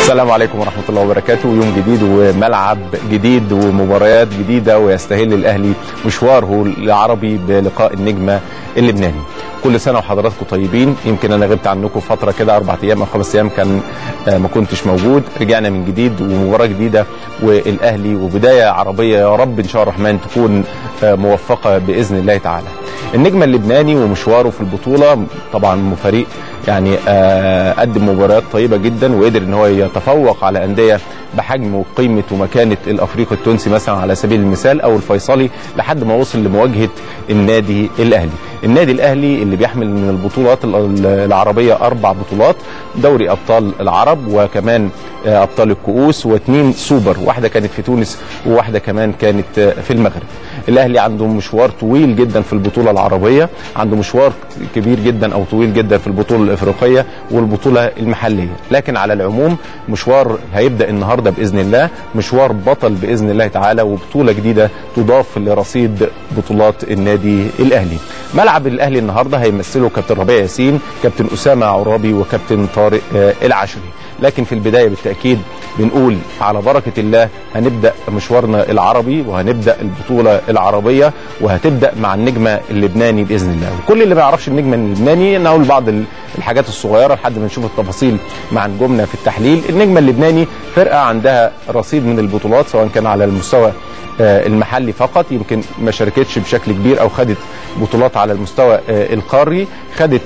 السلام عليكم ورحمة الله وبركاته يوم جديد وملعب جديد ومباريات جديدة ويستهل الأهلي مشواره العربي بلقاء النجمة اللبناني كل سنة وحضراتكم طيبين يمكن أنا غبت عنكم فترة كده أربع أيام أو خمس أيام كان آه، ما كنتش موجود رجعنا من جديد ومباراة جديدة والأهلي وبداية عربية يا رب إن شاء الرحمن تكون آه، موفقة بإذن الله تعالى النجم اللبناني ومشواره في البطولة طبعا فريق يعني آه، قدم مباريات طيبة جدا وقدر ان هو يتفوق على أندية بحجم وقيمة ومكانة الأفريقي التونسي مثلا على سبيل المثال أو الفيصلي لحد ما وصل لمواجهة النادي الأهلي النادي الأهلي اللي بيحمل من البطولات ال- العربية أربع بطولات دوري أبطال العرب وكمان آه، أبطال الكؤوس واثنين سوبر واحدة كانت في تونس وواحدة كمان كانت آه، في المغرب الأهلي عنده مشوار طويل جدا في البطولة العربية عنده مشوار كبير جدا أو طويل جدا في البطولة الإفريقية والبطولة المحلية لكن على العموم مشوار هيبدأ النهاردة بإذن الله مشوار بطل بإذن الله تعالى وبطولة جديدة تضاف لرصيد بطولات النادي الأهلي ملعب الأهلي النهاردة هيمثله كابتن ربيع ياسين كابتن أسامة عرابي وكابتن طارق آه، العشري لكن في البداية بالتأكيد بنقول على بركة الله هنبدأ مشوارنا العربي وهنبدأ البطولة العربية وهتبدأ مع النجمة اللبناني بإذن الله وكل اللي ما يعرفش النجم اللبناني نقول بعض ال- الحاجات الصغيرة لحد ما نشوف التفاصيل مع نجومنا في التحليل النجم اللبناني فرقة عندها رصيد من البطولات سواء كان على المستوى آه، المحلي فقط يمكن ما شاركتش بشكل كبير او خدت بطولات على المستوى آه، القاري خدت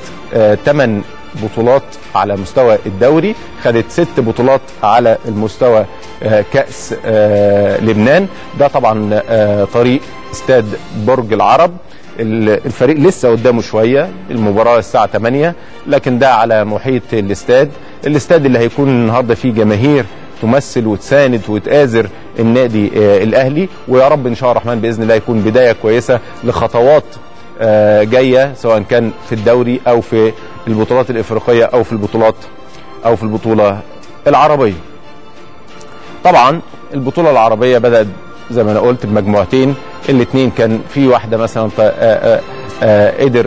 8 بطولات على مستوى الدوري خدت ست بطولات على المستوى آه، كأس آه، لبنان ده طبعا آه، طريق استاد برج العرب ال- الفريق لسه قدامه شويه المباراه الساعه 8 لكن ده على محيط الاستاد الاستاد اللي هيكون النهارده فيه جماهير تمثل وتساند وتآزر النادي آه، الاهلي ويا رب ان شاء الله الرحمن باذن الله يكون بدايه كويسه لخطوات آه، جايه سواء كان في الدوري او في البطولات الافريقيه او في البطولات او في البطوله العربيه. طبعا البطوله العربيه بدات زي ما انا قلت بمجموعتين الاثنين كان في واحده مثلا ط- آه، آه، آه، قدر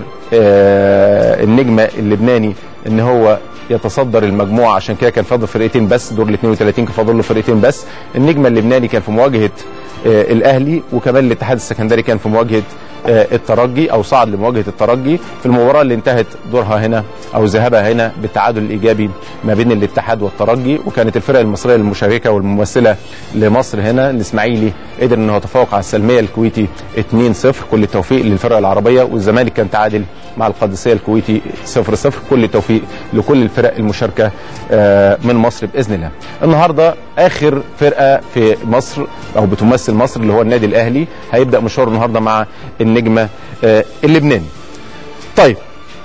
آه، النجم اللبناني ان هو يتصدر المجموعه عشان كده كان فاضل فرقتين بس دور ال 32 كان فاضل له فرقتين بس النجم اللبناني كان في مواجهه آه، الاهلي وكمان الاتحاد السكندري كان في مواجهه آه، الترجي او صعد لمواجهه الترجي في المباراه اللي انتهت دورها هنا او ذهابها هنا بالتعادل الايجابي ما بين الاتحاد والترجي وكانت الفرق المصريه المشاركه والممثله لمصر هنا الاسماعيلي قدر انه يتفوق على السلميه الكويتي 2-0 كل التوفيق للفرق العربيه والزمالك كان تعادل مع القادسيه الكويتي 0-0 كل التوفيق لكل الفرق المشاركه آه، من مصر باذن الله. النهارده اخر فرقه في مصر او بتمثل مصر اللي هو النادي الاهلي هيبدا مشواره النهارده مع النجمه آه، اللبناني. طيب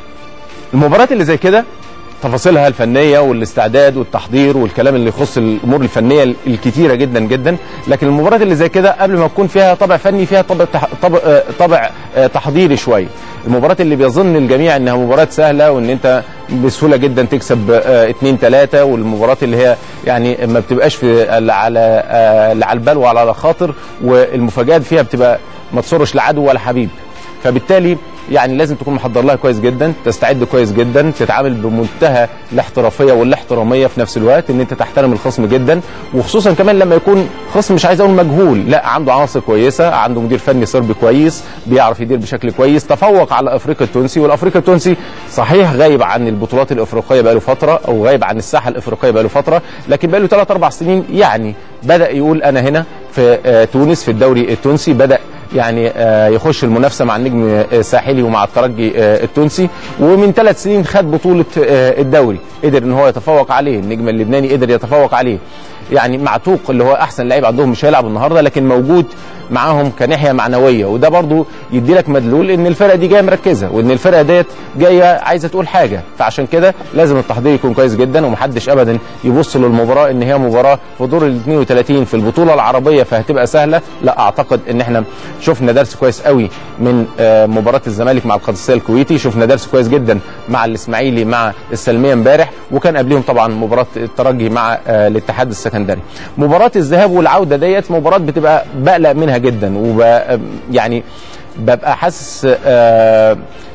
المباريات اللي زي كده تفاصيلها الفنيه والاستعداد والتحضير والكلام اللي يخص الامور الفنيه الكتيره جدا جدا لكن المباريات اللي زي كده قبل ما يكون فيها طابع فني فيها طابع تح... طابع, آه، طابع آه، تحضيري شويه المباريات اللي بيظن الجميع انها مباريات سهله وان انت بسهوله جدا تكسب آه، اتنين تلاته والمباريات اللي هي يعني ما بتبقاش في ال- على آه، لا على البال ولا على خاطر والمفاجات فيها بتبقى ما تصرش لعدو ولا حبيب فبالتالي يعني لازم تكون محضر لها كويس جدا تستعد كويس جدا تتعامل بمنتهى الاحترافيه والاحتراميه في نفس الوقت ان انت تحترم الخصم جدا وخصوصا كمان لما يكون خصم مش عايز اقول مجهول لا عنده عناصر كويسه عنده مدير فني صربي كويس بيعرف يدير بشكل كويس تفوق على افريقيا التونسي والافريقيا التونسي صحيح غايب عن البطولات الافريقيه بقاله فتره او غايب عن الساحه الافريقيه بقاله فتره لكن بقاله 3 4 سنين يعني بدا يقول انا هنا في آه، تونس في الدوري التونسي بدا يعني آه، يخش المنافسه مع النجم آه، الساحلي ومع الترجي آه، التونسي ومن ثلاث سنين خد بطوله آه، الدوري قدر ان هو يتفوق عليه النجم اللبناني قدر يتفوق عليه يعني معتوق اللي هو احسن لعيب عندهم مش هيلعب النهارده لكن موجود معاهم كناحيه معنويه وده برضو يدي لك مدلول ان الفرقه دي جايه مركزه وان الفرقه ديت جايه عايزه تقول حاجه فعشان كده لازم التحضير يكون كويس جدا ومحدش ابدا يبص للمباراه ان هي مباراه في دور ال 32 في البطوله العربيه فهتبقى سهله لا اعتقد ان احنا شفنا درس كويس قوي من آه، مباراه الزمالك مع القادسيه الكويتي شفنا درس كويس جدا مع الاسماعيلي مع السلميه امبارح وكان قبلهم طبعا مباراه الترجي مع آه، الاتحاد السكندري مباراه الذهاب والعوده ديت مباراه بتبقى بقلق منها جدا وب يعني ببقى حاسس آه،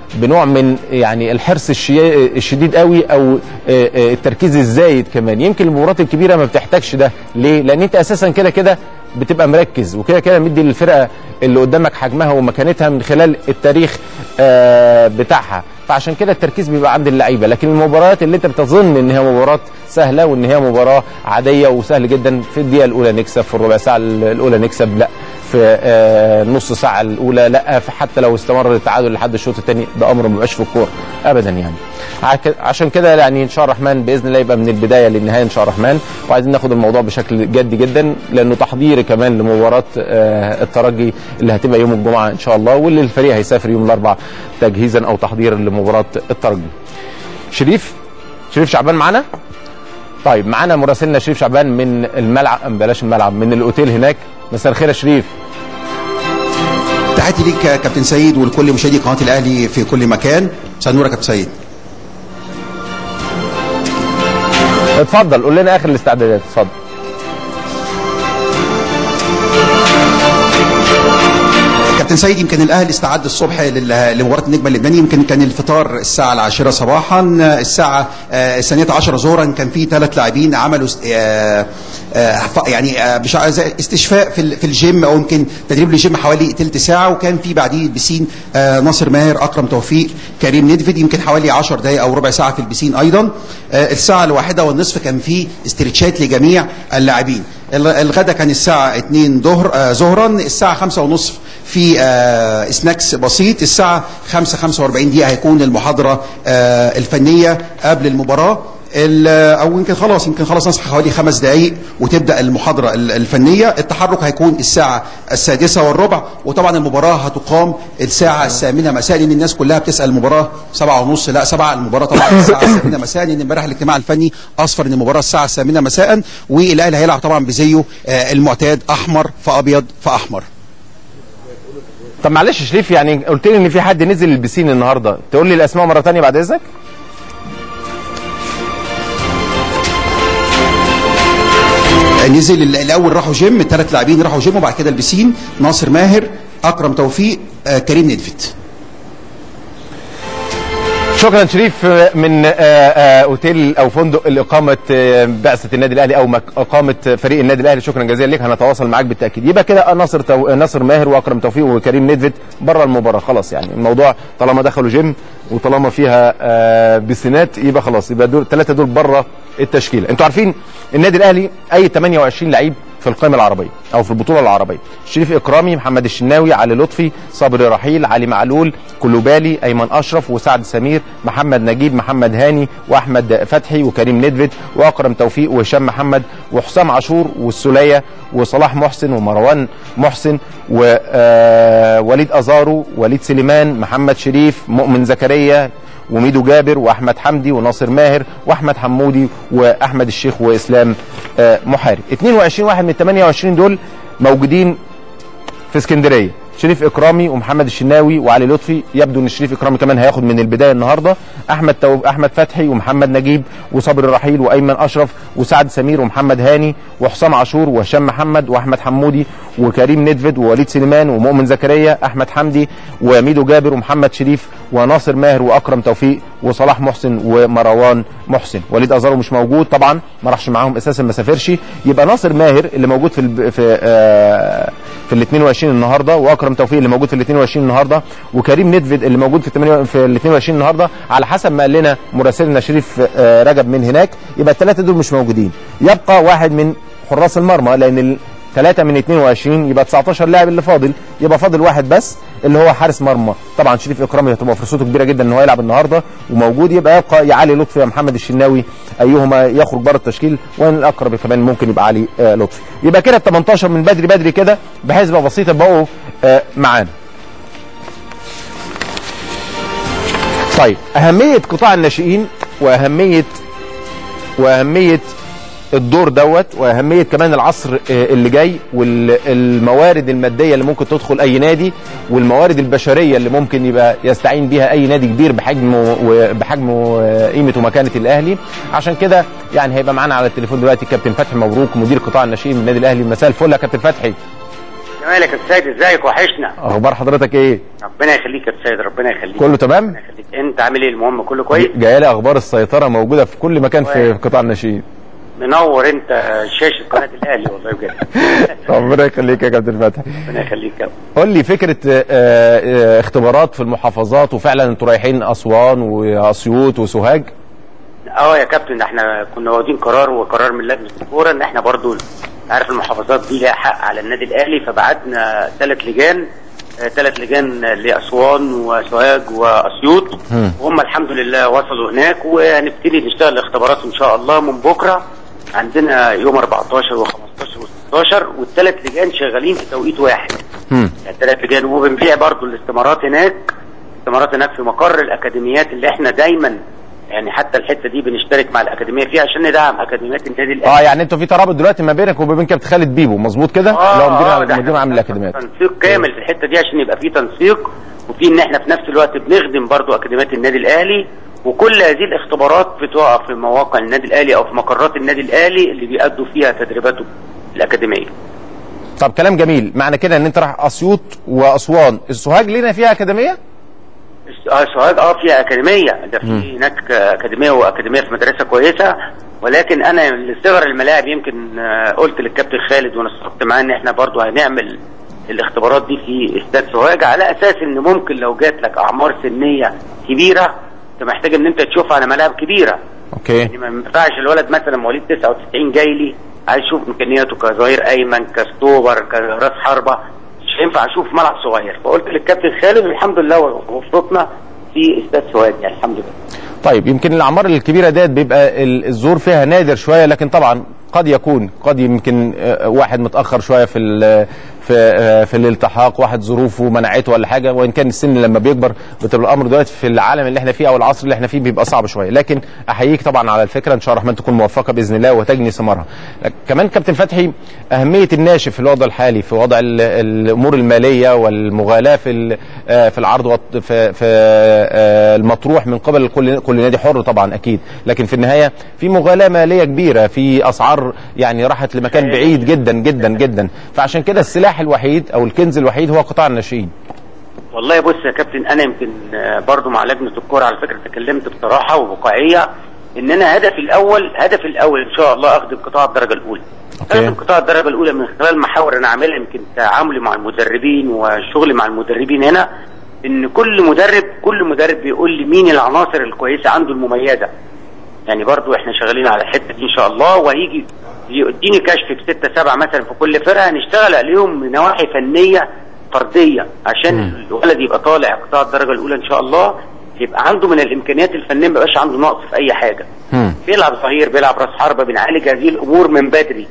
بنوع من يعني الحرص الشي- الشديد قوي او آه، آه، التركيز الزايد كمان يمكن المباريات الكبيره ما بتحتاجش ده ليه لان انت اساسا كده كده بتبقى مركز وكده كده مدي للفرقه اللي قدامك حجمها ومكانتها من خلال التاريخ آه، بتاعها فعشان كده التركيز بيبقى عند اللعيبه لكن المباريات اللي انت بتظن ان هي مباراه سهله وان هي مباراه عاديه وسهل جدا في الدقيقه الاولى نكسب في الربع ساعه الاولى نكسب لا في آه، نص ساعه الاولى لا في حتى لو استمر التعادل لحد الشوط الثاني ده امر ما بيبقاش في الكوره ابدا يعني عك- عشان كده يعني ان شاء الله الرحمن باذن الله يبقى من البدايه للنهايه ان شاء الله الرحمن وعايزين ناخد الموضوع بشكل جدي جدا لانه تحضيري كمان لمباراه آه، الترجي اللي هتبقى يوم الجمعه ان شاء الله واللي الفريق هيسافر يوم الاربعاء تجهيزا او تحضيرا لمباراه الترجي شريف شريف شعبان معانا طيب معانا مراسلنا شريف شعبان من الملعب بلاش الملعب من الاوتيل هناك مساء الخير يا شريف تحياتي ليك يا كابتن سيد ولكل مشاهدي قناه الاهلي في كل مكان مساء النور يا كابتن سيد اتفضل قول لنا اخر الاستعدادات اتفضل كابتن سيد يمكن الاهلي استعد الصبح لل- لمباراه النجم اللبناني يمكن كان الفطار الساعه العاشرة صباحا الساعه آه، الثانيه عشر ظهرا كان في ثلاث لاعبين عملوا است- آه، آه، ف- يعني آه، مش عايز- استشفاء في ال- في الجيم او يمكن تدريب للجيم حوالي ثلث ساعه وكان في بعديه البسين آه، ناصر ماهر اكرم توفيق كريم ندفد يمكن حوالي 10 دقائق او ربع ساعه في البسين ايضا آه، الساعه الواحده والنصف كان في استرتشات لجميع اللاعبين ال- الغدا كان الساعه 2 ظهر آه، ظهرا الساعه 5 ونصف في آه، سناكس بسيط الساعه 5 45 دقيقه هيكون المحاضره آه، الفنيه قبل المباراه ال- او يمكن خلاص يمكن خلاص نصح حوالي خمس دقائق وتبدا المحاضره ال- الفنيه التحرك هيكون الساعه السادسه والربع وطبعا المباراه هتقام الساعه الثامنه مساء لان الناس كلها بتسال المباراه سبعة ونص لا سبعة المباراه طبعا الساعه الثامنه مساء لان امبارح الاجتماع الفني اصفر ان المباراه الساعه الثامنه مساء والاهلي هيلعب طبعا بزيه آه، المعتاد احمر فابيض فاحمر طب معلش يا شريف يعني قلت لي ان في حد نزل البسين النهارده تقول لي الاسماء مره ثانيه بعد اذنك نزل ال- الاول راحوا جيم الثلاث لاعبين راحوا جيم وبعد كده البسين ناصر ماهر اكرم توفيق آه، كريم ندفت شكرا شريف من آه، آه، اوتيل او فندق الاقامه آه، بعثه النادي الاهلي او مك- اقامه فريق النادي الاهلي شكرا جزيلا لك هنتواصل معاك بالتاكيد يبقى كده ناصر تو... ناصر ماهر واكرم توفيق وكريم ندفت بره المباراه خلاص يعني الموضوع طالما دخلوا جيم وطالما فيها آه، بسينات يبقى خلاص يبقى دول الثلاثه دول بره التشكيله انتوا عارفين النادي الاهلي اي 28 لعيب في القائمه العربيه او في البطوله العربيه شريف اكرامي محمد الشناوي علي لطفي صبري رحيل علي معلول كلوبالي ايمن اشرف وسعد سمير محمد نجيب محمد هاني واحمد فتحي وكريم ندفد واكرم توفيق وهشام محمد وحسام عاشور والسوليه وصلاح محسن ومروان محسن ووليد ازارو وليد سليمان محمد شريف مؤمن زكريا وميدو جابر واحمد حمدي وناصر ماهر واحمد حمودي واحمد الشيخ واسلام آه، محارب 22 واحد من 28 دول موجودين في اسكندريه شريف اكرامي ومحمد الشناوي وعلي لطفي يبدو ان شريف اكرامي كمان هياخد من البدايه النهارده احمد تو... احمد فتحي ومحمد نجيب وصبري رحيل وايمن اشرف وسعد سمير ومحمد هاني وحسام عاشور وهشام محمد واحمد حمودي وكريم ندفد ووليد سليمان ومؤمن زكريا احمد حمدي وميدو جابر ومحمد شريف وناصر ماهر واكرم توفيق وصلاح محسن ومروان محسن وليد ازارو مش موجود طبعا ما راحش معاهم اساسا ما سافرش يبقى ناصر ماهر اللي موجود في الب... في آه في ال 22 النهارده واكرم توفيق اللي موجود في ال 22 النهارده وكريم ندفد اللي موجود في 8 في ال 22 النهارده على حسب ما قال لنا مراسلنا شريف آه رجب من هناك يبقى الثلاثه دول مش موجودين يبقى واحد من حراس المرمى لان ثلاثة من 22 يبقى 19 لاعب اللي فاضل يبقى فاضل واحد بس اللي هو حارس مرمى طبعا شريف اكرامي هتبقى فرصته كبيره جدا ان هو يلعب النهارده وموجود يبقى يبقى يا علي لطفي يا محمد الشناوي ايهما يخرج بره التشكيل وان الاقرب كمان ممكن يبقى علي آه لطفي يبقى كده ال 18 من بدري بدري كده بحسبه بسيطه بقوا آه معانا طيب اهميه قطاع الناشئين واهميه واهميه الدور دوت واهميه كمان العصر اللي جاي والموارد الماديه اللي ممكن تدخل اي نادي والموارد البشريه اللي ممكن يبقى يستعين بيها اي نادي كبير بحجمه وبحجمه وقيمه ومكانه الاهلي عشان كده يعني هيبقى معانا على التليفون دلوقتي كابتن فتحي مبروك مدير قطاع الناشئين من النادي الاهلي مساء الفل يا كابتن فتحي مالك يا سيد ازيك وحشنا اخبار حضرتك ايه ربنا يخليك يا سيد ربنا يخليك كله تمام ربنا يخليك انت عامل ايه المهم كله كويس جايه لي اخبار السيطره موجوده في كل مكان في كويس. قطاع الناشئين منور انت شاشه قناه الاهلي والله بجد ربنا يخليك يا كابتن فتحي ربنا يخليك يا قول لي فكره آه، آه، اختبارات في المحافظات وفعلا انتوا رايحين اسوان واسيوط وسوهاج اه يا كابتن احنا كنا واخدين قرار وقرار من لجنه الكوره ان احنا برضو عارف المحافظات دي ليها حق على النادي الاهلي فبعتنا ثلاث لجان ثلاث لجان لاسوان وسوهاج واسيوط مم. وهم الحمد لله وصلوا هناك وهنبتدي نشتغل الاختبارات ان شاء الله من بكره عندنا يوم 14 و15 و16 والثلاث لجان شغالين في توقيت واحد مم. الثلاث لجان وبنبيع برضو الاستمارات هناك استمارات هناك في مقر الاكاديميات اللي احنا دايما يعني حتى الحته دي بنشترك مع الاكاديميه فيها عشان ندعم اكاديميات النادي اه الاهلي يعني انتوا في ترابط دلوقتي ما بينك وبين كابتن خالد بيبو مظبوط كده اللي هو ده مدير احنا مدير عام بنعمل الاكاديميات تنسيق كامل في الحته دي عشان يبقى في تنسيق وفي ان احنا في نفس الوقت بنخدم برضو اكاديميات النادي الاهلي وكل هذه الاختبارات بتقع في مواقع النادي الاهلي او في مقرات النادي الاهلي اللي بيأدوا فيها تدريباته الاكاديميه طب كلام جميل معنى كده ان انت رايح اسيوط واسوان السوهاج لينا فيها اكاديميه اه سوهاج اه فيها اكاديميه ده في هناك اكاديميه واكاديميه في مدرسه كويسه ولكن انا لصغر الملاعب يمكن آه، قلت للكابتن خالد ونصحت معاه ان احنا برضو هنعمل الاختبارات دي في استاد سوهاج على اساس ان ممكن لو جات لك اعمار سنيه كبيره انت محتاج ان انت تشوف على ملاعب كبيره اوكي يعني ما ينفعش الولد مثلا مواليد 99 جاي لي عايز اشوف امكانياته كظهير ايمن كستوبر كراس حربه مش هينفع اشوف ملعب صغير فقلت للكابتن خالد الحمد لله وفقنا في استاد سوهاج يعني الحمد لله طيب يمكن الاعمار الكبيره ديت بيبقى ال- الظهور فيها نادر شويه لكن طبعا قد يكون قد يمكن آه، واحد متاخر شويه في ال- في آه، في الالتحاق واحد ظروفه منعته ولا حاجه وان كان السن لما بيكبر بتبقى الامر دلوقتي في العالم اللي احنا فيه او العصر اللي احنا فيه بيبقى صعب شويه لكن احييك طبعا على الفكره ان شاء الله الرحمن تكون موفقه باذن الله وتجني ثمارها لك- كمان كابتن فتحي اهميه الناشئ في الوضع الحالي في وضع ال- الامور الماليه والمغالاه في ال- آه، في العرض والط- في في آه، المطروح من قبل كل كل نادي حر طبعا اكيد لكن في النهايه في مغالاه ماليه كبيره في اسعار يعني راحت لمكان بعيد جدا جدا جدا فعشان كده السلاح الوحيد او الكنز الوحيد هو قطاع الناشئين والله بص يا كابتن انا يمكن آه، برضو مع لجنه الكوره على فكره تكلمت بصراحه وواقعيه ان انا هدفي الاول هدفي الاول ان شاء الله اخدم قطاع الدرجه الاولى أوكي. اخدم قطاع الدرجه الاولى من خلال محاور انا عاملها يمكن تعاملي مع المدربين وشغلي مع المدربين هنا ان كل مدرب كل مدرب بيقول لي مين العناصر الكويسه عنده المميزه يعني برضو احنا شغالين على الحته دي ان شاء الله وهيجي يديني كشف بستة سبعة مثلا في كل فرقه هنشتغل عليهم من نواحي فنيه فرديه عشان الولد يبقى طالع قطاع الدرجه الاولى ان شاء الله يبقى عنده من الامكانيات الفنيه ما يبقاش عنده نقص في اي حاجه مم. بيلعب ظهير بيلعب راس حربه بنعالج هذه الامور من بدري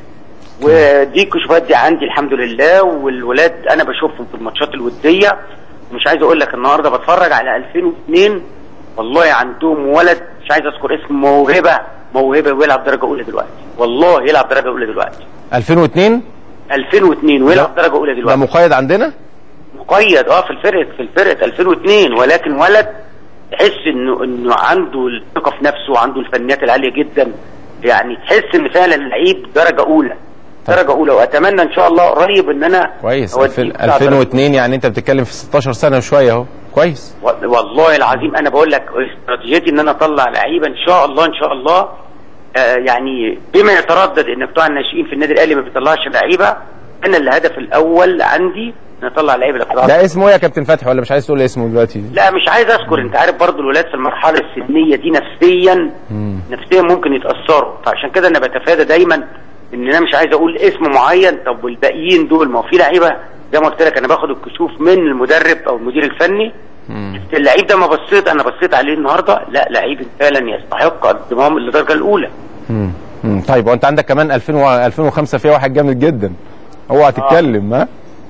ودي كشوفات دي عندي الحمد لله والولاد انا بشوفهم في الماتشات الوديه مش عايز اقول لك النهارده بتفرج على 2002 والله عندهم ولد مش عايز اذكر اسمه موهبه موهبه ويلعب درجه اولى دلوقتي والله يلعب درجه اولى دلوقتي 2002 2002 ويلعب درجه اولى ده دلوقتي مقيد عندنا مقيد اه في الفرقه في الفرقه 2002 ولكن ولد تحس انه انه عنده الثقه في نفسه وعنده الفنيات العاليه جدا يعني تحس ان فعلا لعيب درجه اولى درجه اولى واتمنى ان شاء الله قريب ان انا كويس أوديه 2000 بتاع درجة 2002 يعني انت بتتكلم في 16 سنه وشويه اهو كويس و- والله العظيم انا بقول لك استراتيجيتي ان انا اطلع لعيبه ان شاء الله ان شاء الله آه يعني بما يتردد ان بتوع الناشئين في النادي الاهلي ما بيطلعش لعيبه انا الهدف الاول عندي ان اطلع لعيبه لقطاع ده اسمه ايه يا كابتن فتحي ولا مش عايز تقول اسمه دلوقتي لا مش عايز اذكر انت عارف برضو الولاد في المرحله السنيه دي نفسيا نفسيا ممكن يتاثروا فعشان كده انا بتفادى دايما ان انا مش عايز اقول اسم معين طب والباقيين دول ما هو في لعيبه زي ما قلت لك انا باخد الكشوف من المدرب او المدير الفني اللعيب ده ما بصيت انا بصيت عليه النهارده لا لعيب فعلا يستحق الانضمام للدرجه الاولى مم. مم. طيب وانت عندك كمان 2000 و 2005 فيها واحد جامد جدا اوعى تتكلم ها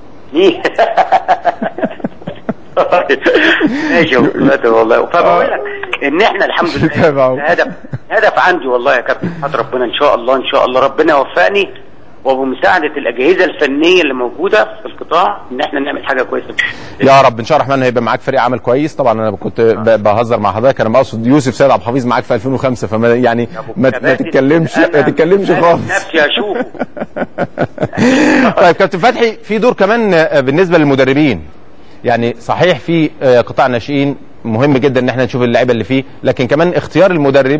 ماشي يا أستاذ والله فبقول لك ان احنا الحمد تابعوا. لله هدف هدف عندي والله يا كابتن حضر ربنا ان شاء الله ان شاء الله ربنا يوفقني وبمساعده الاجهزه الفنيه اللي موجوده في القطاع ان احنا نعمل حاجه كويسه يا رب ان شاء الله الرحمن هيبقى معاك فريق عمل كويس طبعا انا كنت ب- بهزر مع حضرتك انا بقصد يوسف سيد عبد الحفيظ معاك في 2005 فما يعني ما, ما تتكلمش ما تتكلمش أنا خالص نفسي اشوفه طيب كابتن فتحي في دور كمان آه، بالنسبه للمدربين يعني صحيح في آه، قطاع ناشئين مهم جدا ان احنا نشوف اللعيبه اللي فيه لكن كمان اختيار المدرب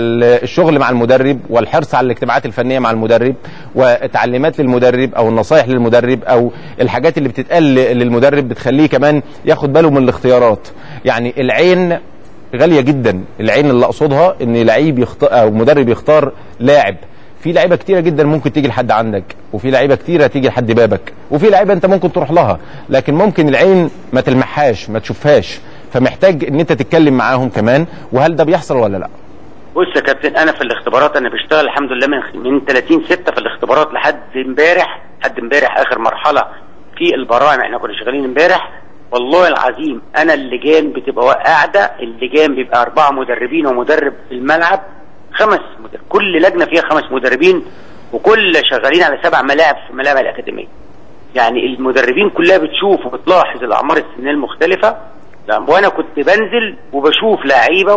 والشغل مع المدرب والحرص على الاجتماعات الفنيه مع المدرب وتعليمات للمدرب او النصائح للمدرب او الحاجات اللي بتتقال للمدرب بتخليه كمان ياخد باله من الاختيارات يعني العين غاليه جدا العين اللي اقصدها ان لعيب يختار او مدرب يختار لاعب في لعيبه كتيره جدا ممكن تيجي لحد عندك وفي لعيبه كتيره تيجي لحد بابك وفي لعيبه انت ممكن تروح لها لكن ممكن العين ما تلمحهاش ما تشوفهاش فمحتاج ان انت تتكلم معاهم كمان وهل ده بيحصل ولا لا بص يا كابتن انا في الاختبارات انا بشتغل الحمد لله من من 30 6 في الاختبارات لحد امبارح لحد امبارح اخر مرحله في البراعم احنا كنا شغالين امبارح والله العظيم انا اللجان بتبقى قاعده اللجان بيبقى اربعه مدربين ومدرب في الملعب خمس مدرب كل لجنه فيها خمس مدربين وكل شغالين على سبع ملاعب في ملاعب الاكاديميه يعني المدربين كلها بتشوف وبتلاحظ الاعمار السنيه المختلفه لا، وانا كنت بنزل وبشوف لعيبه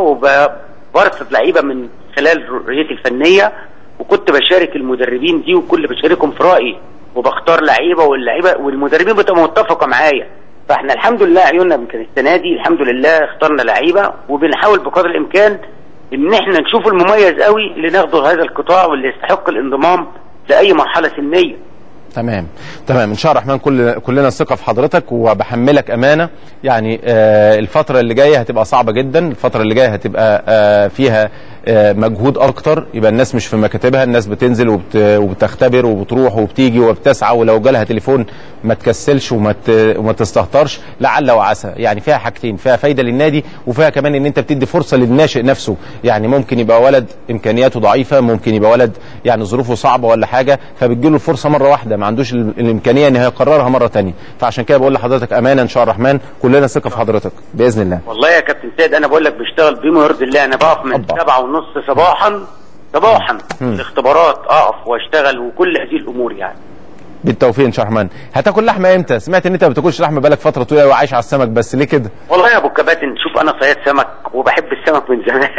وبرصد لعيبه من خلال رؤيتي الفنيه وكنت بشارك المدربين دي وكل بشاركهم في رايي وبختار لعيبه واللعيبه والمدربين بتبقى متفقه معايا فاحنا الحمد لله عيوننا يمكن السنه دي الحمد لله اخترنا لعيبه وبنحاول بقدر الامكان ان احنا نشوف المميز قوي اللي ناخده هذا القطاع واللي يستحق الانضمام لاي مرحله سنيه تمام تمام ان شاء الله الرحمن كل كلنا الثقه في حضرتك وبحملك امانه يعني آه الفتره اللي جايه هتبقى صعبه جدا الفتره اللي جايه هتبقى آه فيها آه مجهود اكتر يبقى الناس مش في مكاتبها الناس بتنزل وبت وبتختبر وبتروح وبتيجي وبتسعى ولو جالها تليفون ما تكسلش وما ت- وما تستهترش لعل وعسى يعني فيها حاجتين فيها فايده للنادي وفيها كمان ان انت بتدي فرصه للناشئ نفسه يعني ممكن يبقى ولد امكانياته ضعيفه ممكن يبقى ولد يعني ظروفه صعبه ولا حاجه فبتجيله الفرصه مره واحده ما عندوش ال- الامكانيه ان هو يقررها مره تانية فعشان كده بقول لحضرتك امانه ان شاء الله الرحمن كلنا ثقه في حضرتك باذن الله والله يا كابتن سيد انا بقول لك بشتغل بما يرضي الله انا بقف من الله. سبعة ونص صباحا صباحا في الاختبارات اقف واشتغل وكل هذه الامور يعني بالتوفيق ان شاء الله الرحمن هتاكل لحمه امتى سمعت ان انت ما بتاكلش لحمه بقالك فتره طويله وعايش على السمك بس ليه كده والله يا ابو الكباتن شوف انا صياد سمك وبحب السمك من زمان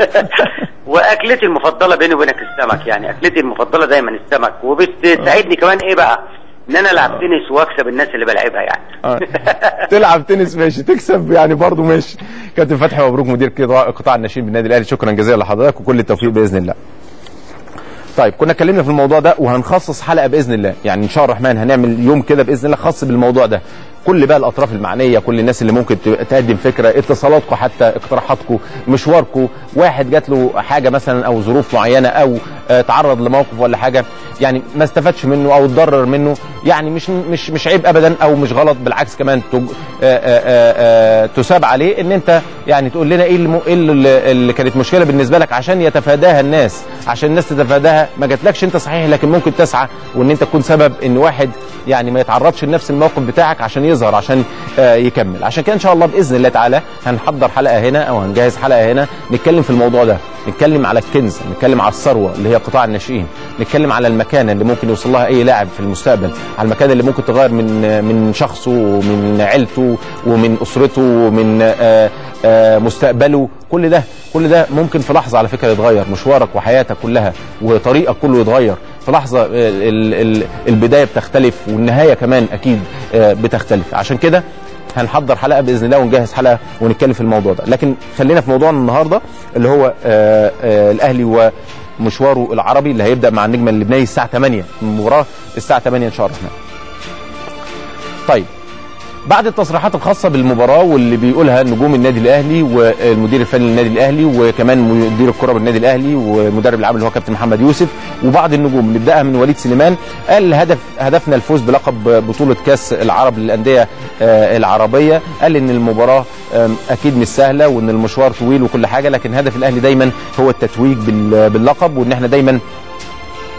واكلتي المفضله بيني وبينك السمك يعني اكلتي المفضله دايما السمك وبتساعدني كمان ايه بقى ان انا العب تنس واكسب الناس اللي بلعبها يعني آه. تلعب تنس ماشي تكسب يعني برضه ماشي كابتن فتحي مبروك مدير قطاع قطاع الناشئين بالنادي الاهلي شكرا جزيلا لحضرتك وكل التوفيق باذن الله طيب كنا اتكلمنا في الموضوع ده وهنخصص حلقه باذن الله يعني ان شاء الله الرحمن هنعمل يوم كده باذن الله خاص بالموضوع ده كل بقى الاطراف المعنيه كل الناس اللي ممكن ت- تقدم فكره اتصالاتكم حتى اقتراحاتكم مشواركم واحد جات له حاجه مثلا او ظروف معينه او آه، تعرض لموقف ولا حاجه يعني ما استفادش منه او اتضرر منه يعني مش مش مش عيب ابدا او مش غلط بالعكس كمان تج- آه، آه، آه، آه، تساب عليه ان انت يعني تقول لنا ايه الم- إيه اللي, اللي كانت مشكله بالنسبه لك عشان يتفاداها الناس عشان الناس تتفاداها ما جاتلكش انت صحيح لكن ممكن تسعى وان انت تكون سبب ان واحد يعني ما يتعرضش لنفس الموقف بتاعك عشان يظهر عشان آه، يكمل عشان كده ان شاء الله باذن الله تعالى هنحضر حلقه هنا او هنجهز حلقه هنا نتكلم في الموضوع ده نتكلم على الكنز نتكلم على الثروه اللي هي قطاع الناشئين نتكلم على المكانه اللي ممكن يوصل لها اي لاعب في المستقبل على المكانه اللي ممكن تغير من من شخصه ومن عيلته ومن اسرته ومن آه، آه، مستقبله كل ده كل ده ممكن في لحظه على فكره يتغير مشوارك وحياتك كلها وطريقك كله يتغير في لحظه ال- ال- البدايه بتختلف والنهايه كمان اكيد آه، بتختلف عشان كده هنحضر حلقه باذن الله ونجهز حلقه ونتكلم في الموضوع ده لكن خلينا في موضوعنا النهارده اللي هو آه، آه، الاهلي ومشواره العربي اللي هيبدا مع النجم اللبناني الساعه 8 المباراه الساعه 8 ان شاء الله الرحمن طيب بعد التصريحات الخاصه بالمباراه واللي بيقولها نجوم النادي الاهلي والمدير الفني للنادي الاهلي وكمان مدير الكره بالنادي الاهلي والمدرب العام اللي هو كابتن محمد يوسف وبعض النجوم نبداها من وليد سليمان قال هدف هدفنا الفوز بلقب بطوله كاس العرب للانديه آه، العربيه قال ان المباراه آم، اكيد مش سهله وان المشوار طويل وكل حاجه لكن هدف الاهلي دايما هو التتويج بال- باللقب وان احنا دايما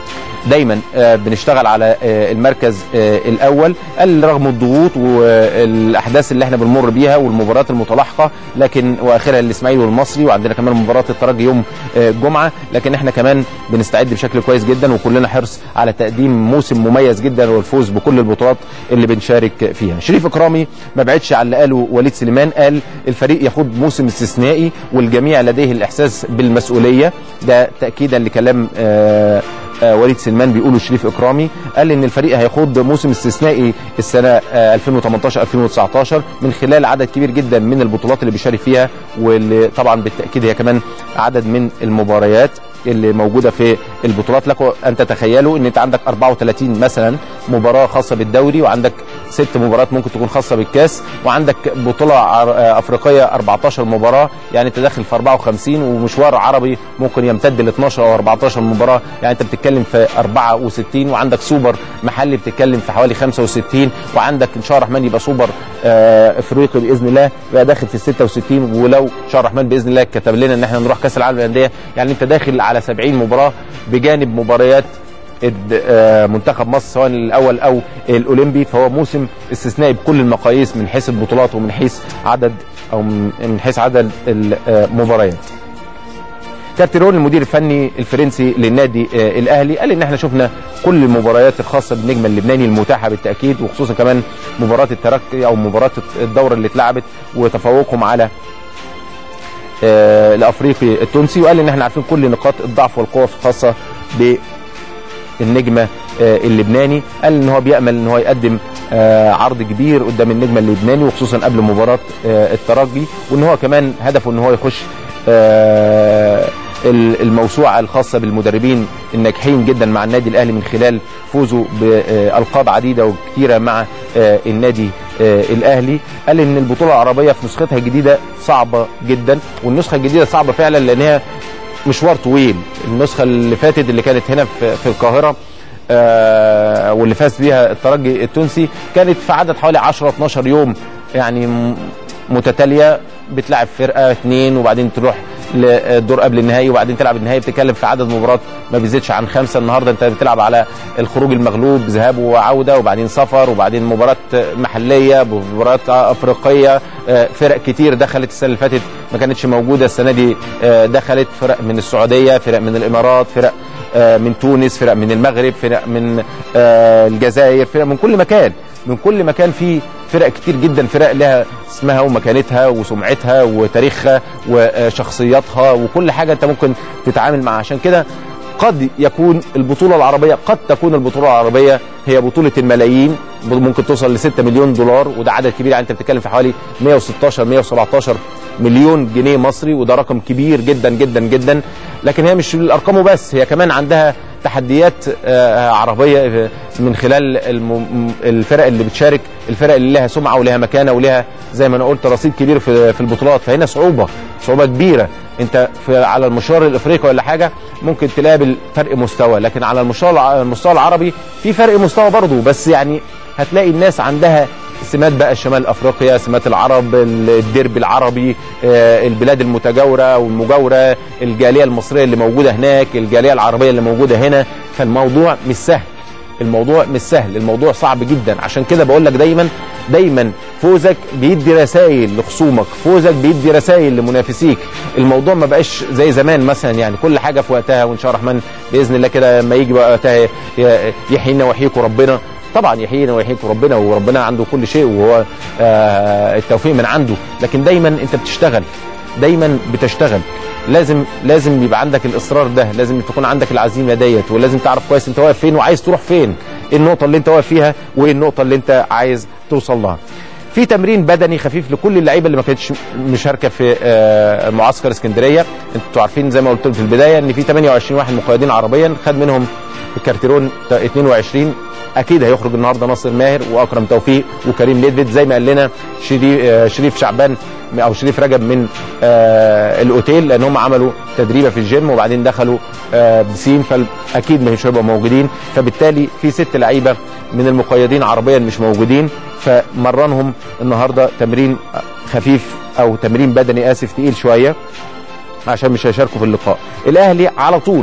دايما آه، بنشتغل على آه، المركز آه، الاول قال رغم الضغوط والاحداث اللي احنا بنمر بيها والمباريات المتلاحقه لكن واخرها الاسماعيلي والمصري وعندنا كمان مباراه الترجي يوم آه، الجمعه لكن احنا كمان بنستعد بشكل كويس جدا وكلنا حرص على تقديم موسم مميز جدا والفوز بكل البطولات اللي بنشارك فيها شريف اكرامي ما بعدش على اللي قاله وليد سليمان قال الفريق يخوض موسم استثنائي والجميع لديه الاحساس بالمسؤوليه ده تاكيدا لكلام آه آه، وليد سلمان بيقولوا شريف اكرامي قال ان الفريق هيخوض موسم استثنائي السنه آه، 2018 2019 من خلال عدد كبير جدا من البطولات اللي بيشارك فيها واللي طبعا بالتاكيد هي كمان عدد من المباريات اللي موجوده في البطولات لكم ان تتخيلوا ان انت عندك 34 مثلا مباراه خاصه بالدوري وعندك ست مباريات ممكن تكون خاصه بالكاس وعندك بطوله عر- آه، افريقيه 14 مباراه يعني انت داخل في 54 ومشوار عربي ممكن يمتد ل 12 او 14 مباراه يعني انت بتتكلم في 64 وعندك سوبر محلي بتتكلم في حوالي 65 وعندك ان شاء الله الرحمن يبقى سوبر آه، افريقي باذن الله يبقى داخل في 66 ولو ان شاء الله الرحمن باذن الله كتب لنا ان احنا نروح كاس العالم للانديه يعني انت داخل على 70 مباراه بجانب مباريات الد- آه، منتخب مصر سواء الاول او الاولمبي فهو موسم استثنائي بكل المقاييس من حيث البطولات ومن حيث عدد او من من حيث عدد المباريات. كارتيرون المدير الفني الفرنسي للنادي آه، الاهلي قال ان احنا شفنا كل المباريات الخاصه بالنجم اللبناني المتاحه بالتاكيد وخصوصا كمان مباراه الترقي او مباراه الدوره اللي اتلعبت وتفوقهم على آه، الافريقي التونسي وقال ان احنا عارفين كل نقاط الضعف والقوه الخاصه بالنجمه آه، اللبناني قال ان هو بيامل ان هو يقدم آه، عرض كبير قدام النجم اللبناني وخصوصا قبل مباراه آه، الترجي وان هو كمان هدفه ان هو يخش آه، ال- الموسوعه الخاصه بالمدربين الناجحين جدا مع النادي الاهلي من خلال فوزه بالقاب عديده وكثيره مع آه، النادي آه، الاهلي قال ان البطوله العربيه في نسختها الجديده صعبه جدا والنسخه الجديده صعبه فعلا لان هي مشوار طويل النسخه اللي فاتت اللي كانت هنا في, في القاهره آه واللي فاز بيها الترجي التونسي كانت في عدد حوالي 10 12 يوم يعني م- متتاليه بتلعب فرقه اثنين وبعدين تروح للدور قبل النهائي وبعدين تلعب النهائي بتتكلم في عدد مباريات ما بيزيدش عن خمسه النهارده انت بتلعب على الخروج المغلوب ذهاب وعوده وبعدين سفر وبعدين مباراه محليه مباراه افريقيه آه، فرق كتير دخلت السنه اللي فاتت ما كانتش موجوده السنه دي آه، دخلت فرق من السعوديه فرق من الامارات فرق آه، من تونس فرق من المغرب فرق من آه، الجزائر فرق من كل مكان من كل مكان في فرق كتير جدا فرق لها اسمها ومكانتها وسمعتها وتاريخها وشخصياتها وكل حاجه انت ممكن تتعامل معها عشان كده قد يكون البطولة العربية قد تكون البطولة العربية هي بطولة الملايين ممكن توصل ل 6 مليون دولار وده عدد كبير يعني انت بتتكلم في حوالي 116 117 مليون جنيه مصري وده رقم كبير جدا جدا جدا لكن هي مش الارقام بس هي كمان عندها تحديات آه، عربيه آه، من خلال الم- الفرق اللي بتشارك الفرق اللي لها سمعه ولها مكانه ولها زي ما انا قلت رصيد كبير في في البطولات فهنا صعوبه صعوبه كبيره انت في على المشوار الافريقي ولا حاجه ممكن تقابل فرق مستوى لكن على المشوار الع- المستوى العربي في فرق مستوى برضه بس يعني هتلاقي الناس عندها سمات بقى شمال افريقيا سمات العرب الدرب العربي آه، البلاد المتجاوره والمجاوره الجاليه المصريه اللي موجوده هناك الجاليه العربيه اللي موجوده هنا فالموضوع مش سهل الموضوع مش سهل الموضوع صعب جدا عشان كده بقول لك دايما دايما فوزك بيدي رسائل لخصومك فوزك بيدي رسائل لمنافسيك الموضوع ما بقاش زي زمان مثلا يعني كل حاجه في وقتها وان شاء الله الرحمن باذن الله كده لما يجي بقى وقتها ي- يحيينا ويحييكم ربنا طبعا يحيينا ويحييكم ربنا وربنا عنده كل شيء وهو آه التوفيق من عنده لكن دايما انت بتشتغل دايما بتشتغل لازم لازم يبقى عندك الاصرار ده لازم تكون عندك العزيمه ديت ولازم تعرف كويس انت واقف فين وعايز تروح فين ايه النقطه اللي انت واقف فيها وايه النقطه اللي انت عايز توصل لها في تمرين بدني خفيف لكل اللعيبه اللي ما كانتش مشاركه في آه، معسكر اسكندريه انتوا عارفين زي ما قلت في البدايه ان في 28 واحد مقيدين عربيا خد منهم الكارتيرون 22 اكيد هيخرج النهارده ناصر ماهر واكرم توفيق وكريم نيدفيد زي ما قال لنا شريف آه، شريف شعبان او شريف رجب من آه الاوتيل لان هم عملوا تدريبه في الجيم وبعدين دخلوا آه بسين فاكيد مش هيبقوا موجودين فبالتالي في ست لعيبه من المقيدين عربيا مش موجودين فمرنهم النهارده تمرين خفيف او تمرين بدني اسف تقيل شويه عشان مش هيشاركوا في اللقاء الاهلي على طول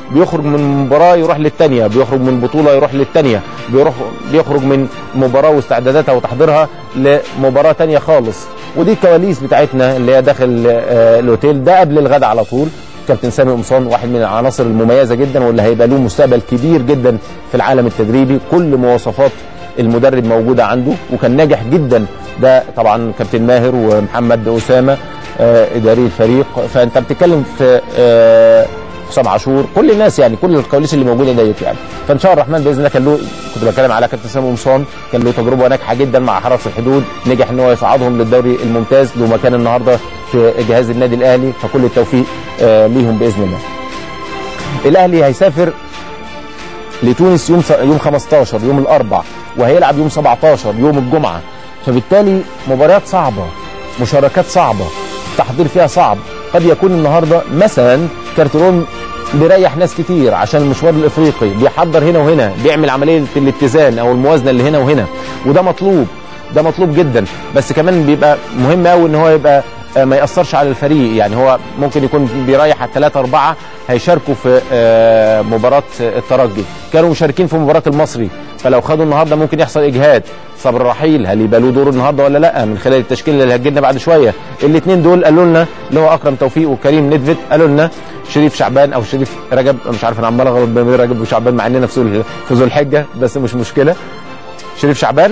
بيخرج من مباراه يروح للثانيه بيخرج من بطوله يروح للثانيه بيروح بيخرج من مباراه واستعداداتها وتحضيرها لمباراه ثانيه خالص ودي الكواليس بتاعتنا اللي هي داخل آه، الاوتيل ده قبل الغداء على طول كابتن سامي قمصان واحد من العناصر المميزه جدا واللي هيبقى له مستقبل كبير جدا في العالم التدريبي كل مواصفات المدرب موجوده عنده وكان ناجح جدا ده طبعا كابتن ماهر ومحمد اسامه آه، اداري الفريق فانت بتتكلم في آه، حسام عاشور كل الناس يعني كل الكواليس اللي موجوده ديت يعني فان شاء الله الرحمن باذن الله كان له كنت بتكلم على كابتن سامي قمصان كان له تجربه ناجحه جدا مع حرس الحدود نجح ان هو يصعدهم للدوري الممتاز له مكان النهارده في جهاز النادي الاهلي فكل التوفيق آه، ليهم باذن الله الاهلي هيسافر لتونس يوم يوم 15 يوم الاربع وهيلعب يوم 17 يوم الجمعه فبالتالي مباريات صعبه مشاركات صعبه التحضير فيها صعب قد يكون النهارده مثلا كارترون بيريح ناس كتير عشان المشوار الافريقي بيحضر هنا وهنا بيعمل عمليه الاتزان او الموازنه اللي هنا وهنا وده مطلوب ده مطلوب جدا بس كمان بيبقى مهم قوي ان هو يبقى آه، ما ياثرش على الفريق يعني هو ممكن يكون بيريح على ثلاثة أربعة هيشاركوا في آه، مباراة الترجي كانوا مشاركين في مباراة المصري فلو خدوا النهارده ممكن يحصل إجهاد صبر الرحيل هل يبقى له دور النهارده ولا لا من خلال التشكيل اللي هتجيلنا بعد شويه الاثنين دول قالوا لنا اللي هو اكرم توفيق وكريم ندفت قالوا لنا شريف شعبان او شريف رجب مش عارف انا عمال اغلط بين رجب وشعبان مع اننا في ذو- في ذو الحجه بس مش مشكله شريف شعبان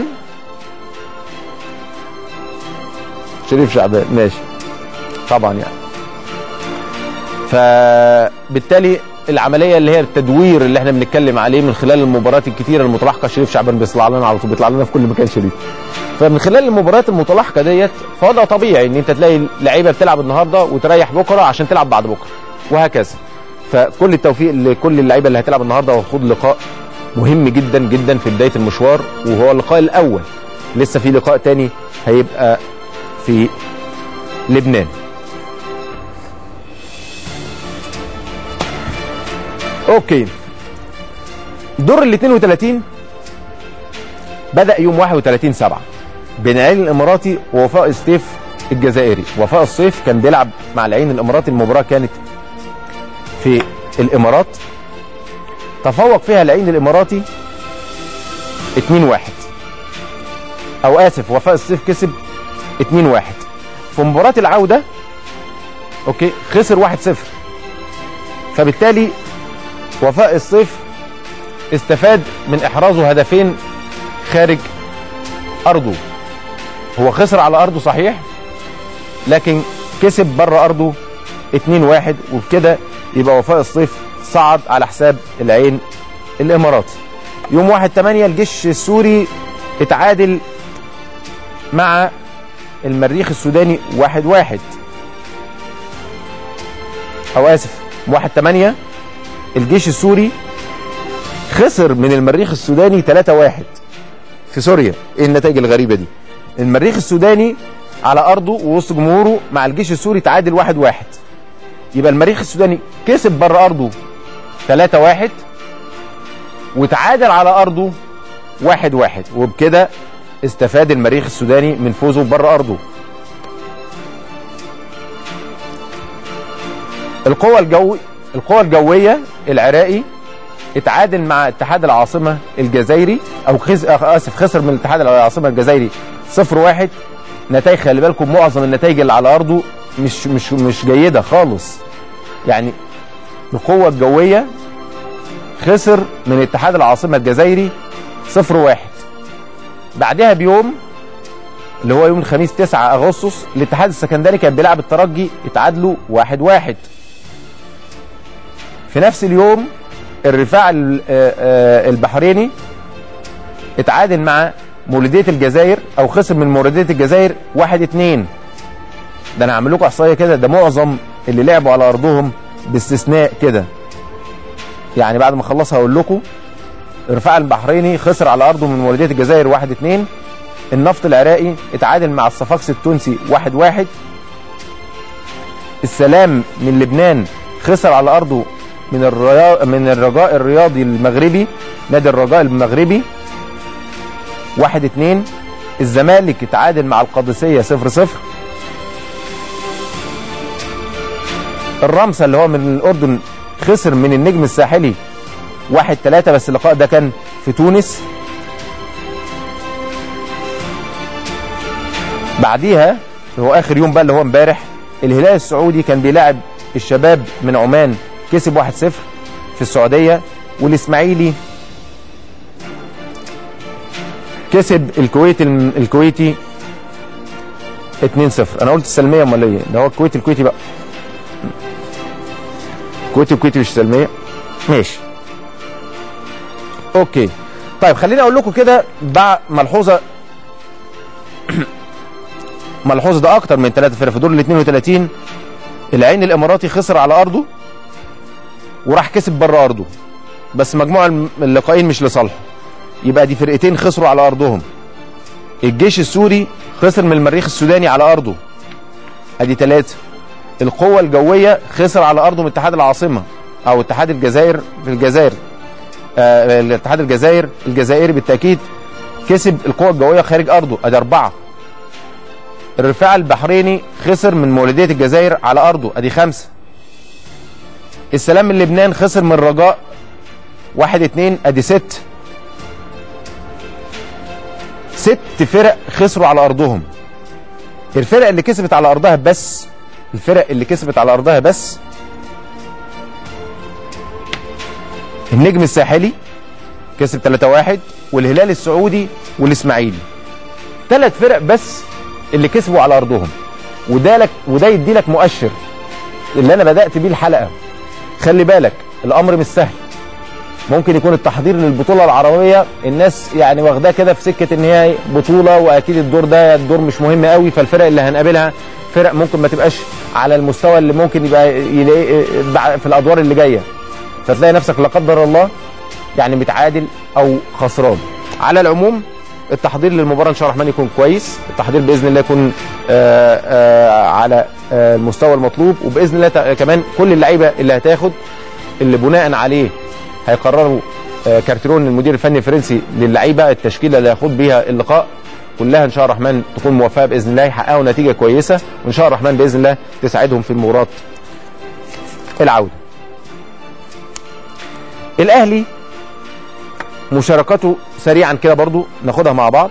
شريف شعبان ماشي طبعا يعني فبالتالي العمليه اللي هي التدوير اللي احنا بنتكلم عليه من خلال المباريات الكتيره المتلاحقه شريف شعبان بيطلع لنا على طول بيطلع لنا في كل مكان شريف فمن خلال المباريات المتلاحقه ديت فوضع طبيعي ان انت تلاقي لعيبه بتلعب النهارده وتريح بكره عشان تلعب بعد بكره وهكذا فكل التوفيق لكل اللعيبه اللي هتلعب النهارده وخوض لقاء مهم جدا جدا في بدايه المشوار وهو اللقاء الاول لسه في لقاء تاني هيبقى في لبنان اوكي دور ال 32 بدا يوم 31 7 بين العين الاماراتي ووفاء السيف الجزائري وفاء الصيف كان بيلعب مع العين الاماراتي المباراه كانت في الامارات تفوق فيها العين الاماراتي 2 1 او اسف وفاء الصيف كسب 2 1 في مباراه العوده اوكي خسر 1 0 فبالتالي وفاء الصيف استفاد من احرازه هدفين خارج ارضه هو خسر على ارضه صحيح لكن كسب بره ارضه 2-1 وبكده يبقى وفاء الصيف صعد على حساب العين الاماراتي يوم 1 8 الجيش السوري اتعادل مع المريخ السوداني 1 1 او اسف 1 8 الجيش السوري خسر من المريخ السوداني 3 1 في سوريا ايه النتائج الغريبه دي المريخ السوداني على ارضه ووسط جمهوره مع الجيش السوري تعادل 1 1 يبقى المريخ السوداني كسب بره ارضه 3 1 وتعادل على ارضه 1 1 وبكده استفاد المريخ السوداني من فوزه بره ارضه القوة الجوي القوة الجوية العراقي اتعادل مع اتحاد العاصمة الجزائري او خز... اسف خسر من اتحاد العاصمة الجزائري 0 1 نتائج خلي بالكم معظم النتائج اللي على ارضه مش مش مش جيدة خالص يعني القوة الجوية خسر من اتحاد العاصمة الجزائري 0 1 بعدها بيوم اللي هو يوم الخميس 9 اغسطس الاتحاد السكندري كان بيلعب الترجي اتعادلوا 1 1 في نفس اليوم الرفاع ال- آه، آه، البحريني اتعادل مع مولودية الجزائر او خسر من مولودية الجزائر 1 2 ده انا هعمل لكم احصائيه كده ده معظم اللي لعبوا على ارضهم باستثناء كده يعني بعد ما اخلصها هقول لكم الرفاع البحريني خسر على ارضه من مولودية الجزائر 1 2 النفط العراقي اتعادل مع الصفاقس التونسي 1 1 السلام من لبنان خسر على ارضه من الريا... من الرجاء الرياضي المغربي نادي الرجاء المغربي 1 2 الزمالك اتعادل مع القادسيه 0 0 الرمسه اللي هو من الاردن خسر من النجم الساحلي 1 3 بس اللقاء ده كان في تونس بعديها هو اخر يوم بقى اللي هو امبارح الهلال السعودي كان بيلاعب الشباب من عمان كسب 1-0 في السعوديه والاسماعيلي كسب الكويت الكويتي 2-0 انا قلت السلميه امال ايه ده هو الكويت الكويتي بقى الكويت الكويتي مش سلميه ماشي اوكي طيب خليني اقول لكم كده بقى ملحوظه ملحوظه ده اكتر من ثلاثه فرق في دور ال 32 العين الاماراتي خسر على ارضه وراح كسب بره ارضه بس مجموع اللقاءين مش لصالحه يبقى دي فرقتين خسروا على ارضهم الجيش السوري خسر من المريخ السوداني على ارضه ادي ثلاثه القوه الجويه خسر على ارضه من اتحاد العاصمه او اتحاد الجزائر في الجزائر آه الاتحاد الجزائر الجزائري بالتاكيد كسب القوه الجويه خارج ارضه ادي اربعه الرفاع البحريني خسر من مولوديه الجزائر على ارضه ادي خمسه السلام من لبنان خسر من الرجاء واحد اتنين ادي ست ست فرق خسروا على ارضهم الفرق اللي كسبت على ارضها بس الفرق اللي كسبت على ارضها بس النجم الساحلي كسب 3-1 والهلال السعودي والاسماعيلي ثلاث فرق بس اللي كسبوا على ارضهم وده لك وده يدي لك مؤشر اللي انا بدات بيه الحلقه خلي بالك الامر مش سهل ممكن يكون التحضير للبطوله العربيه الناس يعني واخداه كده في سكه ان هي بطوله واكيد الدور ده الدور مش مهم قوي فالفرق اللي هنقابلها فرق ممكن ما تبقاش على المستوى اللي ممكن يبقى يلاقي في الادوار اللي جايه فتلاقي نفسك لا قدر الله يعني متعادل او خسران على العموم التحضير للمباراه ان شاء الله الرحمن يكون كويس التحضير باذن الله يكون آآ آآ على آآ المستوى المطلوب وباذن الله كمان كل اللعيبه اللي هتاخد اللي بناء عليه هيقرروا كارتيرون المدير الفني الفرنسي للعيبه التشكيله اللي هياخد بيها اللقاء كلها ان شاء الله الرحمن تكون موفقه باذن الله يحققوا نتيجه كويسه وان شاء الله الرحمن باذن الله تساعدهم في المباراه العوده. الاهلي مشاركته سريعا كده برضو ناخدها مع بعض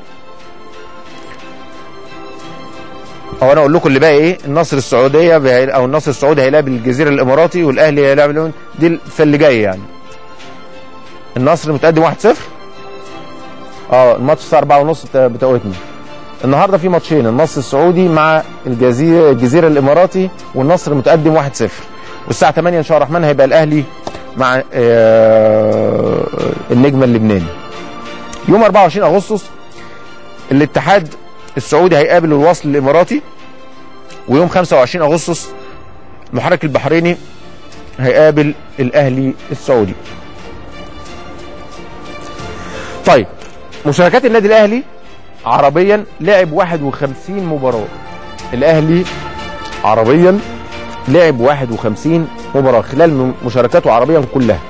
او انا اقول لكم اللي باقي ايه النصر السعوديه او النصر السعودي هيلاعب الجزيره الاماراتي والاهلي هيلاعب دي في اللي جاي يعني النصر متقدم 1-0 اه الماتش الساعه 4 ونص بتوقيتنا النهارده في ماتشين النصر السعودي مع الجزيره الجزيره الاماراتي والنصر متقدم 1-0 والساعه 8 ان شاء الله الرحمن هيبقى الاهلي مع آه النجم اللبناني يوم 24 اغسطس الاتحاد السعودي هيقابل الوصل الاماراتي ويوم 25 اغسطس المحرك البحريني هيقابل الاهلي السعودي طيب مشاركات النادي الاهلي عربيا لعب 51 مباراه الاهلي عربيا لعب 51 مباراه خلال مشاركاته عربيا كلها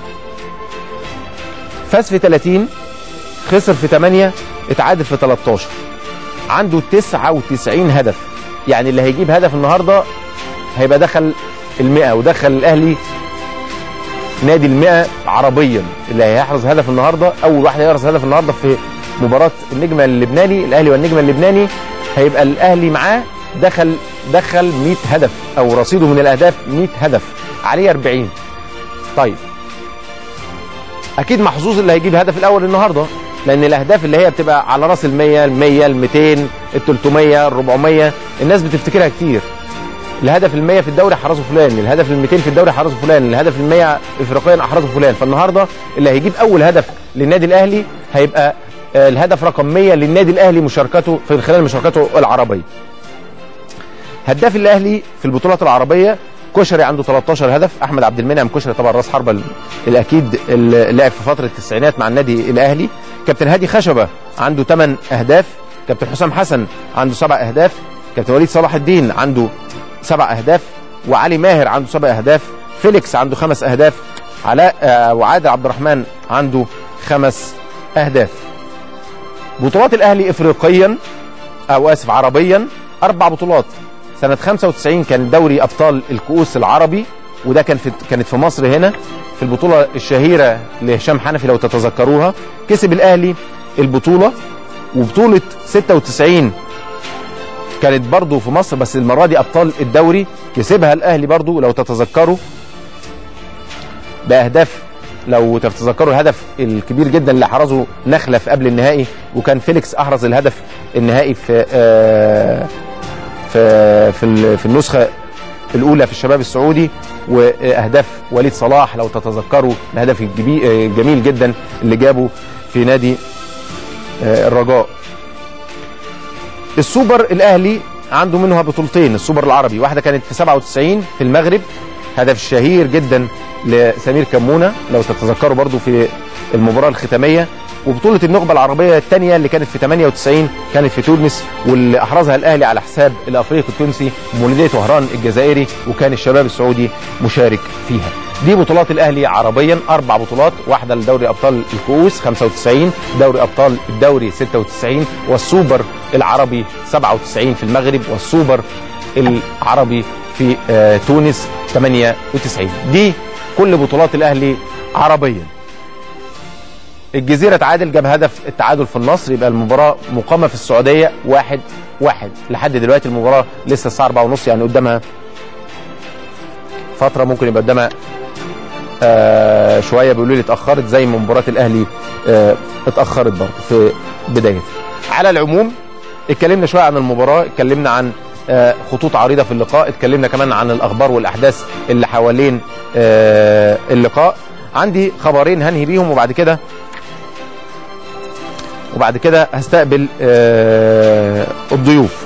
فاز في 30 خسر في 8 اتعادل في 13 عنده 99 هدف يعني اللي هيجيب هدف النهارده هيبقى دخل ال100 ودخل الاهلي نادي ال100 عربيا اللي هيحرز هدف النهارده اول واحد هيحرز هدف النهارده في مباراه النجم اللبناني الاهلي والنجم اللبناني هيبقى الاهلي معاه دخل دخل 100 هدف او رصيده من الاهداف 100 هدف عليه 40 طيب اكيد محظوظ اللي هيجيب هدف الاول النهارده لان الاهداف اللي هي بتبقى على راس ال 100 ال 100 ال 200 ال 300 ال 400 الناس بتفتكرها كتير الهدف ال 100 في الدوري حرزه فلان الهدف ال 200 في الدوري حرزه فلان الهدف ال 100 افريقيا احرزه فلان فالنهارده اللي هيجيب اول هدف للنادي الاهلي هيبقى الهدف رقم 100 للنادي الاهلي مشاركته في خلال مشاركته العربيه هداف الاهلي في البطولات العربيه كشري عنده 13 هدف احمد عبد المنعم كشري طبعا راس حربه الاكيد اللي لعب في فتره التسعينات مع النادي الاهلي كابتن هادي خشبه عنده 8 اهداف كابتن حسام حسن عنده 7 اهداف كابتن وليد صلاح الدين عنده 7 اهداف وعلي ماهر عنده 7 اهداف فيليكس عنده 5 اهداف علاء آه وعادل عبد الرحمن عنده 5 اهداف بطولات الاهلي افريقيا او اسف عربيا اربع بطولات سنة 95 كان دوري أبطال الكؤوس العربي وده كان في كانت في مصر هنا في البطوله الشهيره لهشام حنفي لو تتذكروها كسب الاهلي البطوله وبطوله 96 كانت برضه في مصر بس المره دي ابطال الدوري كسبها الاهلي برضه لو تتذكروا باهداف لو تتذكروا الهدف الكبير جدا اللي حرزه نخله في قبل النهائي وكان فيليكس احرز الهدف النهائي في آه في في, ال- في النسخه الاولى في الشباب السعودي واهداف وليد صلاح لو تتذكروا الهدف الجبي- آه، الجميل جدا اللي جابه في نادي آه، الرجاء السوبر الاهلي عنده منها بطولتين السوبر العربي واحده كانت في 97 في المغرب هدف الشهير جدا لسمير كمونه لو تتذكروا برضو في المباراه الختاميه وبطوله النخبه العربيه الثانيه اللي كانت في 98 كانت في تونس واللي احرزها الاهلي على حساب الافريقي التونسي مولوديه وهران الجزائري وكان الشباب السعودي مشارك فيها دي بطولات الاهلي عربيا اربع بطولات واحده لدوري ابطال الكؤوس 95 دوري ابطال الدوري 96 والسوبر العربي 97 في المغرب والسوبر العربي في آه، تونس 98 دي كل بطولات الاهلي عربيا الجزيرة تعادل جاب هدف التعادل في النصر يبقى المباراة مقامة في السعودية واحد واحد لحد دلوقتي المباراة لسه الساعة أربعة ونص يعني قدامها فترة ممكن يبقى قدامها آه شوية بيقولوا لي اتأخرت زي ما مباراة الأهلي آه اتأخرت برضه في بدايتها على العموم اتكلمنا شوية عن المباراة اتكلمنا عن آه خطوط عريضة في اللقاء اتكلمنا كمان عن الأخبار والأحداث اللي حوالين آه اللقاء عندي خبرين هنهي بيهم وبعد كده وبعد كده هستقبل آه الضيوف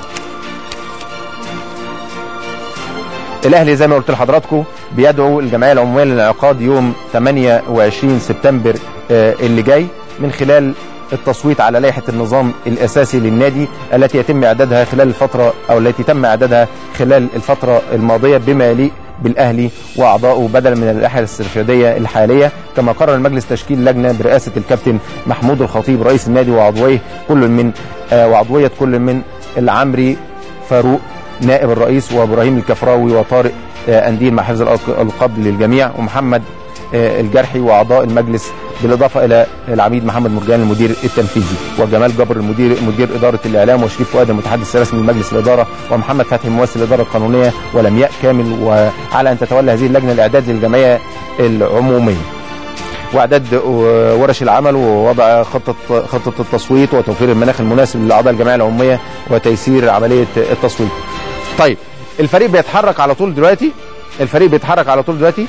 الاهلي زي ما قلت لحضراتكم بيدعو الجمعيه العموميه للانعقاد يوم 28 سبتمبر آه اللي جاي من خلال التصويت على لائحه النظام الاساسي للنادي التي يتم اعدادها خلال الفتره او التي تم اعدادها خلال الفتره الماضيه بما يليق بالاهلي واعضائه بدلا من اللائحه الاسترشاديه الحاليه كما قرر المجلس تشكيل لجنه برئاسه الكابتن محمود الخطيب رئيس النادي وعضويه كل من آه وعضويه كل من العمري فاروق نائب الرئيس وابراهيم الكفراوي وطارق آه انديل مع حفظ الالقاب للجميع ومحمد آه الجرحي واعضاء المجلس بالاضافه الى العميد محمد مرجان المدير التنفيذي وجمال جبر المدير مدير اداره الاعلام وشريف فؤاد المتحدث الرسمي لمجلس الاداره ومحمد فتحي ممثل الاداره القانونيه ولمياء كامل وعلى ان تتولى هذه اللجنه الاعداد للجمعيه العموميه. واعداد ورش العمل ووضع خطه خطه التصويت وتوفير المناخ المناسب لاعضاء الجمعيه العموميه وتيسير عمليه التصويت. طيب الفريق بيتحرك على طول دلوقتي الفريق بيتحرك على طول دلوقتي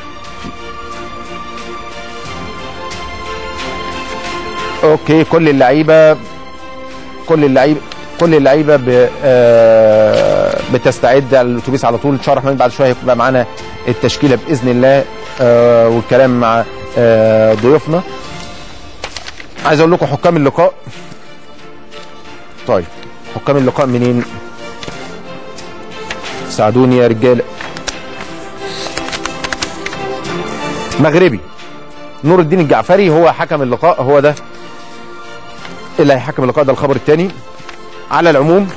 اوكي كل اللعيبه كل اللعيبه كل اللعيبه ب... آه بتستعد على الاتوبيس على طول ان شاء الله الرحمن بعد شويه هيبقى معانا التشكيله باذن الله آه والكلام مع آه ضيوفنا عايز اقول لكم حكام اللقاء طيب حكام اللقاء منين ساعدوني يا رجاله مغربي نور الدين الجعفري هو حكم اللقاء هو ده اللي هيحكم اللقاء ده الخبر الثاني على العموم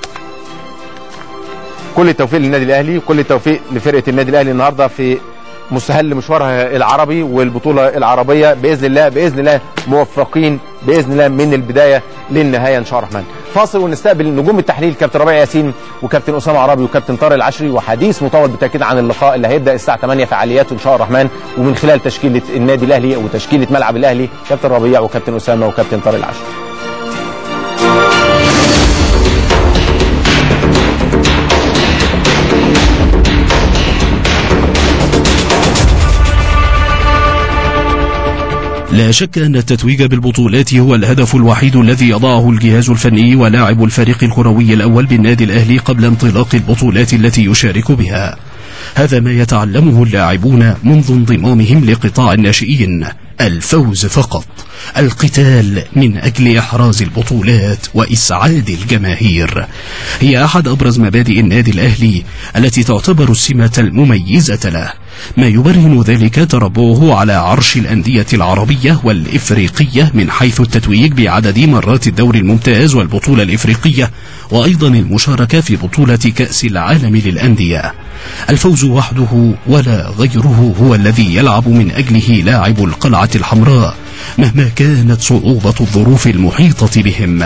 كل التوفيق للنادي الاهلي كل التوفيق لفرقه النادي الاهلي النهارده في مستهل مشوارها العربي والبطوله العربيه باذن الله باذن الله موفقين باذن الله من البدايه للنهايه ان شاء الله الرحمن فاصل ونستقبل نجوم التحليل كابتن ربيع ياسين وكابتن اسامه عربي وكابتن طارق العشري وحديث مطول بالتاكيد عن اللقاء اللي هيبدا الساعه 8 فعالياته ان شاء الله الرحمن ومن خلال تشكيله النادي الاهلي وتشكيله ملعب الاهلي كابتن ربيع وكابتن اسامه وكابتن طارق العشري لا شك أن التتويج بالبطولات هو الهدف الوحيد الذي يضعه الجهاز الفني ولاعب الفريق الكروي الأول بالنادي الأهلي قبل انطلاق البطولات التي يشارك بها هذا ما يتعلمه اللاعبون منذ انضمامهم لقطاع الناشئين الفوز فقط القتال من أجل إحراز البطولات وإسعاد الجماهير هي أحد أبرز مبادئ النادي الأهلي التي تعتبر السمة المميزة له ما يبرهن ذلك تربعه على عرش الأندية العربية والإفريقية من حيث التتويج بعدد مرات الدوري الممتاز والبطولة الإفريقية وأيضا المشاركة في بطولة كأس العالم للأندية الفوز وحده ولا غيره هو الذي يلعب من أجله لاعب القلعة الحمراء مهما كانت صعوبة الظروف المحيطة بهم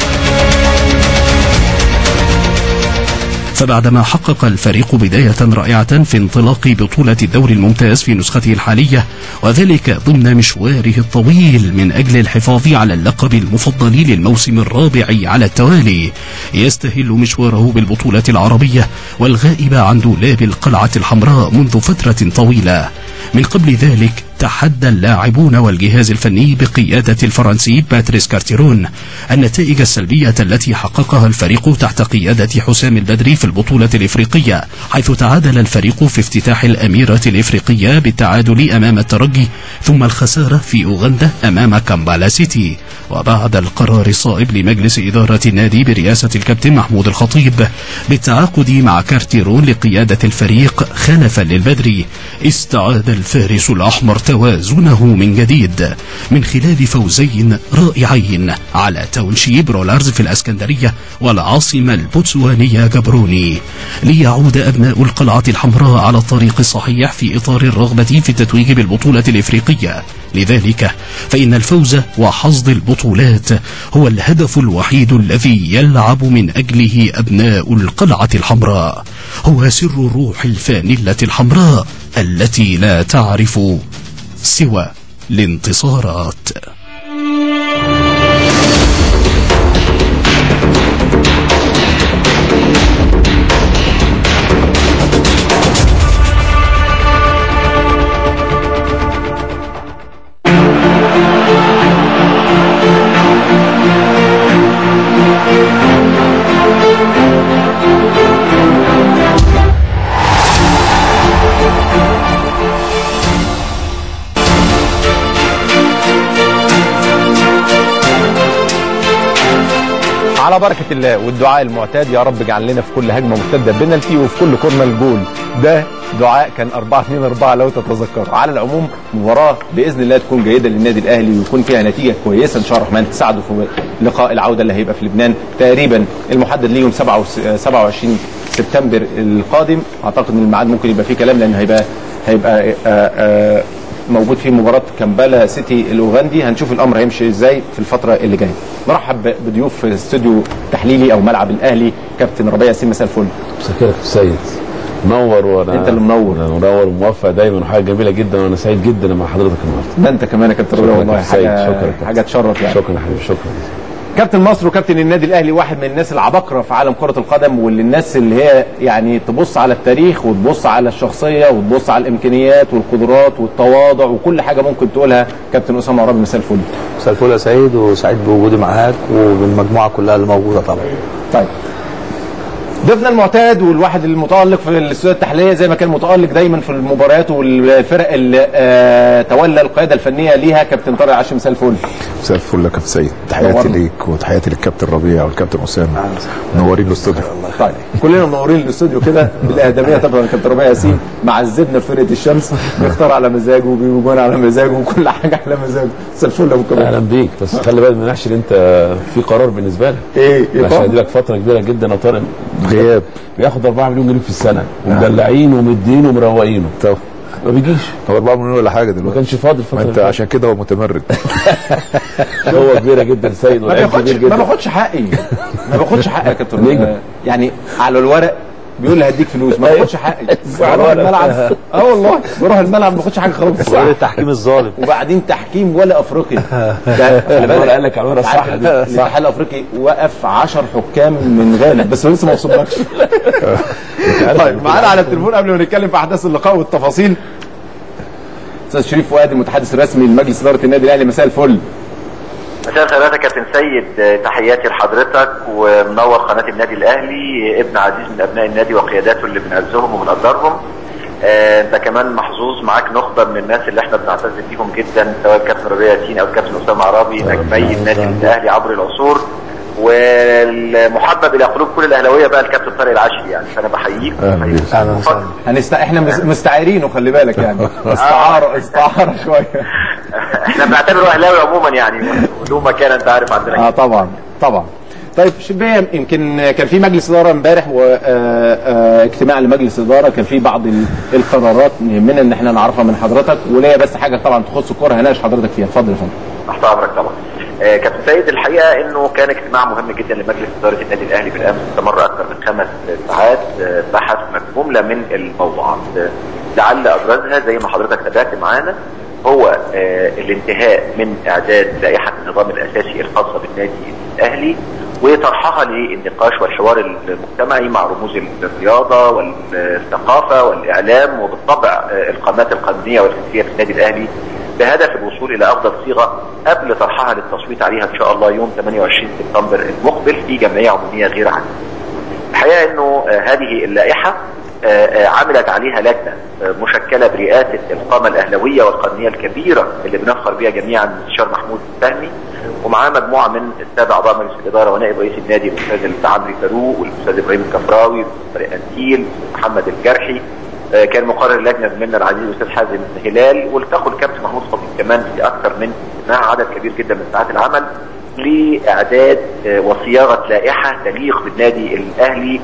فبعدما حقق الفريق بداية رائعة في انطلاق بطولة الدوري الممتاز في نسخته الحالية وذلك ضمن مشواره الطويل من أجل الحفاظ على اللقب المفضل للموسم الرابع على التوالي يستهل مشواره بالبطولة العربية والغائب عن دولاب القلعة الحمراء منذ فترة طويلة من قبل ذلك تحدى اللاعبون والجهاز الفني بقيادة الفرنسي باتريس كارتيرون النتائج السلبية التي حققها الفريق تحت قيادة حسام البدري في البطولة الإفريقية حيث تعادل الفريق في افتتاح الأميرة الإفريقية بالتعادل أمام الترجي ثم الخسارة في أوغندا أمام كامبالا سيتي وبعد القرار الصائب لمجلس إدارة النادي برئاسة الكابتن محمود الخطيب بالتعاقد مع كارتيرون لقيادة الفريق خلفا للبدري استعاد الفارس الأحمر توازنه من جديد من خلال فوزين رائعين على تاونشيب رولارز في الأسكندرية والعاصمة البوتسوانية جبروني ليعود أبناء القلعة الحمراء على الطريق الصحيح في إطار الرغبة في التتويج بالبطولة الإفريقية لذلك فإن الفوز وحصد البطولات هو الهدف الوحيد الذي يلعب من أجله أبناء القلعة الحمراء هو سر روح الفانلة الحمراء التي لا تعرف سوى الانتصارات على بركة الله والدعاء المعتاد يا رب اجعل لنا في كل هجمة مرتدة بنالتي وفي كل كورنر جول ده دعاء كان 4 2 4 لو تتذكروا على العموم مباراة بإذن الله تكون جيدة للنادي الأهلي ويكون فيها نتيجة كويسة إن شاء الله الرحمن تساعده في لقاء العودة اللي هيبقى في لبنان تقريبا المحدد ليهم 27 سبتمبر القادم أعتقد إن الميعاد ممكن يبقى فيه كلام لأن هيبقى هيبقى آآ آآ موجود في مباراة كامبالا سيتي الأوغندي هنشوف الأمر هيمشي إزاي في الفترة اللي جاية مرحب بضيوف في استوديو تحليلي أو ملعب الأهلي كابتن ربيع ياسين مساء الفل مساء السيد منور وانا أنت اللي منور. أنا منور وموفق دايما وحاجه جميله جدا وانا سعيد جدا مع حضرتك النهارده ده أنت كمان يا كابتن ربيع شكراً والله يا سيد، حاجة شكراً يا كابتن. حاجة تشرف يعني شكرا يا حبيبي شكرا كابتن مصر وكابتن النادي الاهلي واحد من الناس العباقره في عالم كره القدم واللي الناس اللي هي يعني تبص على التاريخ وتبص على الشخصيه وتبص على الامكانيات والقدرات والتواضع وكل حاجه ممكن تقولها كابتن اسامه عرابي مساء الفل مساء الفل يا سيد وسعيد بوجودي معاك وبالمجموعه كلها اللي موجوده طبعا طيب ضيفنا المعتاد والواحد المتالق في الاستوديو التحليليه زي ما كان متالق دايما في المباريات والفرق اللي آه تولى القياده الفنيه ليها كابتن طارق عاشم مساء الفل مساء الفل يا كابتن سيد تحياتي نورنا. ليك وتحياتي للكابتن ربيع والكابتن اسامه منورين الاستوديو طيب كلنا منورين الاستوديو كده بالاهداميه طبعا كابتن ربيع ياسين معذبنا في فرقه الشمس بيختار على مزاجه وبيجيب جوان على مزاجه وكل حاجه على مزاجه مساء الفل يا ابو كبير اهلا بيك بس خلي بالك ما نحش ان انت في قرار بالنسبه لك ايه ايه عشان طبعا. ادي لك فتره كبيره جدا يا طارق غياب بياخد 4 مليون جنيه في السنه ومدلعين ومدين ومروقينه طب ما بيجيش هو 4 مليون ولا حاجه ما دلوقتي كانش فاضي ما الفتره انت اللي فاتت. عشان كده هو متمرد هو كبيره جدا سيد ما ولاعيب باخدش كبير ما جدا باخدش حقي ما باخدش حقي يا كابتن نجم. آه، يعني على الورق بيقول لي هديك فلوس ما باخدش حقي على بروح الورق. الملعب اه والله بروح الملعب ما باخدش حاجه خالص وقال التحكيم الظالم وبعدين تحكيم ولا افريقي ده خلي بالك الورق قال لك على الورق عارف الصح دي. الاتحاد الافريقي وقف 10 حكام من غانا بس لسه ما وصلناش طيب معانا على التليفون قبل ما نتكلم في احداث اللقاء والتفاصيل استاذ شريف فؤاد المتحدث الرسمي لمجلس اداره النادي الاهلي مساء الفل مساء الخير يا كابتن سيد تحياتي لحضرتك ومنور قناه النادي الاهلي ابن عزيز من ابناء النادي وقياداته اللي بنعزهم وبنقدرهم آه، انت كمان محظوظ معاك نخبه من الناس اللي احنا بنعتز بيهم جدا سواء الكابتن ربيع ياسين او الكابتن اسامه عرابي نجمي النادي الاهلي عبر العصور والمحبب الى قلوب كل الاهلاويه بقى الكابتن طارق العشري يعني فانا بحييك أهلا بيك. بحييك. اهلا وسهلا هنست... احنا مس- مستعيرينه خلي بالك يعني استعاره استعاره شويه احنا بنعتبره اهلاوي عموما يعني له مكان انت عارف عندنا اه طبعا طبعا طيب شبيه يمكن كان في مجلس اداره امبارح واجتماع لمجلس اداره كان في بعض ال- القرارات يهمنا ان احنا نعرفها من حضرتك وليا بس حاجه طبعا تخص الكوره هناقش حضرتك فيها اتفضل يا فندم تحت امرك طبعا آه، كابتن سيد الحقيقه انه كان اجتماع مهم جدا لمجلس اداره النادي الاهلي بالامس استمر اكثر من خمس ساعات آه، بحث جمله من الموضوعات آه، لعل ابرزها زي ما حضرتك تابعت معانا هو آه، الانتهاء من اعداد لائحه النظام الاساسي الخاصه بالنادي الاهلي وطرحها للنقاش والحوار المجتمعي مع رموز الرياضه والثقافه والاعلام وبالطبع آه، القامات القانونيه والفكريه في النادي الاهلي بهدف الوصول الى افضل صيغه قبل طرحها للتصويت عليها ان شاء الله يوم 28 سبتمبر المقبل في جمعيه عموميه غير عاديه. الحقيقه انه آه، هذه اللائحه آه، آه، عملت عليها لجنه آه، مشكله برئاسه القامه الاهلاويه والقانونيه الكبيره اللي بنفخر بها جميعا المستشار محمود فهمي ومعاه مجموعه من الساده اعضاء مجلس الاداره ونائب رئيس النادي الاستاذ العمري فاروق والاستاذ ابراهيم الكفراوي والاستاذ انتيل محمد الجرحي آه، كان مقرر اللجنه زميلنا العزيز الاستاذ حازم هلال والتقوا الكابتن محمود خطيب كمان في اكثر من اجتماع عدد كبير جدا من ساعات العمل لاعداد آه، وصياغه لائحه تليق بالنادي الاهلي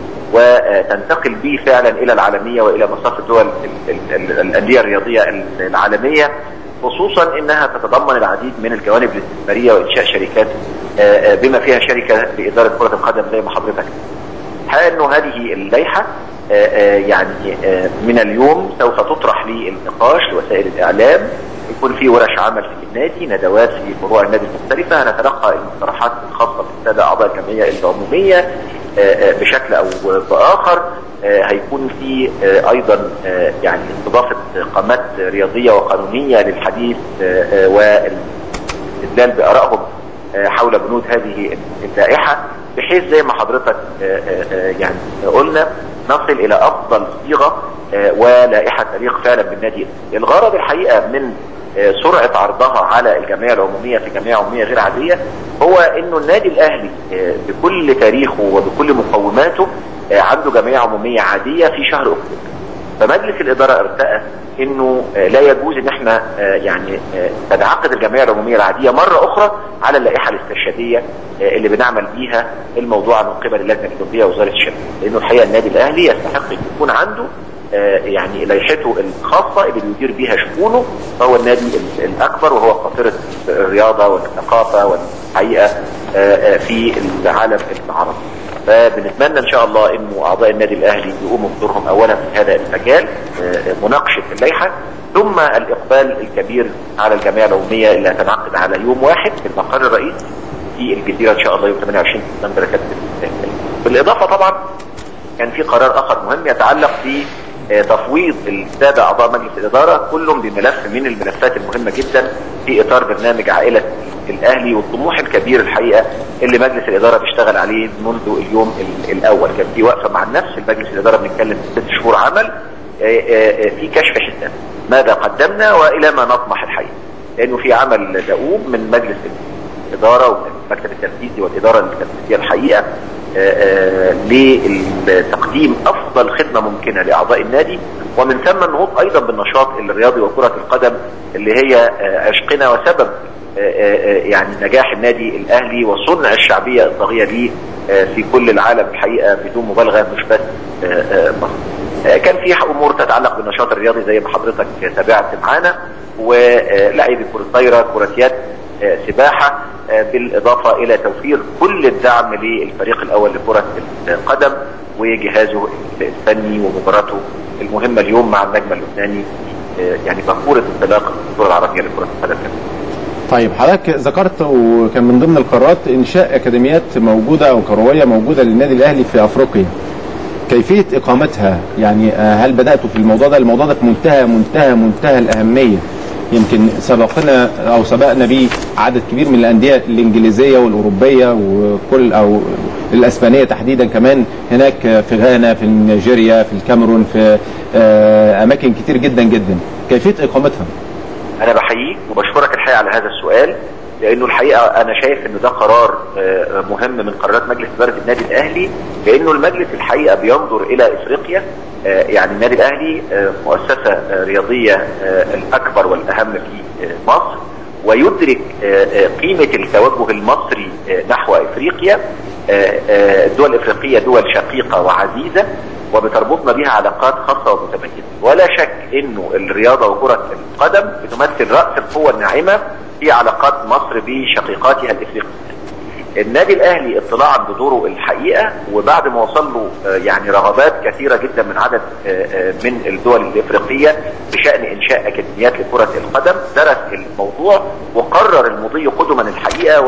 وتنتقل به فعلا الى العالميه والى مصاف الدول ال- ال- ال- الانديه الرياضيه العالميه خصوصا انها تتضمن العديد من الجوانب الاستثماريه وانشاء شركات آه، آه، بما فيها شركه لاداره كره القدم زي ما حضرتك الحقيقه انه هذه اللائحه آه، آه، يعني آه، من اليوم سوف تطرح للنقاش لوسائل الاعلام يكون في ورش عمل في النادي ندوات في فروع النادي المختلفه هنتلقى المقترحات الخاصه بالساده اعضاء الجمعيه العموميه آه، آه، بشكل او باخر آه، هيكون في آه، ايضا آه، يعني استضافه قامات رياضيه وقانونيه للحديث آه، آه، والاستدلال بارائهم آه، حول بنود هذه اللائحه بحيث زي ما حضرتك آه، آه، آه، يعني قلنا نصل الى افضل صيغه آه، ولائحه تليق فعلا بالنادي الغرض الحقيقه من آه، سرعه عرضها على الجمعيه العموميه في جمعيه عموميه غير عاديه هو انه النادي الاهلي آه، بكل تاريخه وبكل مقوماته آه، عنده جمعيه عموميه عاديه في شهر اكتوبر فمجلس الاداره ارتأى انه آه، لا يجوز ان احنا آه، يعني آه، تنعقد الجمعيه العموميه العاديه مره اخرى على اللائحه الاسترشاديه آه، اللي بنعمل بيها الموضوع من قبل اللجنه الاولمبيه ووزاره الشباب لانه الحقيقه النادي الاهلي يستحق ان يكون عنده آه، يعني لائحته الخاصه اللي بيدير بيها شؤونه فهو النادي ال- الاكبر وهو قاطره الرياضه والثقافه والحقيقه آه، آه، في العالم العربي. فبنتمنى ان شاء الله انه اعضاء النادي الاهلي يقوموا بدورهم اولا في هذا المجال آه، مناقشه اللائحه ثم الاقبال الكبير على الجمعيه العموميه اللي هتنعقد على يوم واحد في المقر الرئيسي في الجزيره ان شاء الله يوم 28 سبتمبر كابتن بالاضافه طبعا كان في قرار اخر مهم يتعلق ب آه، تفويض الساده اعضاء مجلس الاداره كلهم بملف من الملفات المهمه جدا في اطار برنامج عائله الاهلي والطموح الكبير الحقيقه اللي مجلس الاداره بيشتغل عليه منذ اليوم ال- الاول كان في وقفه مع النفس المجلس الاداره بنتكلم في ست شهور عمل آه، آه، آه، في كشف حساب ماذا قدمنا والى ما نطمح الحقيقه لانه في عمل دؤوب من مجلس الاداره ومن المكتب التنفيذي والاداره التنفيذيه الحقيقه آه، آه، لتقديم افضل خدمه ممكنه لاعضاء النادي ومن ثم النهوض ايضا بالنشاط الرياضي وكره القدم اللي هي آه، عشقنا وسبب آه، آه، يعني نجاح النادي الاهلي وصنع الشعبيه الطاغيه ليه آه، في كل العالم الحقيقه بدون مبالغه مش بس آه، آه، مصر. آه، كان في امور تتعلق بالنشاط الرياضي زي ما حضرتك تابعت معانا ولاعيبه كره طايره كره يد آه، سباحه آه، بالاضافه الى توفير كل الدعم للفريق الاول لكره القدم وجهازه الفني ومباراته المهمه اليوم مع النجم اللبناني آه، يعني باكوره انطلاق البطوله العربيه لكره القدم طيب حضرتك ذكرت وكان من ضمن القرارات انشاء اكاديميات موجوده او كرويه موجوده للنادي الاهلي في افريقيا كيفيه اقامتها يعني آه، هل بداتوا في الموضوع ده الموضوع ده في منتهى منتهى منتهى الاهميه يمكن سبقنا او سبقنا به عدد كبير من الانديه الانجليزيه والاوروبيه وكل او الاسبانيه تحديدا كمان هناك في غانا في نيجيريا في الكاميرون في آه، اماكن كتير جدا جدا كيفيه اقامتها انا بحييك وبشكرك الحقيقه على هذا السؤال لانه الحقيقه انا شايف ان ده قرار آه، مهم من قرارات مجلس اداره النادي الاهلي لانه المجلس الحقيقه بينظر الى افريقيا آه، يعني النادي الاهلي آه، مؤسسه آه، رياضيه آه، الاكبر والاهم في آه، مصر ويدرك آه، آه، قيمه التوجه المصري آه، نحو افريقيا آه، آه، الدول الافريقيه دول شقيقه وعزيزه وبتربطنا بها علاقات خاصه ومتميزه ولا شك انه الرياضه وكره القدم بتمثل راس القوه الناعمه في علاقات مصر بشقيقاتها الافريقيه النادي الاهلي اطلاعا بدوره الحقيقه وبعد ما وصل له آه، يعني رغبات كثيره جدا من عدد آه، آه، من الدول الافريقيه بشان انشاء اكاديميات لكره القدم درس الموضوع وقرر المضي قدما الحقيقه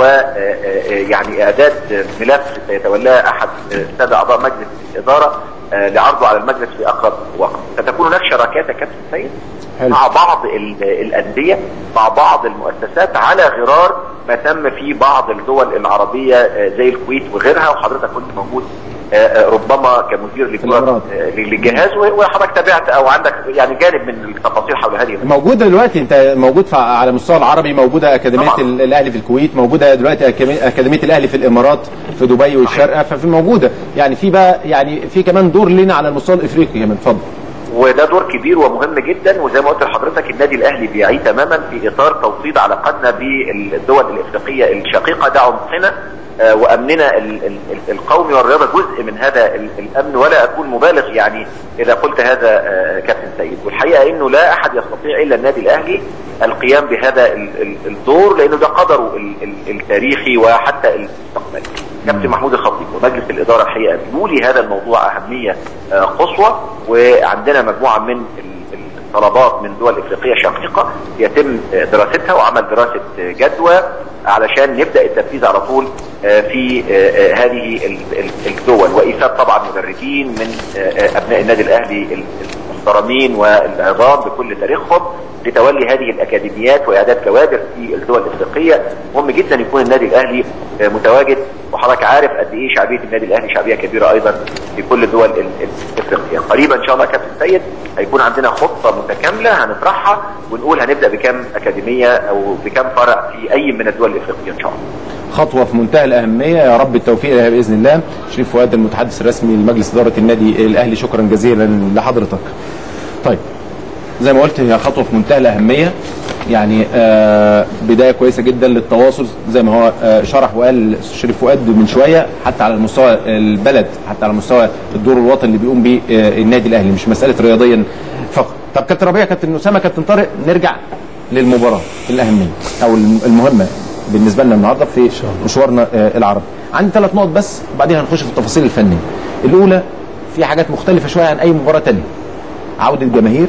ويعني اعداد ملف سيتولاه احد آه، الساده اعضاء مجلس الاداره آه، لعرضه على المجلس في اقرب وقت ستكون هناك شراكات يا كابتن سيد حلو. مع بعض ال- الانديه مع بعض المؤسسات على غرار ما تم في بعض الدول العربيه آه، زي الكويت وغيرها وحضرتك كنت موجود آه، آه، ربما كمدير الإمارات. لكرة آه، للجهاز و- وحضرتك تابعت او عندك يعني جانب من التفاصيل حول هذه الأمور. موجوده دلوقتي انت موجود في على مستوى العربي موجوده اكاديميه طبعاً. ال- الاهلي في الكويت موجوده دلوقتي أكاديمية- اكاديميه الاهلي في الامارات في دبي والشارقه ففي موجوده يعني في بقى يعني في كمان دور لنا على المستوى الافريقي كمان اتفضل وده دور كبير ومهم جدا وزي ما قلت لحضرتك النادي الاهلي بيعي تماما في اطار توطيد علاقاتنا بالدول الافريقيه الشقيقه ده عمقنا آه، وامننا ال- ال- ال- القومي والرياضه جزء من هذا ال- الامن ولا اكون مبالغ يعني اذا قلت هذا آه، كابتن سيد والحقيقه انه لا احد يستطيع الا النادي الاهلي القيام بهذا ال- ال- الدور لانه ده قدره ال- ال- التاريخي وحتى المستقبلي كابتن محمود الخطيب ومجلس الاداره الحقيقه بيولي هذا الموضوع اهميه آه، قصوى وعندنا مجموعه من ال- ال- الطلبات من دول افريقيه شقيقه يتم آه، دراستها وعمل دراسه آه، جدوى علشان نبدا التنفيذ على طول آه، في آه، آه، هذه ال- ال- الدول وايفاد طبعا مدربين من آه، آه، ابناء النادي الاهلي ال- المحترمين والعظام بكل تاريخهم لتولي هذه الاكاديميات واعداد كوادر في الدول الافريقيه مهم جدا يكون النادي الاهلي آه، متواجد وحضرتك عارف قد ايه شعبيه النادي الاهلي شعبيه كبيره ايضا في كل الدول ال- ال- الافريقيه قريبا ان شاء الله يا كابتن سيد هيكون عندنا خطه متكامله هنطرحها ونقول هنبدا بكم اكاديميه او بكم فرع في اي من الدول الافريقيه ان شاء الله خطوه في منتهى الاهميه يا رب التوفيق لها باذن الله شريف فؤاد المتحدث الرسمي لمجلس اداره النادي الاهلي شكرا جزيلا لحضرتك طيب زي ما قلت هي خطوه في منتهى الاهميه يعني آه بدايه كويسه جدا للتواصل زي ما هو آه شرح وقال شريف فؤاد من شويه حتى على المستوى البلد حتى على مستوى الدور الوطني اللي بيقوم بيه آه النادي الاهلي مش مساله رياضيا فقط طب كابتن ربيع كابتن اسامه كابتن طارق نرجع للمباراه الاهميه او الم- المهمه بالنسبه لنا النهارده في مشوارنا آه العربي عندي ثلاث نقط بس وبعدين هنخش في التفاصيل الفنيه الاولى في حاجات مختلفه شويه عن اي مباراه تانية عوده جماهير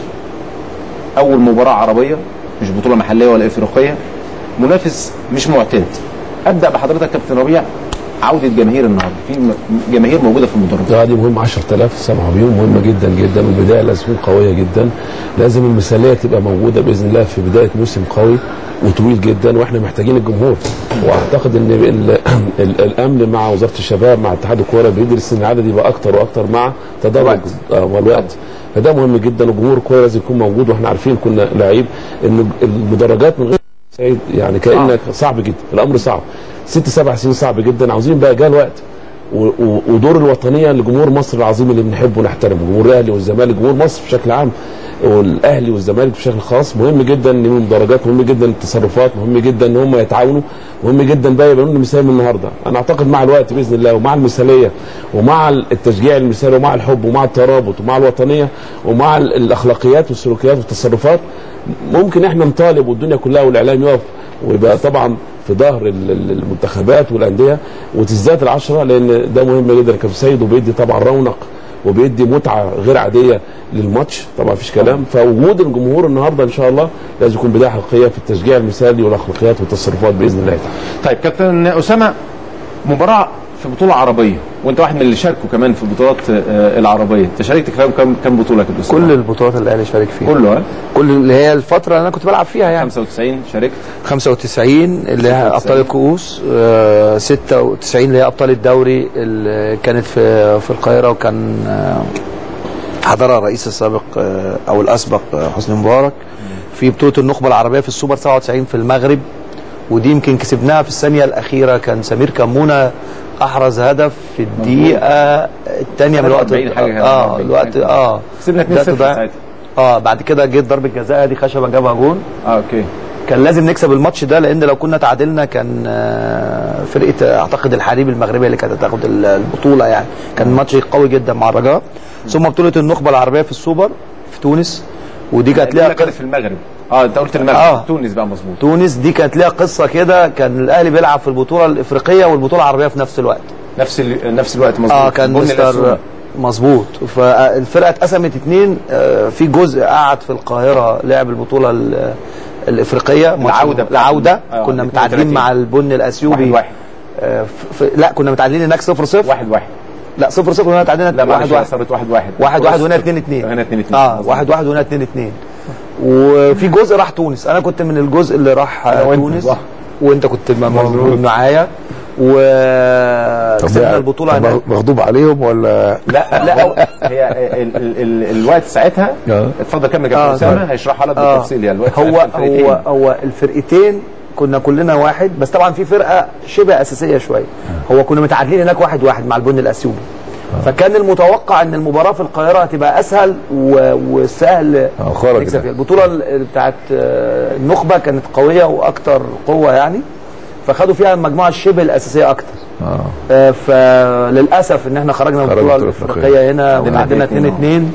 اول مباراه عربيه مش بطوله محليه ولا افريقيه منافس مش معتاد ابدا بحضرتك كابتن ربيع عوده جماهير النهارده في م- جماهير موجوده في المدرج اه دي مهم 10000 سمعوا بيهم مهمه جدا جدا والبدايه لازم تكون قويه جدا لازم المثاليه تبقى موجوده باذن الله في بدايه موسم قوي وطويل جدا واحنا محتاجين الجمهور واعتقد ان ال ال الامن مع وزاره الشباب مع اتحاد الكوره بيدرس ان العدد يبقى اكتر واكتر مع تدرج آه، والوقت فده مهم جدا وجمهور الكوره لازم يكون موجود واحنا عارفين كنا لعيب ان المدرجات من غير سيد يعني كانك صعب جدا الامر صعب ست سبع سنين صعب جدا عاوزين بقى جاء الوقت و- و- ودور الوطنيه لجمهور مصر العظيم اللي بنحبه ونحترمه جمهور الاهلي والزمالك جمهور مصر بشكل عام والاهلي والزمالك بشكل خاص مهم جدا ان من درجات مهم جدا التصرفات مهم جدا ان هم يتعاونوا مهم جدا بقى يبقى لنا مثال من النهارده انا اعتقد مع الوقت باذن الله ومع المثاليه ومع التشجيع المثالي ومع الحب ومع الترابط ومع الوطنيه ومع ال- الاخلاقيات والسلوكيات والتصرفات ممكن احنا نطالب والدنيا كلها والاعلام يقف ويبقى طبعا في ظهر ال- ال- المنتخبات والانديه وتزداد العشره لان ده مهم جدا كابتن سيد وبيدي طبعا رونق وبيدي متعه غير عاديه للماتش طبعا مفيش كلام فوجود الجمهور النهارده ان شاء الله لازم يكون بدايه حقيقيه في التشجيع المثالي والاخلاقيات والتصرفات باذن الله تعالى. طيب كابتن اسامه مباراه في بطوله عربيه وانت واحد من اللي شاركوا كمان في البطولات آه، العربيه انت شاركت في كام كام بطوله يا كابتن اسامه كل البطولات اللي الاهلي شارك فيها كله ها كل اللي هي الفتره اللي انا كنت بلعب فيها يعني 95 شاركت 95 اللي هي 96. ابطال الكؤوس آه، 96 اللي هي ابطال الدوري اللي كانت في في القاهره وكان آه، حضرها الرئيس السابق آه، او الاسبق آه، حسني مبارك في بطوله النخبه العربيه في السوبر 97 في المغرب ودي يمكن كسبناها في الثانيه الاخيره كان سمير كمونه احرز هدف في الدقيقه الثانيه من الوقت 43 حاجة اه 44 الوقت حاجة. اه كسبنا 2-0 ده تضيع- ساعتها. اه بعد كده جت ضربه جزاء دي خشبه جابها جون اه اوكي كان لازم نكسب الماتش ده لان لو كنا تعادلنا كان آه، فرقه اعتقد الحريب المغربيه اللي كانت هتاخد ال- البطوله يعني كان ماتش قوي جدا مع الرجاء ثم بطوله النخبه العربيه في السوبر في تونس ودي كانت ليها كانت في المغرب اه انت قلت المغرب آه. تونس بقى مظبوط تونس دي كانت ليها قصه كده كان الاهلي بيلعب في البطوله الافريقيه والبطوله العربيه في نفس الوقت نفس ال... نفس الوقت مظبوط اه كان بن مستر الأسود. مظبوط فالفرقه اتقسمت اتنين آه، في جزء قعد في القاهره لعب البطوله ال- الافريقيه ماتش العودة بتاعت- العوده آه، كنا 32. متعادلين مع البن الاثيوبي واحد واحد آه، ف- ف- لا كنا متعادلين هناك 0 0 واحد واحد لا 0 0 وهنا تعادلنا لا 1 معلش 1 صارت واحد واحد واحد واحد وهنا 2 2 هنا 2 2 اه واحد واحد وهنا 2 2 وفي جزء راح تونس انا كنت من الجزء اللي راح آه، وأنت، تونس صح. وانت كنت م- موجود معايا وكسبنا البطوله طب هناك مغضوب عليهم ولا لا لا هو- هي ال ال ال الوقت ساعتها آه. اتفضل كمل يا آه، كابتن اسامه طيب. هيشرحها لك آه. بالتفصيل يعني الوقت هو ساعتها الفرقتين. هو هو الفرقتين كنا كلنا واحد بس طبعا في فرقه شبه اساسيه شويه هو كنا متعادلين هناك واحد واحد مع البن الاثيوبي فكان المتوقع ان المباراه في القاهره هتبقى اسهل و- وسهل آه، خرج نكسب ده. فيها البطوله ال- بتاعت آه، النخبه كانت قويه واكتر قوه يعني فخدوا فيها المجموعه الشبه الاساسيه اكتر اه آه، فللاسف ان احنا خرجنا من خرجنا البطوله البطولة الافريقيه هنا عندنا وعندنا 2-2 2 2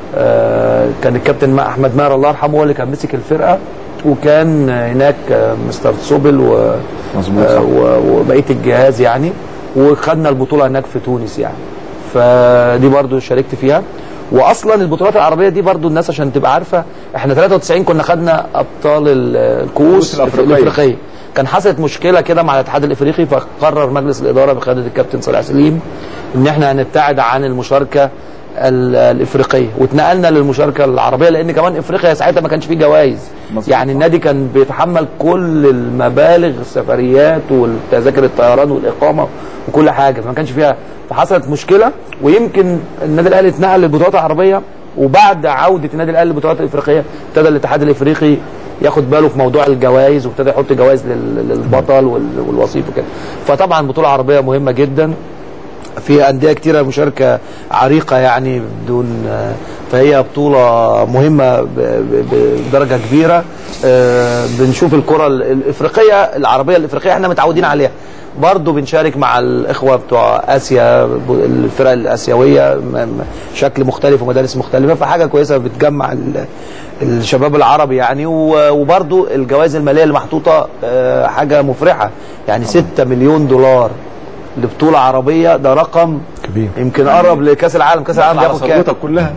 كان الكابتن ما- احمد ماهر الله يرحمه هو اللي كان مسك الفرقه وكان هناك آه، مستر سوبل و مظبوط آه، صح. و- وبقيه الجهاز يعني وخدنا البطوله هناك في تونس يعني فدي برضو شاركت فيها واصلا البطولات العربيه دي برضو الناس عشان تبقى عارفه احنا 93 كنا خدنا ابطال ال- الكؤوس الأفريقية. الافريقيه كان حصلت مشكله كده مع الاتحاد الافريقي فقرر مجلس الاداره بقياده الكابتن صالح سليم ان احنا هنبتعد عن المشاركه ال- الافريقيه واتنقلنا للمشاركه العربيه لان كمان افريقيا ساعتها ما كانش فيه جوائز مظبوط. يعني النادي كان بيتحمل كل المبالغ السفريات والتذاكر الطيران والاقامه وكل حاجه فما كانش فيها فحصلت مشكله ويمكن النادي الاهلي اتنقل للبطولات العربيه وبعد عوده النادي الاهلي للبطولات الافريقيه ابتدى الاتحاد الافريقي ياخد باله في موضوع الجوائز وابتدى يحط جوائز لل- للبطل وال- والوصيف وكده فطبعا بطوله عربيه مهمه جدا في انديه كتيره مشاركه عريقه يعني بدون فهي بطوله مهمه ب- ب- بدرجه كبيره آه، بنشوف الكره ال- الافريقيه العربيه الافريقيه احنا متعودين عليها برضه بنشارك مع الاخوه بتوع اسيا ب- الفرق الاسيويه م- م- شكل مختلف ومدارس مختلفه فحاجه كويسه بتجمع ال- الشباب العربي يعني و- وبرضه الجوائز الماليه اللي محطوطه آه، حاجه مفرحه يعني 6 مليون دولار لبطوله عربيه ده رقم كبير يمكن قرب لكاس العالم كاس العالم على بياخد كام ثروتك كلها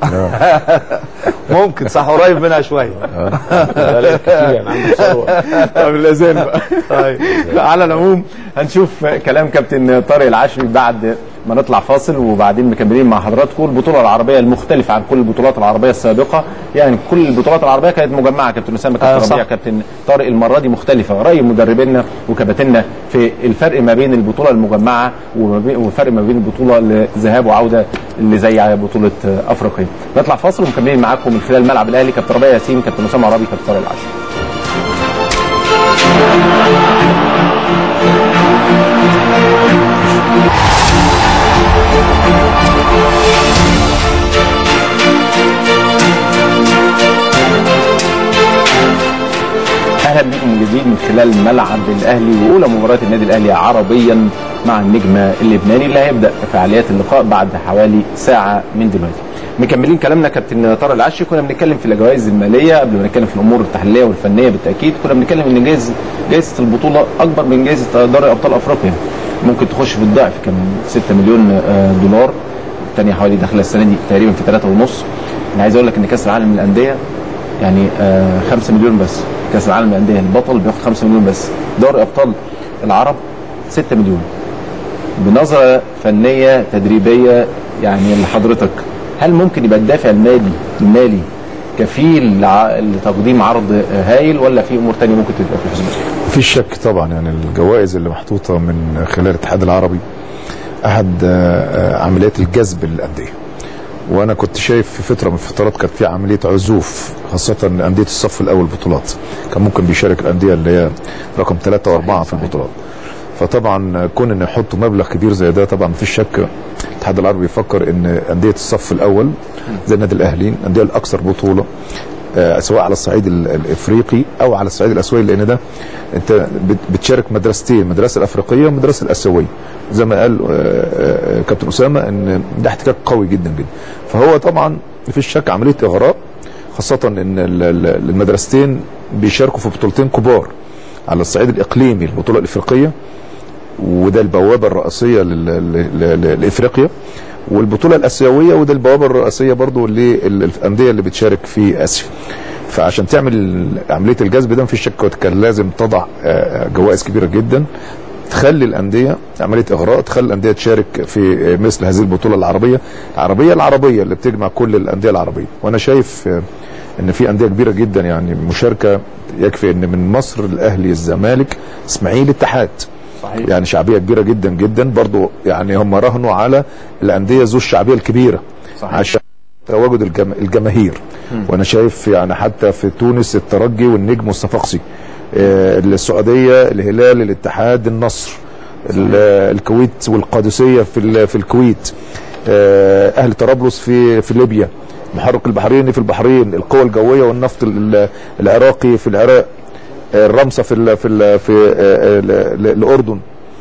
ممكن صح قريب منها شويه كتير يعني عنده ثروه طب الاذان بقى طيب على العموم هنشوف كلام كابتن طارق العشري بعد ما نطلع فاصل وبعدين مكملين مع حضراتكم البطوله العربيه المختلفه عن كل البطولات العربيه السابقه يعني كل البطولات العربيه كانت مجمعه كابتن اسامه آه، كابتن صح. ربيع كابتن طارق المره دي مختلفه راي مدربينا وكباتننا في الفرق ما بين البطوله المجمعه وما بين- والفرق ما بين البطوله لذهاب وعوده اللي زي بطوله افريقيا نطلع فاصل ومكملين معاكم من خلال ملعب الاهلي كابتن ربيع ياسين كابتن اسامه عربي كابتن طارق العشري اهلا بكم من جديد من خلال ملعب الاهلي واولى مباريات النادي الاهلي عربيا مع النجم اللبناني اللي هيبدا فعاليات اللقاء بعد حوالي ساعه من دلوقتي. مكملين كلامنا كابتن طارق العشي كنا بنتكلم في الجوائز الماليه قبل ما نتكلم في الامور التحليليه والفنيه بالتاكيد كنا بنتكلم ان جائزه جائزه البطوله اكبر من جائزه دوري ابطال افريقيا ممكن تخش في الضعف كان 6 مليون آه، دولار الثانيه حوالي داخله السنه دي تقريبا في 3 ونص انا عايز اقول لك ان كاس العالم للانديه يعني آه 5 مليون بس كاس العالم للانديه البطل بياخد 5 مليون بس دوري ابطال العرب 6 مليون بنظره فنيه تدريبيه يعني لحضرتك هل ممكن يبقى الدافع المالي المالي كفيل لع- لتقديم عرض هايل ولا في امور تانية ممكن تبقى في الحسبان؟ مفيش شك طبعا يعني الجوائز اللي محطوطه من خلال الاتحاد العربي احد آه، آه، عمليات الجذب للانديه وانا كنت شايف في فتره من الفترات كانت في عمليه عزوف خاصه انديه الصف الاول بطولات كان ممكن بيشارك الانديه اللي هي رقم ثلاثة واربعة في البطولات فطبعا كون ان يحطوا مبلغ كبير زي ده طبعا مفيش شك الاتحاد العربي بيفكر ان انديه الصف الاول زي النادي الاهلي الانديه الاكثر بطوله آه، سواء على الصعيد ال- الافريقي او على الصعيد الاسيوي لان ده انت بت- بتشارك مدرستين المدرسه الافريقيه والمدرسه الاسيويه زي ما قال آه، آه، كابتن اسامه ان ده احتكاك قوي جدا جدا فهو طبعا مفيش شك عمليه اغراء خاصه ان ال- ال- المدرستين بيشاركوا في بطولتين كبار على الصعيد الاقليمي البطوله الافريقيه وده البوابه الرئيسيه لل- ل- ل- لافريقيا والبطوله الاسيويه وده البوابه الرئيسيه برضو للانديه اللي بتشارك في اسيا فعشان تعمل عمليه الجذب ده مفيش شك كان لازم تضع آه، جوائز كبيره جدا تخلي الانديه عمليه اغراء تخلي الانديه تشارك في آه، مثل هذه البطوله العربيه العربيه العربيه اللي بتجمع كل الانديه العربيه وانا شايف آه، ان في انديه كبيره جدا يعني مشاركه يكفي ان من مصر الاهلي الزمالك اسماعيلي اتحاد صحيح. يعني شعبيه كبيره جدا جدا برضو يعني هم راهنوا على الانديه ذو الشعبيه الكبيره صحيح. عشان تواجد الجم... الجماهير وانا شايف يعني حتى في تونس الترجي والنجم والصفاقسي آه السعوديه الهلال الاتحاد النصر ال- الكويت والقادسيه في ال- في الكويت آه اهل طرابلس في في ليبيا محرك البحريني في البحرين القوى الجويه والنفط ال- العراقي في العراق آه، الرمسه في ال في ال في آه، آه، ال- ال- الاردن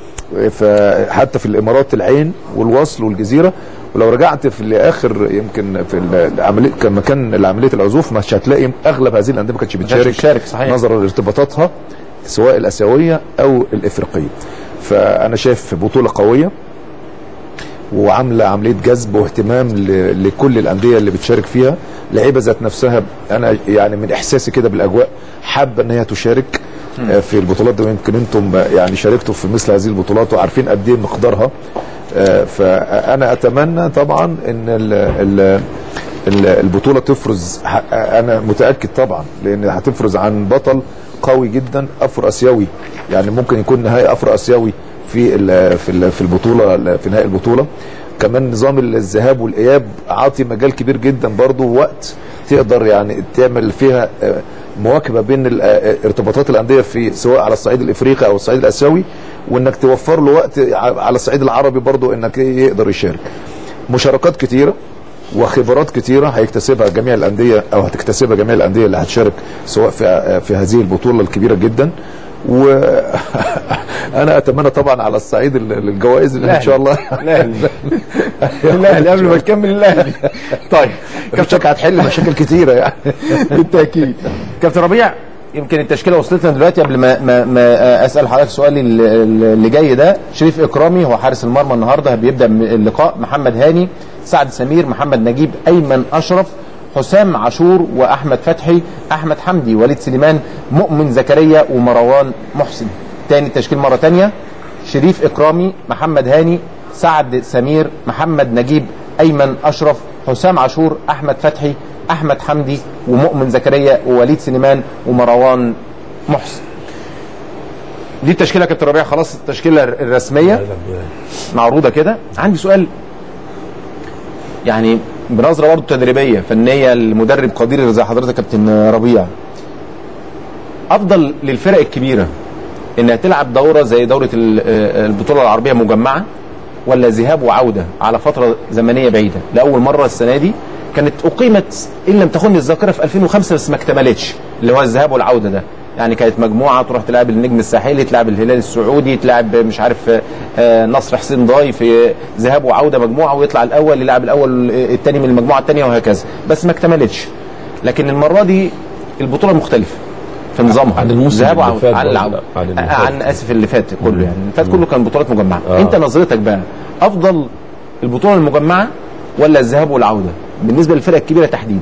فحتى في الامارات العين والوصل والجزيره ولو رجعت في الاخر يمكن في العمليه كان مكان عمليه العزوف مش هتلاقي اغلب هذه الانديه ما كانتش بتشارك بتشارك، صحيح. نظرا لارتباطاتها سواء الاسيويه او الافريقيه فانا شايف بطوله قويه وعامله عمليه جذب واهتمام ل- لكل الانديه اللي بتشارك فيها لعيبه ذات نفسها انا يعني من احساسي كده بالاجواء حابه ان هي تشارك آه، في البطولات دي ويمكن انتم يعني شاركتوا في مثل هذه البطولات وعارفين قد ايه مقدارها آه، فانا اتمنى طبعا ان ال ال ال- البطوله تفرز ح- انا متاكد طبعا لان هتفرز عن بطل قوي جدا افرو اسيوي يعني ممكن يكون نهائي افرو اسيوي في ال في ال في البطوله في نهائي البطوله كمان نظام الذهاب والاياب عاطي مجال كبير جدا برضو وقت تقدر يعني تعمل فيها آه، مواكبه بين ال- آه، ارتباطات الانديه في سواء على الصعيد الافريقي او الصعيد الاسيوي وانك توفر له وقت ع- على الصعيد العربي برضو انك يقدر يشارك مشاركات كتيره وخبرات كتيره هيكتسبها جميع الانديه او هتكتسبها جميع الانديه اللي هتشارك سواء في في هذه البطوله الكبيره جدا وانا اتمنى طبعا على الصعيد ال- الجوائز اللي ان شاء الله الاهلي الاهلي قبل ما تكمل الاهلي طيب كابتن هتحل مشاكل كتيره يعني بالتاكيد كابتن ربيع يمكن التشكيله وصلت لنا دلوقتي قبل ما ما, ما اسال حضرتك سؤالي ال- اللي جاي ده شريف اكرامي هو حارس المرمى النهارده بيبدا م- اللقاء محمد هاني سعد سمير محمد نجيب ايمن اشرف حسام عاشور واحمد فتحي احمد حمدي وليد سليمان مؤمن زكريا ومروان محسن تاني التشكيل مره تانيه شريف اكرامي محمد هاني سعد سمير محمد نجيب ايمن اشرف حسام عاشور احمد فتحي احمد حمدي ومؤمن زكريا ووليد سليمان ومروان محسن دي التشكيله يا كابتن ربيع خلاص التشكيله الرسميه معروضه كده عندي سؤال يعني بنظره برضه تدريبيه فنيه المدرب قدير زي حضرتك يا كابتن ربيع افضل للفرق الكبيره انها تلعب دوره زي دوره ال- آه، البطوله العربيه مجمعه ولا ذهاب وعوده على فتره زمنيه بعيده لاول مره السنه دي كانت اقيمت ان لم تخن الذاكره في 2005 بس ما اكتملتش اللي هو الذهاب والعوده ده يعني كانت مجموعه تروح تلعب النجم الساحلي تلعب الهلال السعودي تلعب مش عارف آه، نصر حسين ضاي في ذهاب وعوده مجموعه ويطلع الاول يلعب الاول الثاني من المجموعه الثانيه وهكذا بس ما اكتملتش لكن المره دي البطوله مختلفه في نظامها عن الموسم ذهاب اللي وعوده فات عن برضه. العوده عن اللي عن, فات. عن اسف اللي فات كله يعني اللي فات كله كان بطولات مجمعه آه. انت نظرتك بقى افضل البطوله المجمعه ولا الذهاب والعوده بالنسبه للفرق الكبيره تحديدا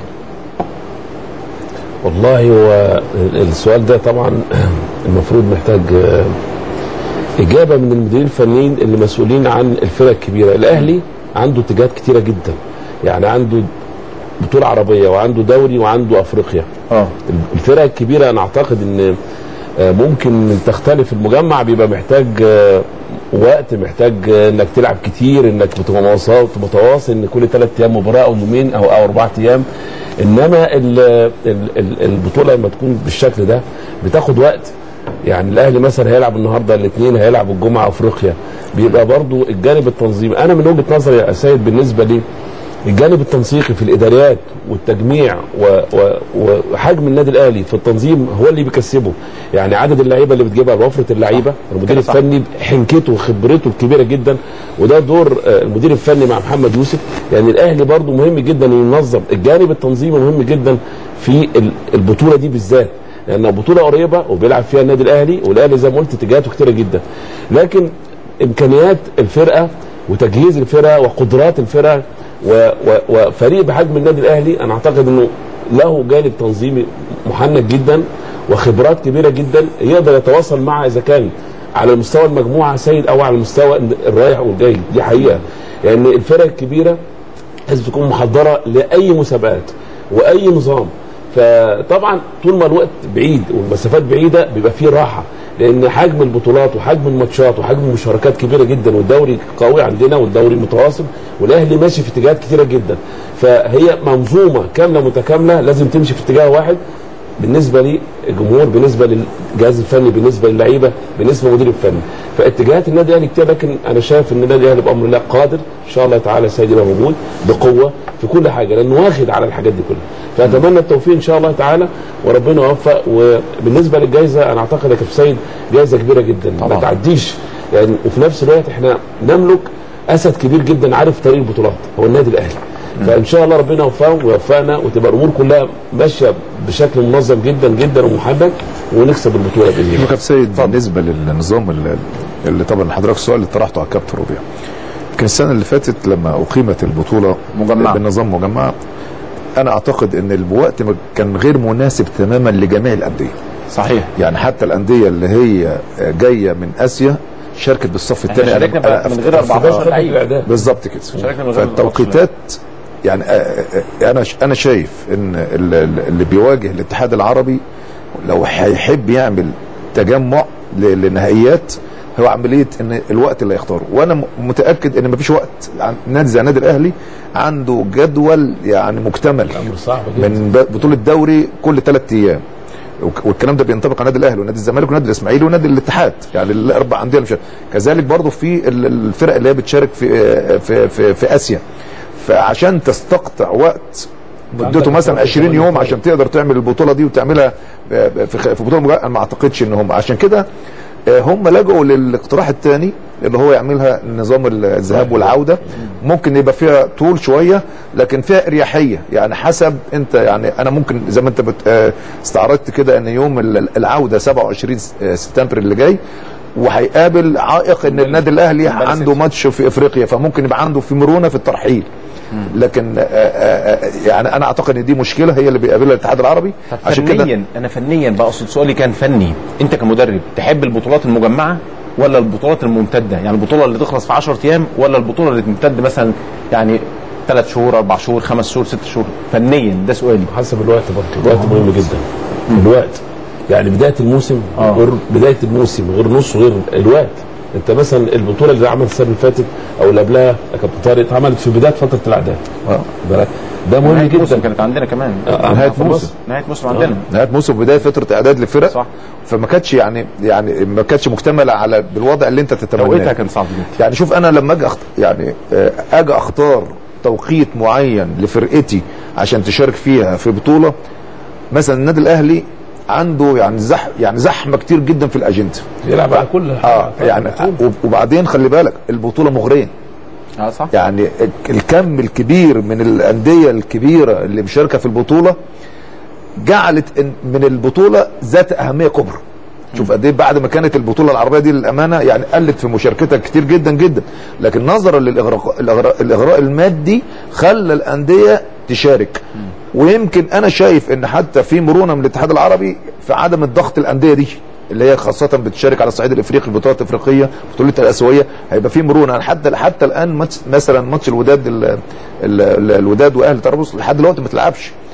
والله هو السؤال ده طبعا المفروض محتاج آه، اجابه من المديرين الفنيين اللي مسؤولين عن الفرق الكبيره الاهلي عنده اتجاهات كتيره جدا يعني عنده بطوله عربيه وعنده دوري وعنده افريقيا اه الفرق الكبيره انا اعتقد ان آه، ممكن تختلف المجمع بيبقى محتاج آه، وقت محتاج انك تلعب كتير انك بتبقى مواصل متواصل ان كل ثلاث ايام مباراه او يومين او او اربع ايام انما ال ال ال البطوله لما تكون بالشكل ده بتاخد وقت يعني الاهلي مثلا هيلعب النهارده الاثنين هيلعب الجمعه افريقيا بيبقى برضو الجانب التنظيمي انا من وجهه نظري يا سيد بالنسبه لي الجانب التنسيقي في الاداريات والتجميع و- و- وحجم النادي الاهلي في التنظيم هو اللي بيكسبه يعني عدد اللعيبه اللي بتجيبها وفره اللعيبه المدير صح. الفني حنكته وخبرته الكبيره جدا وده دور آه، المدير الفني مع محمد يوسف يعني الاهلي برضو مهم جدا ينظم الجانب التنظيمي مهم جدا في ال- البطوله دي بالذات لانها بطوله قريبه وبيلعب فيها النادي الاهلي والاهلي زي ما قلت اتجاهاته كتيره جدا لكن امكانيات الفرقه وتجهيز الفرقه وقدرات الفرقه و و وفريق بحجم النادي الاهلي انا اعتقد انه له جانب تنظيمي محنك جدا وخبرات كبيره جدا يقدر يتواصل معها اذا كان على مستوى المجموعه سيد او على المستوى الرايح والجاي دي حقيقه لان يعني الفرق الكبيره لازم تكون محضره لاي مسابقات واي نظام فطبعا طول ما الوقت بعيد والمسافات بعيده بيبقى فيه راحه لان حجم البطولات وحجم الماتشات وحجم المشاركات كبيره جدا والدوري قوي عندنا والدوري متواصل والاهلي ماشي في اتجاهات كتيره جدا فهي منظومه كامله متكامله لازم تمشي في اتجاه واحد بالنسبه للجمهور بالنسبه للجهاز الفني بالنسبه للعيبه بالنسبه للمدير الفني فاتجاهات النادي الاهلي كتير لكن انا شايف ان النادي الاهلي بامر الله قادر ان شاء الله تعالى سيد يبقى موجود بقوه في كل حاجه لانه واخد على الحاجات دي كلها فاتمنى التوفيق ان شاء الله تعالى وربنا يوفق وبالنسبه للجائزه انا اعتقد يا كابتن سيد جائزه كبيره جدا طبعاً. ما تعديش يعني وفي نفس الوقت احنا نملك اسد كبير جدا عارف طريق البطولات هو النادي الاهلي فان شاء الله ربنا يوفقه ويوفقنا وتبقى الامور كلها ماشيه بشكل منظم جدا جدا ومحدد ونكسب البطوله باذن الله كابتن سيد بالنسبه للنظام اللي, اللي طبعا حضرتك السؤال اللي طرحته على الكابتن ربيع كان السنه اللي فاتت لما اقيمت البطوله مجمعة. بالنظام مجمعه انا اعتقد ان الوقت ما- كان غير مناسب تماما لجميع الانديه صحيح يعني حتى الانديه اللي هي جايه من اسيا شاركت بالصف احنا الثاني شاركنا بقى من غير 14 لعيب الاعداد بالظبط كده شاركنا من غير فالتوقيتات يعني آه، آه، انا ش- انا شايف ان ال- ال- اللي بيواجه الاتحاد العربي لو هيحب يعمل تجمع ل- لنهائيات هو عمليه ان الوقت اللي هيختاره وانا م- متاكد ان مفيش وقت عن- نادي زي النادي الاهلي عنده جدول يعني مكتمل امر صعب جدا من ب- بطوله دوري كل ثلاث ايام وك- والكلام ده بينطبق على النادي الاهلي ونادي الزمالك ونادي الاسماعيلي ونادي الاتحاد يعني الاربع انديه اللي بتشارك كذلك برضه في ال- الفرق اللي هي بتشارك في في في, في اسيا فعشان تستقطع وقت مدته عندك مثلا فترة 20 كمان يوم فرق. عشان تقدر تعمل البطوله دي وتعملها ب- ب- في خ- في بطوله مجا- انا ما اعتقدش ان هم عشان كده آه، هم لجؤوا للاقتراح الثاني اللي هو يعملها نظام الذهاب والعوده ممكن يبقى فيها طول شويه لكن فيها اريحيه يعني حسب انت يعني انا ممكن زي ما انت بت آه، استعرضت كده ان يوم ال- العوده 27 س- آه، سبتمبر اللي جاي وهيقابل عائق ان النادي الاهلي عنده ماتش في افريقيا فممكن يبقى عنده في مرونه في الترحيل لكن آه، آه، آه، يعني انا اعتقد ان دي مشكله هي اللي بيقابلها الاتحاد العربي عشان كده فنيا انا فنيا بقصد سؤالي كان فني انت كمدرب تحب البطولات المجمعه ولا البطولات الممتده يعني البطوله اللي تخلص في 10 ايام ولا البطوله اللي تمتد مثلا يعني ثلاث شهور اربع شهور خمس شهور ست شهور فنيا ده سؤالي حسب الوقت برضه الوقت مهم جدا الوقت يعني بدايه الموسم آه. غير بدايه الموسم غير نص غير الوقت انت مثلا البطوله اللي عملت السنه اللي فاتت او اللي قبلها يا كابتن طارق اتعملت في بدايه فتره الاعداد بالك؟ ده مهم نهايه موسم جدا كانت عندنا كمان آه، نهاية خلاص. موسم. نهايه موسم عندنا نهايه موسم بدايه فتره اعداد للفرق صح. فما كانتش يعني يعني ما كانتش مكتمله على بالوضع اللي انت توقيتها تتمناه كان صعب جدا يعني شوف انا لما اجي أخت... يعني آه، اجي اختار توقيت معين لفرقتي عشان تشارك فيها في بطوله مثلا النادي الاهلي عنده يعني زح يعني زحمه كتير جدا في الاجنده يلعب على كل اه يعني وبعدين خلي بالك البطوله مغريه اه صح يعني الكم الكبير من الانديه الكبيره اللي مشاركه في البطوله جعلت إن- من البطوله ذات اهميه كبرى شوف قد ايه بعد ما كانت البطوله العربيه دي للامانه يعني قلت في مشاركتها كتير جدا جدا لكن نظرا للاغراء الاغراء, الإغراء المادي خلى الانديه تشارك ويمكن انا شايف ان حتى في مرونه من الاتحاد العربي في عدم الضغط الانديه دي اللي هي خاصة بتشارك على الصعيد الافريقي البطولات الافريقية بطولة الاسيوية هيبقى في مرونة حتى حتى الان ماتش مثلا ماتش الوداد ال ال ال الوداد واهلي طرابلس لحد دلوقتي ما تلعبش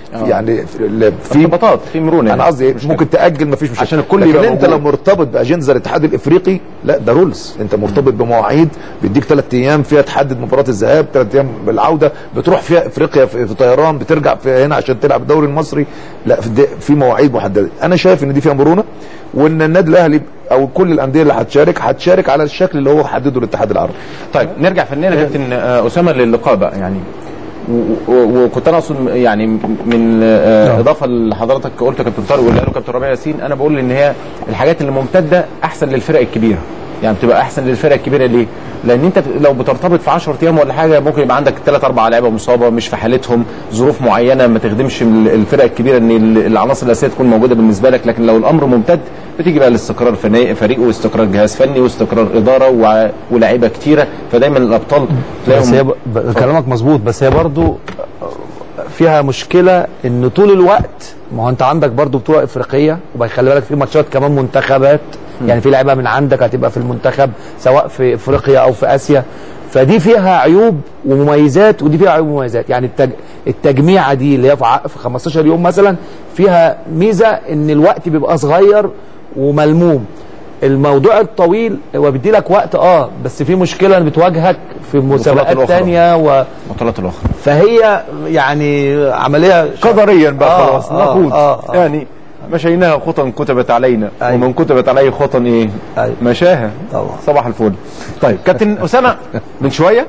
آه. يعني في في ارتباطات في مرونه انا قصدي إيه؟ ممكن تاجل مفيش مشكله عشان الكل لكن يبقى انت موجود. لو مرتبط باجنده الاتحاد الافريقي لا ده رولز انت مرتبط بمواعيد بيديك ثلاث ايام فيها تحدد مباراه الذهاب ثلاث ايام بالعوده بتروح فيها افريقيا في, في طيران بترجع في هنا عشان تلعب الدوري المصري لا في, دي- في مواعيد محدده انا شايف ان دي فيها مرونه وان النادي الاهلي او كل الانديه اللي هتشارك هتشارك على الشكل اللي هو حدده الاتحاد العربي طيب نرجع فنيا يا كابتن آه، اسامه للقاء بقى يعني و- و- وكنت انا اقصد يعني من آه، اضافه لحضرتك قلت يا كابتن طارق واللي قاله كابتن ربيع ياسين انا بقول ان هي الحاجات اللي ممتده احسن للفرق الكبيره يعني بتبقى احسن للفرق الكبيره ليه؟ لان انت لو بترتبط في 10 ايام ولا حاجه ممكن يبقى عندك ثلاث اربع لعيبه مصابه مش في حالتهم ظروف معينه ما تخدمش ال- الفرق الكبيره ان ال- العناصر الاساسيه تكون موجوده بالنسبه لك لكن لو الامر ممتد بتيجي بقى لاستقرار فني- فريق واستقرار جهاز فني واستقرار اداره وع- ولاعيبه كتيره فدايما الابطال بس هي تلاقيهم ب... ب... كلامك مظبوط بس هي برضو فيها مشكله ان طول الوقت ما هو انت عندك برضو بطوله افريقيه وبيخلي بالك في ماتشات كمان منتخبات يعني في لعيبه من عندك هتبقى في المنتخب سواء في افريقيا او في اسيا فدي فيها عيوب ومميزات ودي فيها عيوب ومميزات يعني التج... التجميعه دي اللي هي في ع- في 15 يوم مثلا فيها ميزه ان الوقت بيبقى صغير وملموم الموضوع الطويل هو بيدي لك وقت اه بس في مشكله بتواجهك في مسابقات الأخرى. تانية و... البطولات الاخرى فهي يعني عمليه قدريا بقى آه، خلاص آه، نخوض آه، آه. يعني مشيناها خطا كتبت علينا أيوة. ومن كتبت عليه خطا ايه أيوة. مشاها طبعا. صباح الفل طيب كابتن اسامه من شويه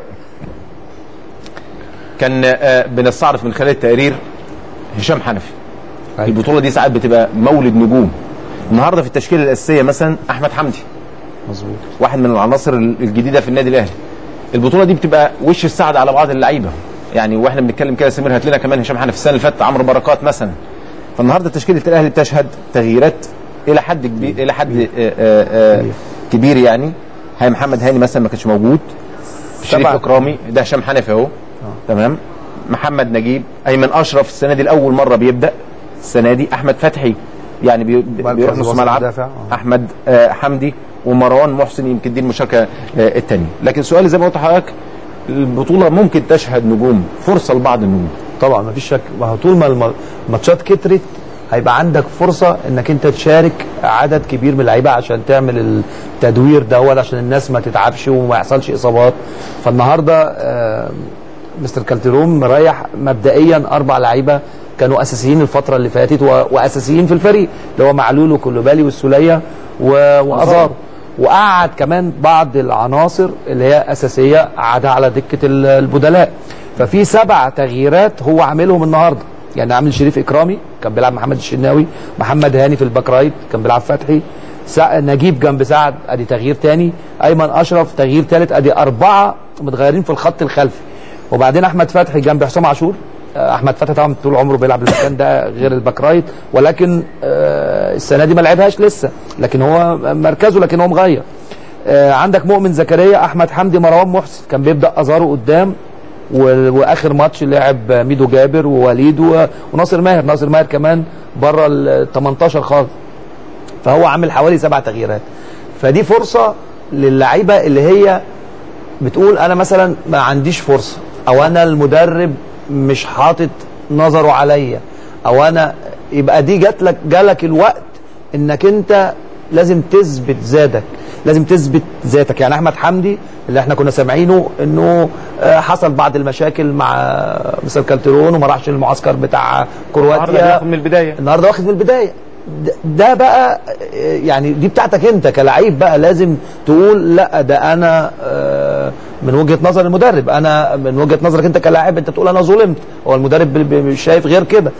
كان آه، بنستعرض من خلال التقرير هشام حنفي أيوة. البطوله دي ساعات بتبقى مولد نجوم النهارده في التشكيله الاساسيه مثلا احمد حمدي مظبوط واحد من العناصر الجديده في النادي الاهلي البطوله دي بتبقى وش السعد على بعض اللعيبه يعني واحنا بنتكلم كده سمير هات لنا كمان هشام حنفي السنه اللي فاتت عمرو بركات مثلا فالنهارده تشكيله الاهلي بتشهد تغييرات الى حد كبير الى حد آه، آه، آه، كبير يعني هاي محمد هاني مثلا ما كانش موجود شريف طبعا. اكرامي ده هشام حنفي اهو تمام محمد نجيب ايمن اشرف السنه دي لاول مره بيبدا السنه دي احمد فتحي يعني بي- مركز بيروح نص وسط ملعب مدافع. آه. احمد آه، حمدي ومروان محسن يمكن دي المشاركه آه، الثانيه لكن سؤالي زي ما قلت لحضرتك البطوله ممكن تشهد نجوم فرصه لبعض النجوم طبعا مفيش شك ما هو طول ما الم- الماتشات كترت هيبقى عندك فرصه انك انت تشارك عدد كبير من اللعيبه عشان تعمل التدوير دوت عشان الناس ما تتعبش وما يحصلش اصابات فالنهارده آه، مستر كالتيروم مريح مبدئيا اربع لعيبه كانوا اساسيين الفتره اللي فاتت و- واساسيين في الفريق اللي هو معلول وكولوبالي والسوليه و- وازارو وقعد كمان بعض العناصر اللي هي اساسيه قعدها على دكه ال- البدلاء ففي سبع تغييرات هو عاملهم النهارده يعني عامل شريف اكرامي كان بيلعب محمد الشناوي محمد هاني في الباك رايت كان بيلعب فتحي سع- نجيب جنب سعد ادي تغيير تاني ايمن اشرف تغيير تالت ادي اربعه متغيرين في الخط الخلفي وبعدين احمد فتحي جنب حسام عاشور آه، احمد فتحي طبعا طول عمره بيلعب المكان ده غير الباك رايت ولكن آه، السنه دي ما لعبهاش لسه لكن هو مركزه لكن هو مغير آه، عندك مؤمن زكريا احمد حمدي مروان محسن كان بيبدا ازارو قدام و- واخر ماتش لعب ميدو جابر ووليد و- وناصر ماهر ناصر ماهر كمان بره ال 18 خالص فهو عامل حوالي سبع تغييرات فدي فرصه للعيبه اللي هي بتقول انا مثلا ما عنديش فرصه او انا المدرب مش حاطط نظره عليا او انا يبقى دي جات لك جالك الوقت انك انت لازم تثبت ذاتك لازم تثبت ذاتك يعني احمد حمدي اللي احنا كنا سامعينه انه آه، حصل بعض المشاكل مع مستر كالترون وما راحش المعسكر بتاع النهارده كرواتيا بياخد من البدايه النهارده واخد من البدايه ده- ده بقى آه، يعني دي بتاعتك انت كلعيب بقى لازم تقول لا ده انا آه، من وجهه نظر المدرب انا من وجهه نظرك انت كلاعب انت تقول انا ظلمت هو المدرب ب- ب- مش شايف غير كده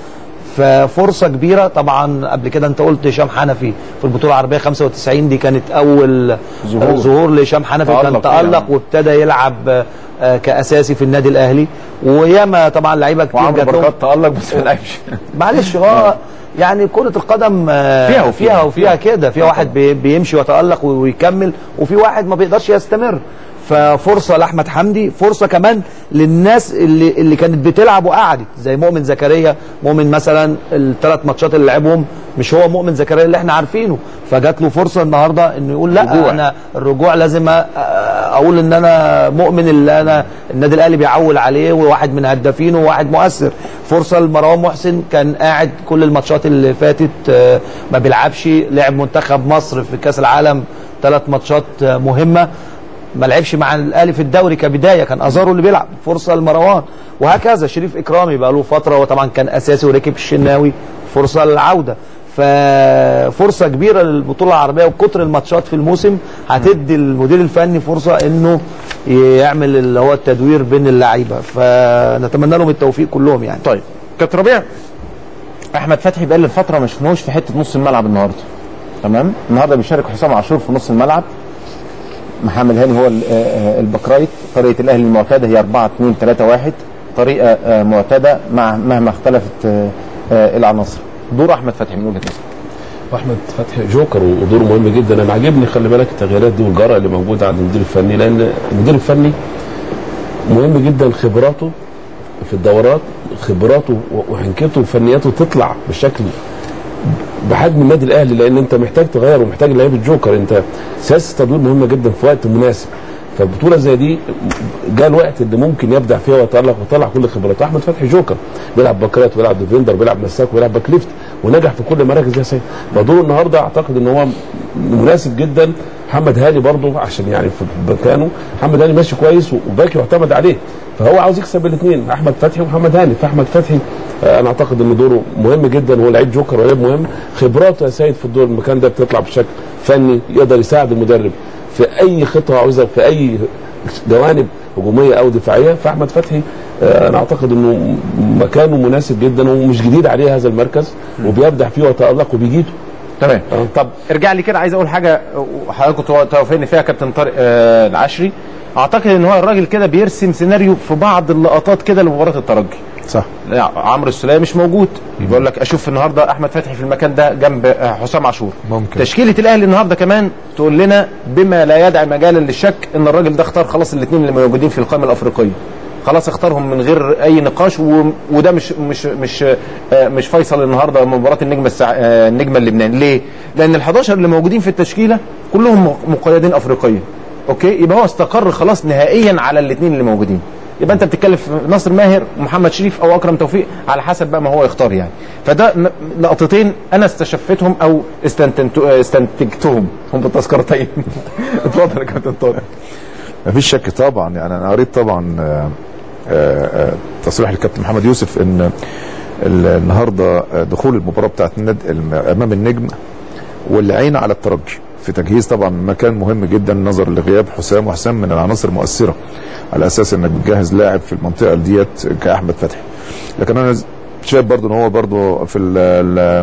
ففرصه كبيره طبعا قبل كده انت قلت هشام حنفي في البطوله العربيه 95 دي كانت اول ظهور. ظهور, ظهور لهشام حنفي تألق كان فيها. تالق وابتدى يلعب آه، كاساسي في النادي الاهلي وياما طبعا لعيبه كتير وعمرو جات لهم. بركات تالق بس ما لعبش معلش هو يعني كرة القدم آه، فيها وفيها. فيها وفيها كده فيها واحد بي- بيمشي ويتألق ويكمل وفي واحد ما بيقدرش يستمر ففرصة لأحمد حمدي فرصة كمان للناس اللي اللي كانت بتلعب وقعدت زي مؤمن زكريا مؤمن مثلا الثلاث ماتشات اللي لعبهم مش هو مؤمن زكريا اللي احنا عارفينه فجات له فرصه النهارده انه يقول لا رجوع. انا الرجوع لازم أ- اقول ان انا مؤمن اللي انا النادي الاهلي بيعول عليه وواحد من هدافينه وواحد مؤثر فرصه لمروان محسن كان قاعد كل الماتشات اللي فاتت آه، ما بيلعبش لعب منتخب مصر في كاس العالم ثلاث ماتشات آه، مهمه ما لعبش مع الاهلي في الدوري كبدايه كان ازارو اللي بيلعب فرصه لمروان وهكذا شريف اكرامي بقى له فتره وطبعا كان اساسي وركب الشناوي فرصه للعوده ففرصه كبيره للبطوله العربيه وكتر الماتشات في الموسم هتدي المدير الفني فرصه انه يعمل اللي هو التدوير بين اللعيبه فنتمنى لهم التوفيق كلهم يعني طيب كابتن ربيع احمد فتحي بقى فتره ما شفناهوش في حته نص الملعب النهارده تمام النهارده بيشارك حسام عاشور في نص الملعب محمد هاني هو ال- آه، آه، الباك رايت طريقه الاهلي المعتاده هي 4 2 3 1 طريقه آه، معتاده مع مهما اختلفت آه، آه، العناصر دور احمد فتحي من وجهه نظرك واحمد فتحي جوكر ودوره مهم جدا انا عاجبني خلي بالك التغييرات دي والجرأه اللي موجوده عند المدير الفني لان المدير الفني مهم جدا خبراته في الدورات خبراته وحنكته وفنياته تطلع بشكل بحجم النادي الاهلي لان انت محتاج تغير ومحتاج لعيبه جوكر انت سياسه التدوير مهمه جدا في وقت مناسب فبطوله زي دي جاء الوقت اللي ممكن يبدع فيها ويتالق ويطلع كل خبراته احمد فتحي جوكر بيلعب باكات وبيلعب ديفندر وبيلعب مساك وبيلعب باك ليفت ونجح في كل المراكز يا سيد فدوره النهارده اعتقد ان هو مناسب جدا محمد هاني برضه عشان يعني في مكانه محمد هاني ماشي كويس وباكي يعتمد عليه فهو عاوز يكسب الاثنين احمد فتحي ومحمد هاني فاحمد فتحي آه، انا اعتقد ان دوره مهم جدا هو لعيب جوكر ولعيب مهم خبراته يا سيد في الدور المكان ده بتطلع بشكل فني يقدر يساعد المدرب في اي خطه عاوزها في اي جوانب هجوميه او دفاعيه فاحمد فتحي آه، انا اعتقد انه مكانه مناسب جدا ومش جديد عليه هذا المركز وبيبدع فيه ويتالق وبيجيده تمام آه. طب ارجع لي كده عايز اقول حاجه وحضرتك كنت توافقني فيها كابتن طارق آه العشري اعتقد ان هو الراجل كده بيرسم سيناريو في بعض اللقطات كده لمباراه الترجي صح لا، عمرو السوليه مش موجود بيقول لك اشوف النهارده احمد فتحي في المكان ده جنب آه، حسام عاشور ممكن. تشكيله الاهلي النهارده كمان تقول لنا بما لا يدعي مجالا للشك ان الراجل ده اختار خلاص الاثنين اللي موجودين في القائمه الافريقيه خلاص اختارهم من غير اي نقاش و... وده مش مش مش آه، مش فيصل النهارده مباراه النجم السع... آه، النجم اللبناني ليه؟ لان ال11 اللي موجودين في التشكيله كلهم م- مقيدين افريقيا اوكي يبقى هو استقر خلاص نهائيا على الاثنين اللي موجودين يبقى انت بتتكلم في ناصر ماهر ومحمد شريف او اكرم توفيق على حسب بقى ما هو يختار يعني فده ن- لقطتين انا استشفتهم او استنتنت استنتجتهم هم بالتذكرتين اتفضل يا كابتن طارق ما فيش شك طبعا يعني انا قريت طبعا آه، آه، آه، تصريح الكابتن محمد يوسف ان ال- النهارده آه، دخول المباراه بتاعت النادي الم- امام النجم والعين على الترجي في تجهيز طبعا مكان مهم جدا نظرا لغياب حسام وحسام من العناصر المؤثره على اساس انك بتجهز لاعب في المنطقه ديت كاحمد فتحي لكن انا شايف برضو ان هو برضو في ال ال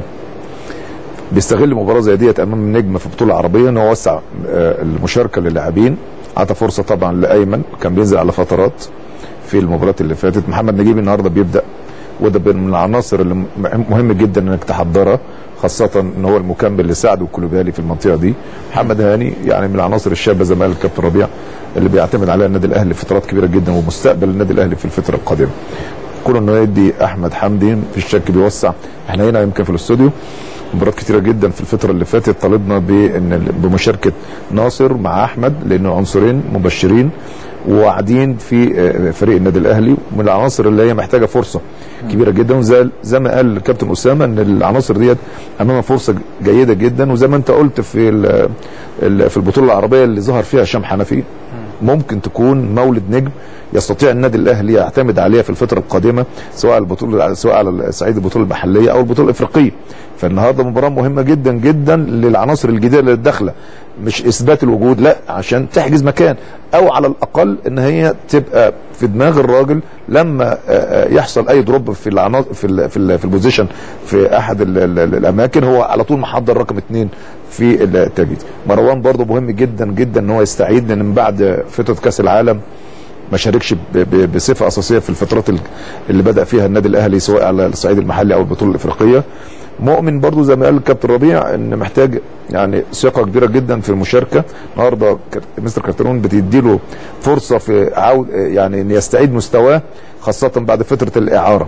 بيستغل مباراه زي ديت امام النجم في بطوله عربيه ان هو وسع آه، المشاركه للاعبين اعطى فرصه طبعا لايمن كان بينزل على فترات في المباريات اللي فاتت محمد نجيب النهارده بيبدا وده من العناصر اللي م- مهم جدا انك تحضرها خاصة ان هو المكمل اللي ساعده كولوبالي في المنطقة دي محمد هاني يعني من العناصر الشابة زي ما قال الكابتن ربيع اللي بيعتمد عليها النادي الاهلي فترات كبيرة جدا ومستقبل النادي الاهلي في الفترة القادمة كون انه يدي احمد حمدي في الشك بيوسع احنا هنا يمكن في الاستوديو مباريات كتيره جدا في الفتره اللي فاتت طالبنا بان بمشاركه ناصر مع احمد لانه عنصرين مبشرين وقاعدين في آه، فريق النادي الاهلي ومن العناصر اللي هي محتاجه فرصه كبيره جدا وزي زي ما قال الكابتن اسامه ان العناصر ديت امامها فرصه جيده جدا وزي ما انت قلت في ال- ال- في البطوله العربيه اللي ظهر فيها هشام حنفي ممكن تكون مولد نجم يستطيع النادي الاهلي يعتمد عليها في الفتره القادمه سواء على البطوله سواء على صعيد البطوله المحليه او البطوله الافريقيه فالنهارده مباراه مهمه جدا جدا للعناصر الجديده اللي داخله مش اثبات الوجود لا عشان تحجز مكان او على الاقل ان هي تبقى في دماغ الراجل لما آه، آه، يحصل اي دروب في العناصر في ال في, ال في البوزيشن في احد ال ال الاماكن هو على طول محضر رقم اثنين في التجديد مروان برضه مهم جدا جدا ان هو يستعيد لان من بعد فتره كاس العالم ما شاركش ب- ب- بصفه اساسيه في الفترات ال- اللي بدا فيها النادي الاهلي سواء على الصعيد المحلي او البطوله الافريقيه مؤمن برضو زي ما قال الكابتن ربيع ان محتاج يعني ثقه كبيره جدا في المشاركه النهارده كر- مستر كارترون بتدي له فرصه في عود يعني ان يستعيد مستواه خاصه بعد فتره الاعاره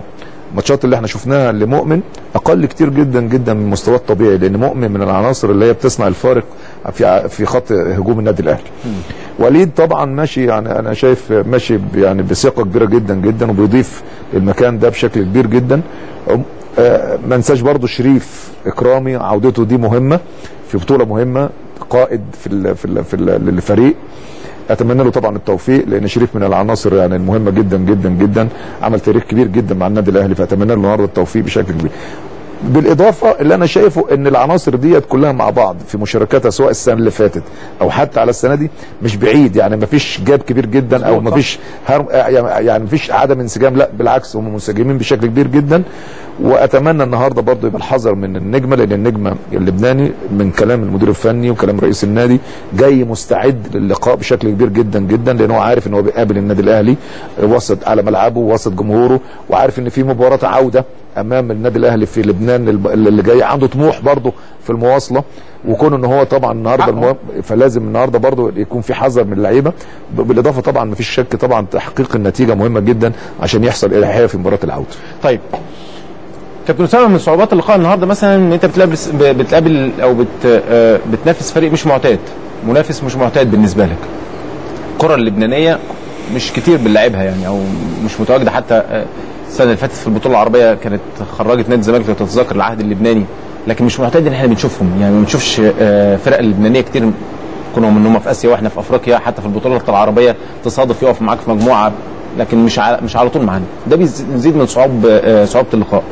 الماتشات اللي احنا شفناها لمؤمن اقل كتير جدا جدا من مستواه الطبيعي لان مؤمن من العناصر اللي هي بتصنع الفارق في ع- في خط هجوم النادي الاهلي وليد طبعا ماشي يعني انا شايف ماشي ب- يعني بثقه كبيره جدا جدا وبيضيف المكان ده بشكل كبير جدا أم- آه، ما ننساش برضو شريف اكرامي عودته دي مهمه في بطوله مهمه قائد في ال في ال في ال للفريق اتمنى له طبعا التوفيق لان شريف من العناصر يعني المهمه جدا جدا جدا عمل تاريخ كبير جدا مع النادي الاهلي فاتمنى له النهارده التوفيق بشكل كبير بالاضافه اللي انا شايفه ان العناصر ديت كلها مع بعض في مشاركاتها سواء السنه اللي فاتت او حتى على السنه دي مش بعيد يعني ما فيش جاب كبير جدا او ما فيش هرم يعني ما فيش عدم انسجام لا بالعكس هم منسجمين بشكل كبير جدا واتمنى النهارده برضه يبقى الحذر من النجمه لان النجمه اللبناني من كلام المدير الفني وكلام رئيس النادي جاي مستعد للقاء بشكل كبير جدا جدا لان هو عارف ان هو بيقابل النادي الاهلي وسط على ملعبه وسط جمهوره وعارف ان في مباراه عوده امام النادي الاهلي في لبنان الب- اللي جاي عنده طموح برضه في المواصله وكون ان هو طبعا النهارده المو... فلازم النهارده برضه يكون في حذر من اللعيبه ب- بالاضافه طبعا ما فيش شك طبعا تحقيق النتيجه مهمه جدا عشان يحصل اريحيه في مباراه العوده طيب كابتن اسامه من صعوبات اللقاء النهارده مثلا ان انت بتقابل بتقابل او بت آه، بتنافس فريق مش معتاد منافس مش معتاد بالنسبه لك الكره اللبنانيه مش كتير بنلعبها يعني او مش متواجده حتى آه، السنه اللي فاتت في البطوله العربيه كانت خرجت نادي الزمالك لو تتذكر العهد اللبناني لكن مش معتاد ان احنا بنشوفهم يعني ما بنشوفش آه، فرق اللبنانيه كتير كونهم ان هم في اسيا واحنا في افريقيا حتى في البطوله العربيه تصادف يقف معاك في مجموعه لكن مش على مش على طول معانا ده بيزيد من صعوب آه، صعوبه اللقاء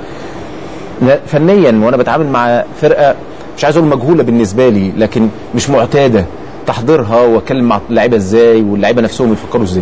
فنيا وانا بتعامل مع فرقه مش عايز اقول مجهوله بالنسبه لي لكن مش معتاده تحضيرها واتكلم مع اللعيبه ازاي واللعيبه نفسهم يفكروا ازاي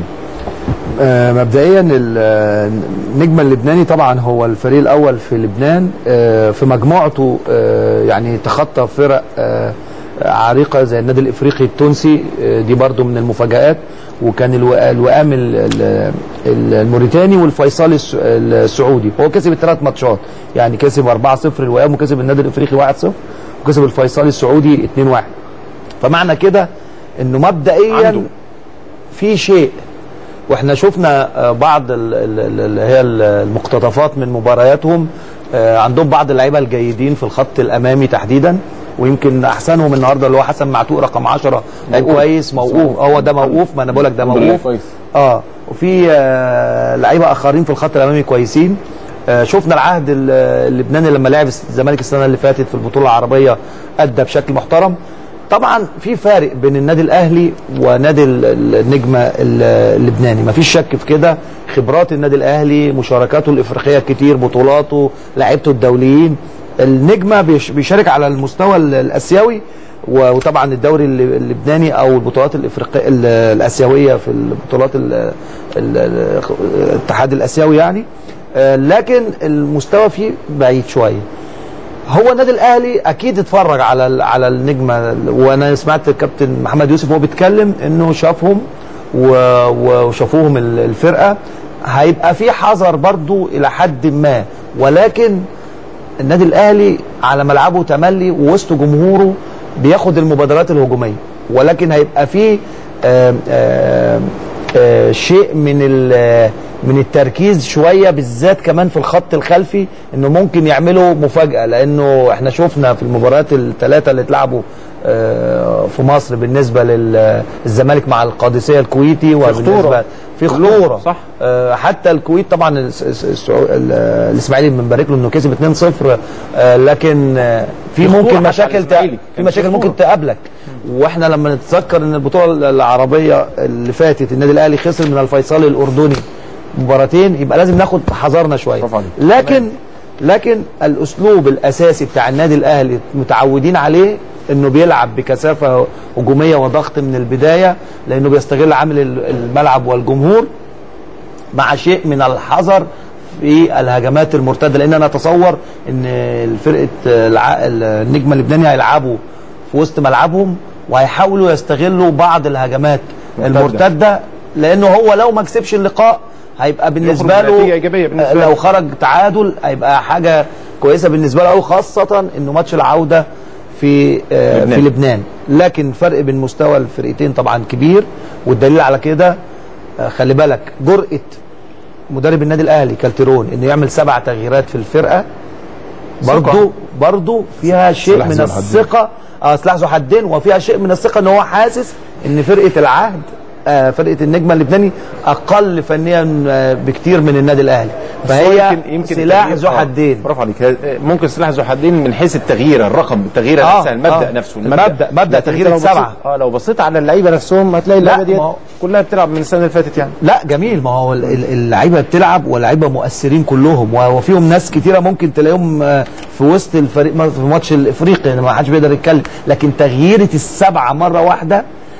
آه، مبدئيا ال- آه، النجم اللبناني طبعا هو الفريق الاول في لبنان آه، في مجموعته آه، يعني تخطى فرق آه، عريقه زي النادي الافريقي التونسي آه، دي برضو من المفاجات وكان الو- الوئام ال- ال- ال- الموريتاني والفيصلي الس- السعودي هو كسب الثلاث ماتشات يعني كسب 4-0 الوئام وكسب النادي الافريقي 1-0 وكسب الفيصلي السعودي 2-1 فمعنى كده انه مبدئيا عنده. في شيء واحنا شفنا آه، بعض ال- ال- ال- اللي هي ال- المقتطفات من مبارياتهم آه، عندهم بعض اللعيبه الجيدين في الخط الامامي تحديدا ويمكن احسنهم النهارده اللي هو حسن معتوق رقم 10 لعيب موقوف. كويس موقوف هو ده موقوف ما انا بقول لك ده الحمد لله موقوف كويس. اه وفي آه لعيبه اخرين في الخط الامامي كويسين آه شفنا العهد ال- اللبناني لما لعب الزمالك السنه اللي فاتت في البطوله العربيه ادى بشكل محترم طبعا في فارق بين النادي الاهلي ونادي ال- ال- النجمه ال- اللبناني مفيش شك في كده خبرات النادي الاهلي مشاركاته الافريقيه كتير بطولاته لعيبته الدوليين النجمه بيش- بيشارك على المستوى ال- الاسيوي و- وطبعا الدوري الل- اللبناني او البطولات الافريقيه ال- الاسيويه في البطولات ال- ال- الاتحاد الاسيوي يعني آه، لكن المستوى فيه بعيد شويه هو النادي الاهلي اكيد اتفرج على ال- على النجمه وانا سمعت الكابتن محمد يوسف وهو بيتكلم انه شافهم و- و- وشافوهم ال- الفرقه هيبقى في حذر برضو الى حد ما ولكن النادي الاهلي على ملعبه تملي ووسط جمهوره بياخد المبادرات الهجوميه ولكن هيبقى فيه آم، آم، آه، شيء من ال- من التركيز شويه بالذات كمان في الخط الخلفي انه ممكن يعملوا مفاجاه لانه احنا شفنا في المباريات الثلاثه اللي اتلعبوا آه، في مصر بالنسبه للزمالك مع القادسيه الكويتي وبالنسبه خطورة. في خطوره صح. آه، حتى الكويت طبعا الس- الس- السعو- ال- الاسماعيلي بنبارك له انه كسب 2-0 آه، لكن آه، في في خطورة ممكن حتى على مشاكل تق- الإسماعيلي. في كان مشاكل في ممكن خطورة. تقابلك واحنا لما نتذكر ان البطوله العربيه اللي فاتت النادي الاهلي خسر من الفيصلي الاردني مباراتين يبقى لازم ناخد حذرنا شويه برافو عليك. لكن لكن الاسلوب الاساسي بتاع النادي الاهلي متعودين عليه انه بيلعب بكثافه هجوميه وضغط من البدايه لانه بيستغل عامل الملعب والجمهور مع شيء من الحذر في الهجمات المرتده لان انا اتصور ان فرقه الع- النجم اللبناني هيلعبوا في وسط ملعبهم وهيحاولوا يستغلوا بعض الهجمات مرتدة. المرتده لانه هو لو ما كسبش اللقاء هيبقى بالنسبه يخرج بنتيجة له إيجابية بالنسبة لو له. خرج تعادل هيبقى حاجه كويسه بالنسبه له أوي، خاصه انه ماتش العوده في آه لبنان. في لبنان لكن فرق بين مستوى الفرقتين طبعا كبير والدليل على كده آه، خلي بالك جرأة مدرب النادي الاهلي كالتيرون انه يعمل سبع تغييرات في الفرقه برضه ثقة. برضه فيها شيء سلاح من ذو الحدين. الثقه اه سلاح ذو حدين وفيها شيء من الثقه ان هو حاسس ان فرقه العهد آه فرقه النجمه اللبناني اقل فنيا آه بكتير من النادي الاهلي فهي سلاح التغيير- ذو آه، حدين برافو عليك آه، ممكن سلاح ذو حدين من حيث التغيير الرقم التغيير آه، نفسها المبدا آه. نفسه المبدأ- مبدأ لكن تغيير أنت لو بصيت- السبعة. اه لو بصيت على اللعيبه نفسهم هتلاقي اللعيبه لا، دي ما هو- كلها بتلعب من السنه اللي فاتت يعني لا جميل ما هو ال- ال- اللعيبه بتلعب واللعيبه مؤثرين كلهم و- وفيهم ناس كتيره ممكن تلاقيهم آه، في وسط الفريق ما- في ماتش الافريقي يعني ما حدش بيقدر يتكلم لكن تغييره السبعه مره واحده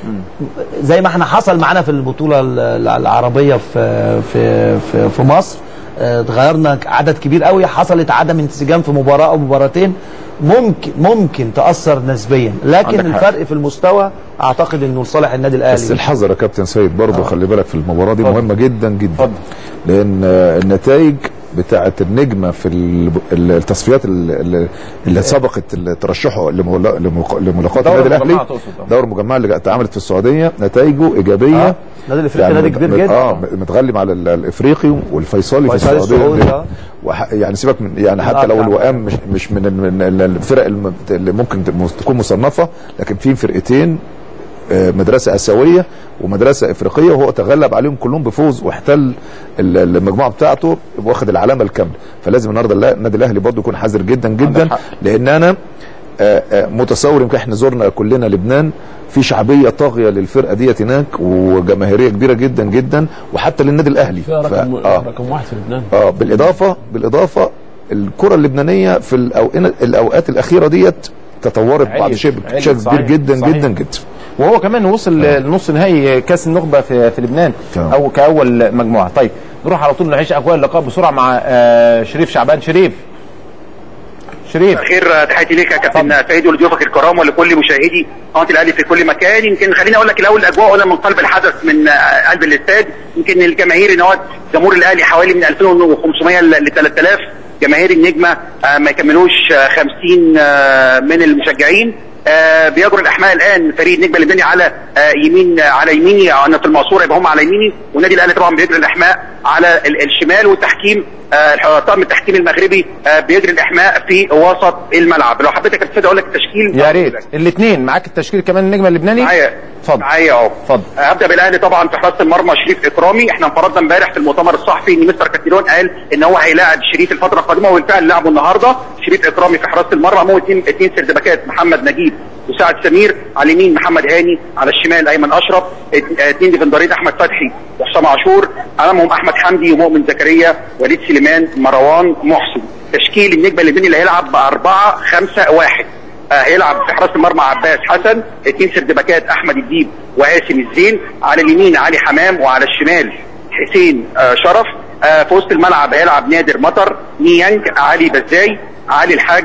زي ما احنا حصل معانا في البطوله ال- ال- العربيه في في في, في مصر آه، اتغيرنا عدد كبير قوي حصلت عدم انسجام في مباراه او مباراتين ممكن ممكن تاثر نسبيا لكن عندك حق. الفرق في المستوى اعتقد انه لصالح النادي الاهلي بس الحذر يا كابتن سيد برضه خلي بالك في المباراه دي اتفضل. مهمه جدا جدا اتفضل. لان آه، النتائج بتاعه النجمه في ال- ال- التصفيات ال- ال- اللي سبقت ال- ترشحه لملا- لمق- لملاقات دورة النادي مجمعة الاهلي تقصد، آه. دورة المجمعة اللي اتعملت في السعوديه نتائجه ايجابيه آه، النادي الافريقي نادي مت- كبير مت- جدا. اه متغلب على ال- الافريقي والفيصلي في الفيصلي السعوديه السعودي، آه. وح- يعني سيبك من يعني حتى آه، لو طبعاً. الوئام مش مش من ال- من ال- الفرق الم- اللي ممكن تكون مصنفه لكن في فرقتين آه، مدرسه اسيويه ومدرسه افريقيه وهو تغلب عليهم كلهم بفوز واحتل ال- المجموعه بتاعته واخد العلامه الكامله فلازم النهارده اللا- النادي الاهلي برضه يكون حذر جدا جدا حق. لان انا آه، آه، متصور يمكن احنا زرنا كلنا لبنان في شعبيه طاغيه للفرقه ديت هناك وجماهيريه كبيره جدا جدا وحتى للنادي الاهلي فيها رقم ف- آه. رقم واحد في لبنان اه بالاضافه بالاضافه الكره اللبنانيه في الأوئنة الاوقات الاخيره ديت تطورت بعد عليت- شيء عليت، شيء كبير صحيح، جدا صحيح. جدا جدا وهو كمان وصل لنص نهائي كاس النخبه في في لبنان تمام. او كاول مجموعه طيب نروح على طول نعيش اجواء اللقاء بسرعه مع آه، شريف شعبان شريف شريف خير تحياتي ليك يا كابتن سيد ولضيوفك الكرام ولكل مشاهدي قناه الاهلي في كل مكان يمكن خليني اقول لك الاول الاجواء هنا من قلب الحدث من آه، قلب الاستاد يمكن الجماهير ان هو جمهور الاهلي حوالي من 2500 ل 3000 جماهير النجمه آه، ما يكملوش آه، 50 آه، من المشجعين آه، بيجري الاحماء الان فريق النجمه اللبناني على آه، يمين آه، على يميني انا في المقصوره يبقى هم على يميني والنادي الاهلي طبعا بيجري الاحماء على ال- الشمال والتحكيم آه، طاقم التحكيم المغربي آه، بيجري الاحماء في وسط الملعب لو حبيت يا كابتن سيد اقول لك التشكيل يا ريت الاثنين معاك التشكيل كمان النجم اللبناني معايا اتفضل معايا اهو اتفضل. آه، هبدا بالاهلي طبعا في حراسه المرمى شريف اكرامي احنا انفردنا امبارح في المؤتمر الصحفي ان مستر كاتيرون قال ان هو هيلاعب شريف الفتره القادمه وبالفعل لعبه النهارده شريف اكرامي في حراسه المرمى هو اثنين اثنين سردباكات محمد نجيب وسعد سمير على اليمين محمد هاني على الشمال ايمن اشرف ات- آه، اثنين ديفندرين احمد فتحي وحسام عاشور امامهم احمد حمدي ومؤمن زكريا وليد سليمان مروان محسن تشكيل النجم اللبناني اللي هيلعب ب 4 5 1 آه، هيلعب في حراسه المرمى عباس حسن اثنين سردباكات احمد الديب وقاسم الزين على اليمين علي حمام وعلى الشمال حسين آه، شرف آه، في وسط الملعب هيلعب نادر مطر نيانج علي بزاي علي الحاج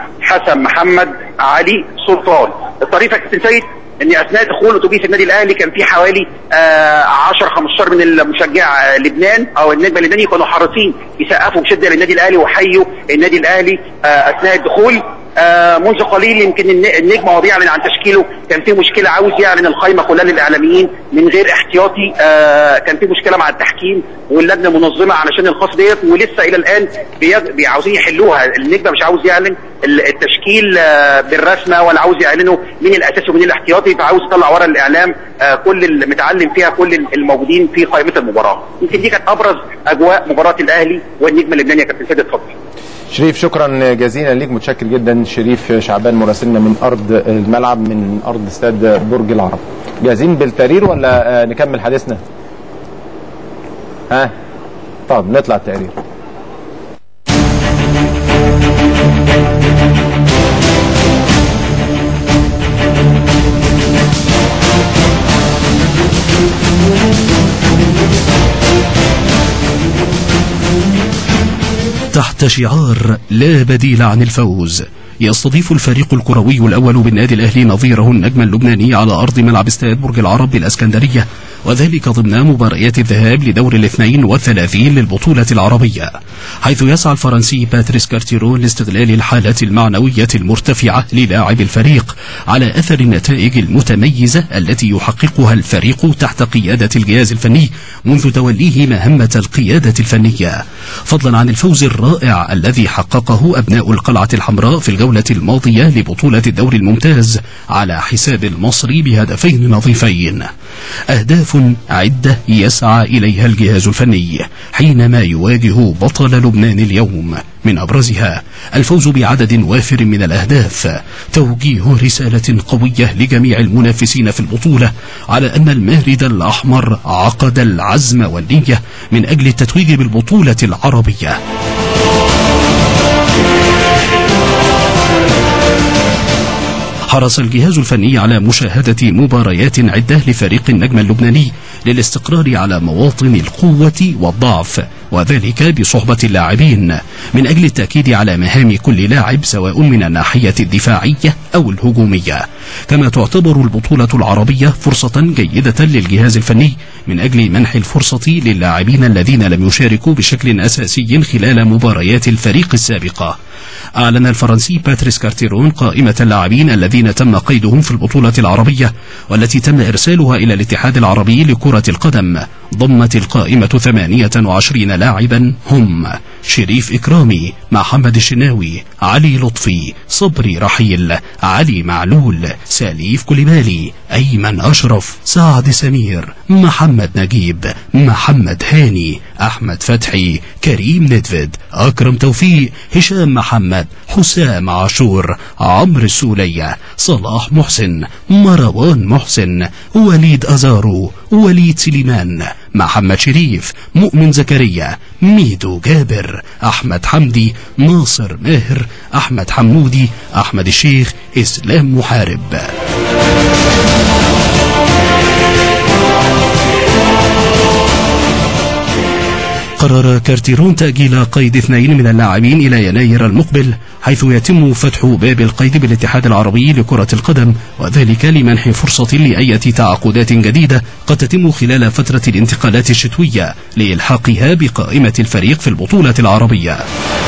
حسن محمد علي سلطان الطريقه يا كابتن سيد ان اثناء دخول اتوبيس النادي الاهلي كان في حوالي آه 10 15 من المشجع آه، لبنان او النجم اللبناني كانوا حريصين يسقفوا بشده للنادي الاهلي وحيوا النادي الاهلي آه اثناء الدخول آه منذ قليل يمكن الن- النجم وهو بيعلن عن تشكيله كان في مشكله عاوز يعلن القائمه كلها للاعلاميين من غير احتياطي آه كان في مشكله مع التحكيم واللجنه المنظمه علشان الخاص ديت ولسه الى الان بيج- بي- عاوزين يحلوها النجم مش عاوز يعلن ال- التشكيل آه بالرسمه ولا عاوز يعلنوا مين الاساسي ومين الاحتياطي فعاوز يطلع ورا الاعلام آه كل المتعلم فيها كل الموجودين في قائمه المباراه يمكن دي كانت ابرز اجواء مباراه الاهلي والنجم اللبناني يا كابتن سيد اتفضل شريف شكرا جزيلا ليك متشكر جدا شريف شعبان مراسلنا من ارض الملعب من ارض استاد برج العرب جاهزين بالتقرير ولا آه، نكمل حديثنا ها طب نطلع التقرير تحت شعار لا بديل عن الفوز يستضيف الفريق الكروي الأول بالنادي الأهلي نظيره النجم اللبناني على أرض ملعب استاد برج العرب بالأسكندرية وذلك ضمن مباريات الذهاب لدور الاثنين والثلاثين للبطولة العربية حيث يسعى الفرنسي باتريس كارتيرون لاستغلال الحالة المعنوية المرتفعة للاعب الفريق على أثر النتائج المتميزة التي يحققها الفريق تحت قيادة الجهاز الفني منذ توليه مهمة القيادة الفنية فضلا عن الفوز الرائع الذي حققه أبناء القلعة الحمراء في الجولة الماضية لبطولة الدوري الممتاز على حساب المصري بهدفين نظيفين أهداف عدة يسعى إليها الجهاز الفني حينما يواجه بطل لبنان اليوم من أبرزها الفوز بعدد وافر من الأهداف توجيه رسالة قوية لجميع المنافسين في البطولة على أن المارد الأحمر عقد العزم والنية من أجل التتويج بالبطولة العربية حرص الجهاز الفني على مشاهدة مباريات عدة لفريق النجم اللبناني للاستقرار على مواطن القوة والضعف وذلك بصحبة اللاعبين من أجل التأكيد على مهام كل لاعب سواء من الناحية الدفاعية أو الهجومية كما تعتبر البطولة العربية فرصة جيدة للجهاز الفني من أجل منح الفرصة للاعبين الذين لم يشاركوا بشكل أساسي خلال مباريات الفريق السابقة أعلن الفرنسي باتريس كارتيرون قائمة اللاعبين الذين تم قيدهم في البطولة العربية والتي تم إرسالها إلى الاتحاد العربي لكرة القدم ضمت القائمة 28 لاعبا هم شريف إكرامي محمد الشناوي علي لطفي صبري رحيل علي معلول سليف كوليبالي أيمن أشرف سعد سمير محمد نجيب محمد هاني أحمد فتحي كريم ندفد أكرم توفيق هشام محمد حسام عاشور عمرو السولية صلاح محسن مروان محسن وليد أزارو وليد سليمان محمد شريف مؤمن زكريا ميدو جابر أحمد حمدي ناصر ماهر أحمد حمودي أحمد الشيخ إسلام محارب قرر كارتيرون تأجيل قيد اثنين من اللاعبين إلى يناير المقبل حيث يتم فتح باب القيد بالاتحاد العربي لكرة القدم وذلك لمنح فرصة لأية تعاقدات جديدة قد تتم خلال فترة الانتقالات الشتوية لإلحاقها بقائمة الفريق في البطولة العربية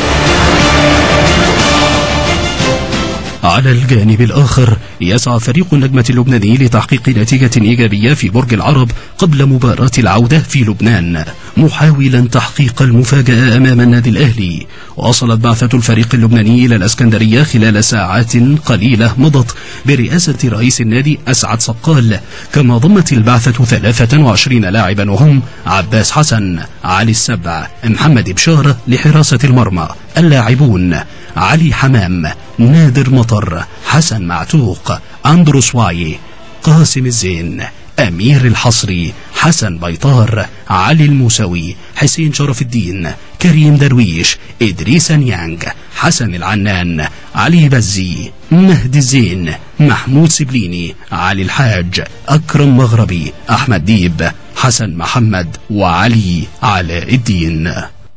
على الجانب الآخر يسعى فريق النجمة اللبناني لتحقيق نتيجة إيجابية في برج العرب قبل مباراة العودة في لبنان محاولا تحقيق المفاجأة أمام النادي الأهلي وصلت بعثة الفريق اللبناني إلى الأسكندرية خلال ساعات قليلة مضت برئاسة رئيس النادي أسعد صقال كما ضمت البعثة 23 لاعبا وهم عباس حسن علي السبع محمد بشارة لحراسة المرمى اللاعبون علي حمام نادر مطر حسن معتوق أندروس واي قاسم الزين أمير الحصري حسن بيطار علي الموسوي حسين شرف الدين كريم درويش إدريس نيانج حسن العنان علي بزي مهدي الزين محمود سبليني علي الحاج أكرم مغربي أحمد ديب حسن محمد وعلي علاء الدين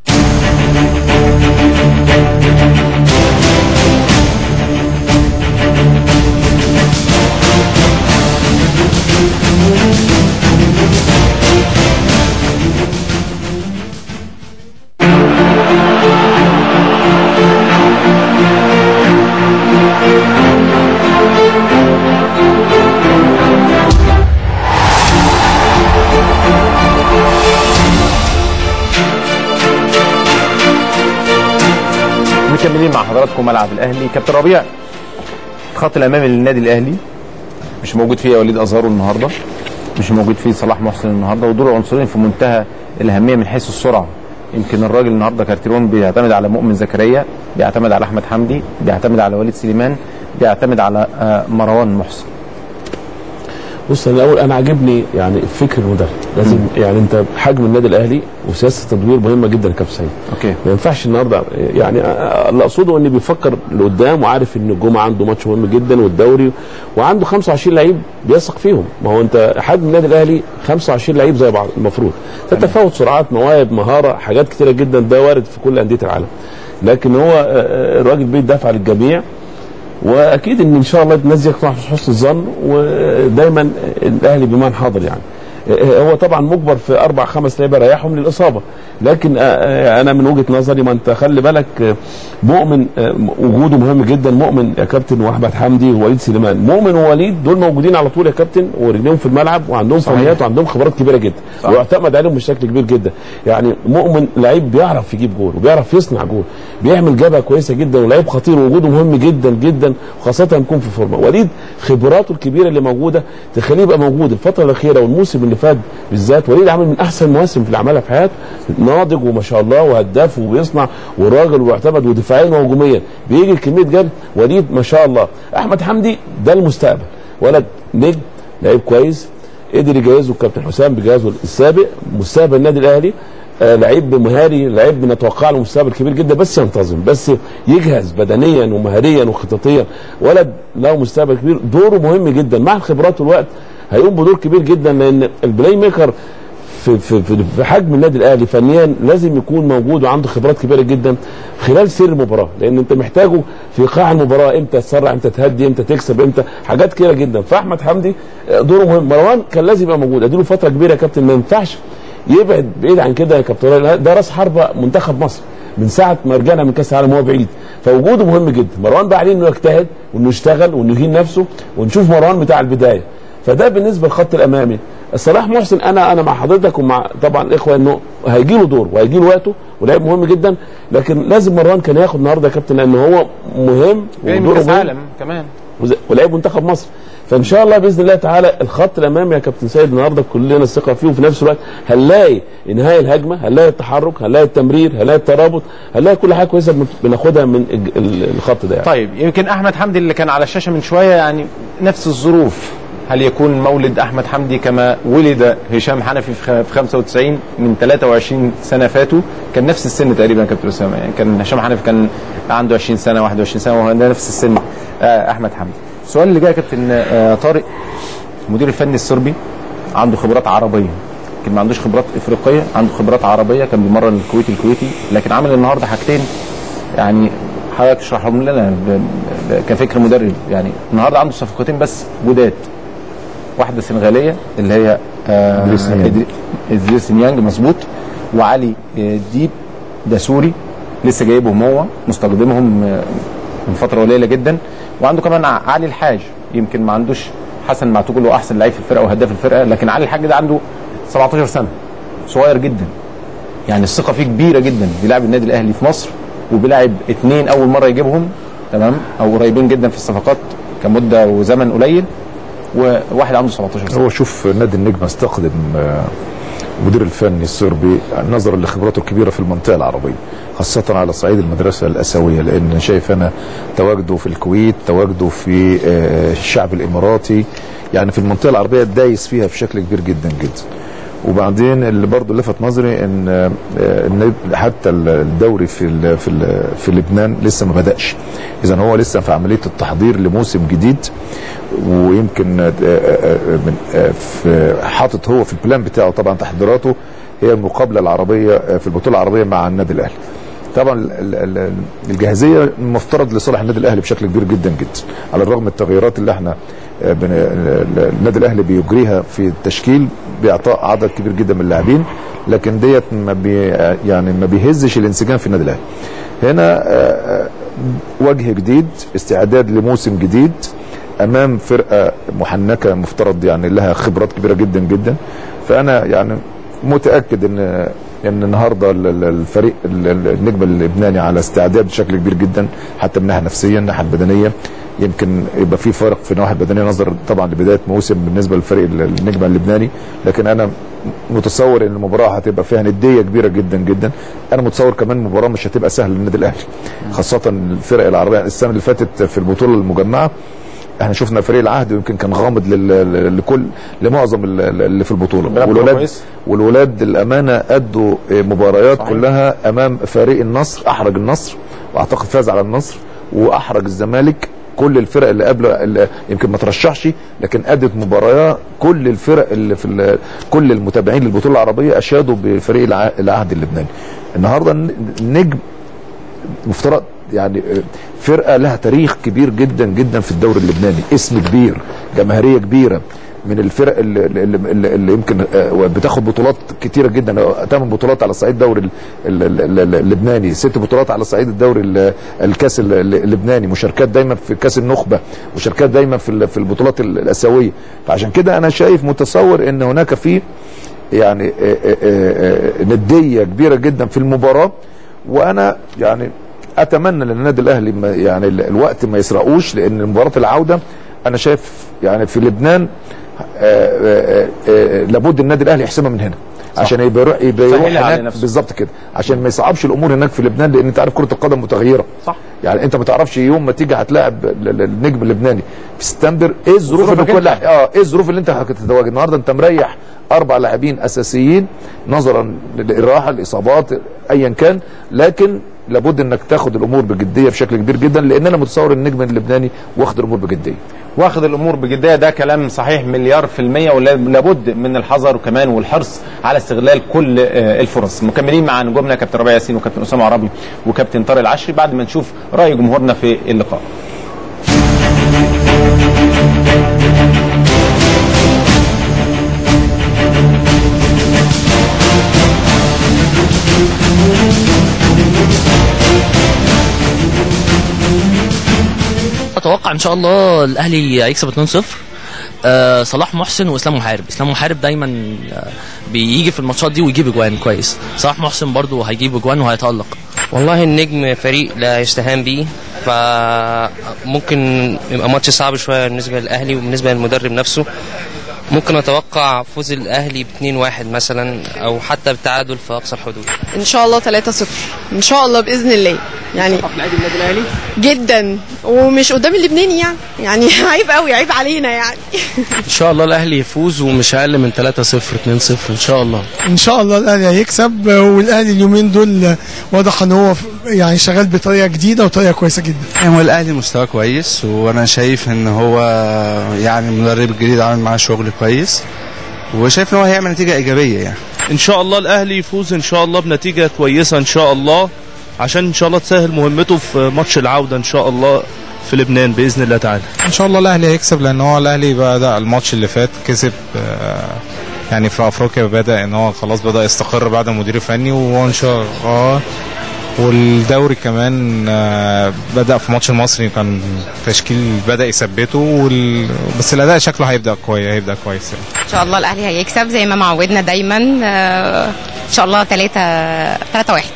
مكملين مع حضراتكم ملعب الاهلي كابتن ربيع الخط الامامي للنادي الاهلي مش موجود فيه وليد ازارو النهارده مش موجود فيه صلاح محسن النهارده ودول عنصرين في منتهى الاهميه من حيث السرعه يمكن الراجل النهارده كارتيرون بيعتمد على مؤمن زكريا بيعتمد على احمد حمدي بيعتمد على وليد سليمان بيعتمد على آه، مروان محسن بص انا الاول انا عاجبني يعني فكر المدرب لازم يعني انت حجم النادي الاهلي وسياسه التدوير مهمه جدا يا كابتن سعيد اوكي ما ينفعش النهارده يعني اللي اقصده ان بيفكر لقدام وعارف ان الجمعه عنده ماتش مهم جدا والدوري وعنده 25 لعيب بيثق فيهم ما هو انت حجم النادي الاهلي 25 لعيب زي بعض المفروض تتفاوت سرعات مواهب مهاره حاجات كتيره جدا ده وارد في كل انديه العالم لكن هو آه، آه، الراجل بيدافع للجميع واكيد ان ان شاء الله الناس دي تكون في حسن الظن ودايما الاهلي بمن حاضر يعني هو طبعا مجبر في اربع خمس لعيبه ريحهم للاصابه لكن انا من وجهه نظري ما انت خلي بالك مؤمن وجوده مهم جدا مؤمن يا كابتن واحمد حمدي ووليد سليمان مؤمن ووليد دول موجودين على طول يا كابتن ورجليهم في الملعب وعندهم فنيات وعندهم خبرات كبيره جدا ويعتمد عليهم بشكل كبير جدا يعني مؤمن لعيب بيعرف يجيب جول وبيعرف يصنع جول بيعمل جبهه كويسه جدا ولعيب خطير ووجوده مهم جدا جدا وخاصه يكون في فورمه وليد خبراته الكبيره اللي موجوده تخليه يبقى موجود الفتره الاخيره والموسم اللي فات بالذات وليد عامل من احسن المواسم اللي عملها في حياته ناضج وما شاء الله وهداف وبيصنع وراجل ويعتمد ودفاعيا وهجوميا بيجي كميه جري وليد ما شاء الله احمد حمدي ده المستقبل ولد نجم لعيب كويس قدر يجهزه الكابتن حسام بجهازه السابق مستقبل النادي الاهلي آه لعيب مهاري لعيب بنتوقع له مستقبل كبير جدا بس ينتظم بس يجهز بدنيا ومهاريا وخططيا ولد له مستقبل كبير دوره مهم جدا مع الخبرات والوقت هيقوم بدور كبير جدا لان البلاي ميكر في في في, في حجم النادي الاهلي فنيا لازم يكون موجود وعنده خبرات كبيره جدا خلال سير المباراه لان انت محتاجه في قاع المباراه امتى تسرع امتى تهدي امتى تكسب امتى حاجات كتيره جدا فاحمد حمدي دوره مهم مروان كان لازم يبقى موجود اديله فتره كبيره يا كابتن ما ينفعش يبعد بعيد عن كده يا كابتن ده راس حربه منتخب مصر من ساعه ما رجعنا من كاس العالم وهو بعيد فوجوده مهم جدا مروان بقى عليه انه يجتهد وانه يشتغل وانه يهين نفسه ونشوف مروان بتاع البدايه فده بالنسبه للخط الامامي صلاح محسن انا انا مع حضرتك ومع طبعا الاخوه انه هيجي له دور وهيجي له وقته ولاعب مهم جدا لكن لازم مروان كان ياخد النهارده يا كابتن لان هو مهم ودوره مهم عالم كمان ولاعب منتخب مصر فان شاء الله باذن الله تعالى الخط الامامي يا كابتن سيد النهارده كلنا الثقه فيه وفي نفس الوقت هنلاقي انهاء الهجمه هنلاقي التحرك هنلاقي التمرير هنلاقي الترابط هنلاقي كل حاجه كويسه بناخدها من الخط ده يعني. طيب يمكن احمد حمدي اللي كان على الشاشه من شويه يعني نفس الظروف هل يكون مولد احمد حمدي كما ولد هشام حنفي في 95 من 23 سنه فاتوا كان نفس السن تقريبا كابتن اسامه يعني كان هشام حنفي كان عنده 20 سنه 21 سنه وهو ده نفس السن آه احمد حمدي السؤال اللي جاي يا كابتن آه طارق المدير الفني الصربي عنده خبرات عربيه لكن ما عندوش خبرات افريقيه عنده خبرات عربيه كان بيمرن الكويتي الكويتي لكن عمل النهارده حاجتين يعني حضرتك تشرحهم لنا كفكر مدرب يعني النهارده عنده صفقتين بس جداد واحده سنغاليه اللي هي آه ادريس نيانج مظبوط وعلي ديب ده سوري لسه جايبهم هو مستخدمهم من فتره قليله جدا وعنده كمان علي الحاج يمكن ما عندوش حسن معتوق اللي هو احسن لعيب في الفرقه وهداف الفرقه لكن علي الحاج ده عنده 17 سنه صغير جدا يعني الثقه فيه كبيره جدا بيلعب النادي الاهلي في مصر وبيلعب اثنين اول مره يجيبهم تمام او قريبين جدا في الصفقات كمده وزمن قليل وواحد عنده 17 سنه هو شوف نادي النجم استخدم المدير الفني الصربي نظرا لخبراته الكبيره في المنطقه العربيه خاصة على صعيد المدرسة الأسوية لأن شايف أنا تواجده في الكويت تواجده في الشعب الإماراتي يعني في المنطقة العربية دايس فيها بشكل كبير جدا جدا وبعدين اللي برضه لفت نظري ان حتى الدوري في في في لبنان لسه ما بداش اذا هو لسه في عمليه التحضير لموسم جديد ويمكن حاطط هو في البلان بتاعه طبعا تحضيراته هي المقابله العربيه في البطوله العربيه مع النادي الاهلي طبعا الجاهزيه مفترض لصالح النادي الاهلي بشكل كبير جدا جدا على الرغم من التغييرات اللي احنا النادي الاهلي بيجريها في التشكيل باعطاء عدد كبير جدا من اللاعبين لكن ديت ما بي يعني ما بيهزش الانسجام في النادي الاهلي هنا وجه جديد استعداد لموسم جديد امام فرقه محنكه مفترض يعني لها خبرات كبيره جدا جدا فانا يعني متاكد ان ان النهارده الفريق النجم اللبناني على استعداد بشكل كبير جدا حتى من الناحيه النفسيه الناحيه البدنيه يمكن يبقى في فرق في النواحي البدنيه نظرا طبعا لبدايه موسم بالنسبه للفريق النجم اللبناني لكن انا متصور ان المباراه هتبقى فيها نديه كبيره جدا جدا انا متصور كمان المباراه مش هتبقى سهله للنادي الاهلي خاصه الفرق العربيه السنه اللي فاتت في البطوله المجمعه احنا شفنا فريق العهد يمكن كان غامض لكل لمعظم اللي في البطوله والولاد والولاد الامانه ادوا مباريات صحيح. كلها امام فريق النصر احرج النصر واعتقد فاز على النصر واحرج الزمالك كل الفرق اللي قبل اللي يمكن ما ترشحش لكن ادت مباراه كل الفرق اللي في كل المتابعين للبطوله العربيه اشادوا بفريق العهد اللبناني النهارده النجم مفترض يعني آه، فرقه لها تاريخ كبير جدا جدا في الدوري اللبناني اسم كبير جماهيريه كبيره من الفرق اللي, اللي, اللي, اللي يمكن آه، بتاخد بطولات كتيره جدا ثمان بطولات على صعيد الدوري ال- ال- ال- ال- اللبناني ست بطولات على صعيد الدوري ال- الكاس ال- ال- اللبناني مشاركات دايما في كاس النخبه مشاركات دايما في ال- في البطولات ال- الاسيويه فعشان كده انا شايف متصور ان هناك في يعني آه، آه، آه، آه، نديه كبيره جدا في المباراه وانا يعني اتمنى ان النادي الاهلي ما يعني ال- الوقت ما يسرقوش لان مباراه العوده انا شايف يعني في لبنان آه، آه، آه، لابد النادي الاهلي يحسمها من هنا عشان يبقى يروح يبقى يروح سهلها على هناك نفسه. بالظبط كده عشان ما يصعبش الامور هناك في لبنان لان انت عارف كره القدم متغيره صح. يعني انت ما تعرفش يوم ما تيجي هتلاعب ال- ال- النجم اللبناني في سبتمبر ايه الظروف اللي ظروفك كل انت. اه ايه الظروف اللي انت هتتواجد النهارده انت مريح اربع لاعبين اساسيين نظرا للراحه الاصابات ايا كان لكن لابد انك تاخد الامور بجديه بشكل كبير جدا لان انا متصور النجم اللبناني واخد الامور بجديه واخد الامور بجديه ده كلام صحيح مليار في الميه ولابد من الحذر وكمان والحرص على استغلال كل آه، الفرص مكملين مع نجومنا كابتن ربيع ياسين وكابتن اسامه عربي وكابتن طارق العشري بعد ما نشوف راي جمهورنا في اللقاء اتوقع ان شاء الله الاهلي هيكسب 2-0 آه صلاح محسن واسلام محارب اسلام محارب دايما آه بيجي في الماتشات دي ويجيب اجوان كويس صلاح محسن برضو هيجيب اجوان وهيتالق والله النجم فريق لا يستهان به فممكن يبقى ماتش صعب شويه بالنسبه للاهلي وبالنسبه للمدرب نفسه ممكن اتوقع فوز الاهلي ب 2-1 مثلا او حتى بالتعادل في اقصى الحدود ان شاء الله 3-0 ان شاء الله باذن الله يعني جدا ومش قدام اللبناني يعني يعني عيب قوي عيب علينا يعني ان شاء الله الاهلي يفوز ومش اقل من 3-0 2-0 ان شاء الله ان شاء الله الاهلي هيكسب والاهلي اليومين دول واضح ان هو يعني شغال بطريقه جديده وطريقه كويسه جدا هو الاهلي مستواه كويس وانا شايف ان هو يعني المدرب الجديد عامل معاه شغل كويس وشايف ان هو هيعمل نتيجه ايجابيه يعني ان شاء الله الاهلي يفوز ان شاء الله بنتيجه كويسه ان شاء الله عشان ان شاء الله تسهل مهمته في ماتش العوده ان شاء الله في لبنان باذن الله تعالى ان شاء الله الاهلي هيكسب لان هو الاهلي بدا الماتش اللي فات كسب آه، يعني في افريقيا بدا ان هو خلاص بدا يستقر بعد المدير الفني وهو ان شاء الله والدوري كمان آه، بدا في ماتش المصري كان تشكيل بدا يثبته وال... بس الاداء شكله هيبدا كويس هيبدا كويس يعني. ان شاء الله الاهلي هيكسب زي ما معودنا دايما آه، ان شاء الله 3 3 1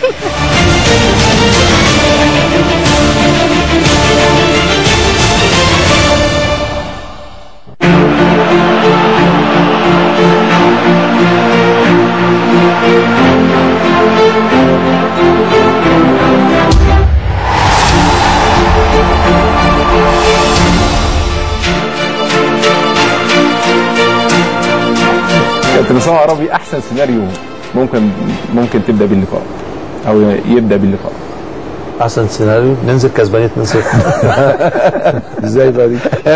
كابتن اسامه عربي احسن سيناريو ممكن ممكن تبدا بيه اللقاء او يبدا بيه اللقاء احسن سيناريو ننزل كسبانين 2-0 ازاي بقى دي؟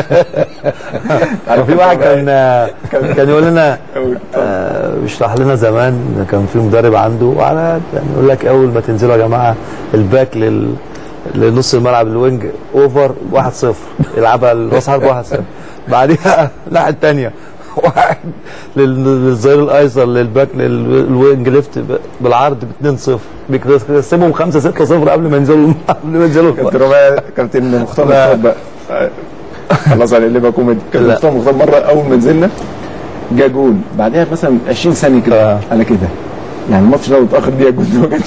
في واحد كان كان يقول لنا آه، بيشرح لنا زمان كان في مدرب عنده وعلى يعني يقول لك اول ما تنزلوا يا جماعه الباك لل لنص الملعب الوينج اوفر 1-0 يلعبها راس حرب 1-0 بعديها الناحيه الثانيه واحد لل- للظهير الايسر للباك للوينج ليفت ب- بالعرض ب 2-0 بيكسبهم 5-6-0 قبل ما ينزلوا قبل ما ينزلوا كابتن ربيع كابتن مختار لا. مختار بقى خلاص على اللي كوميدي كابتن لا. مختار مختار مره اول ما نزلنا جا جول بعدها مثلا 20 ثانيه كده على كده يعني الماتش لو اتاخر دقيقه جول ما كانش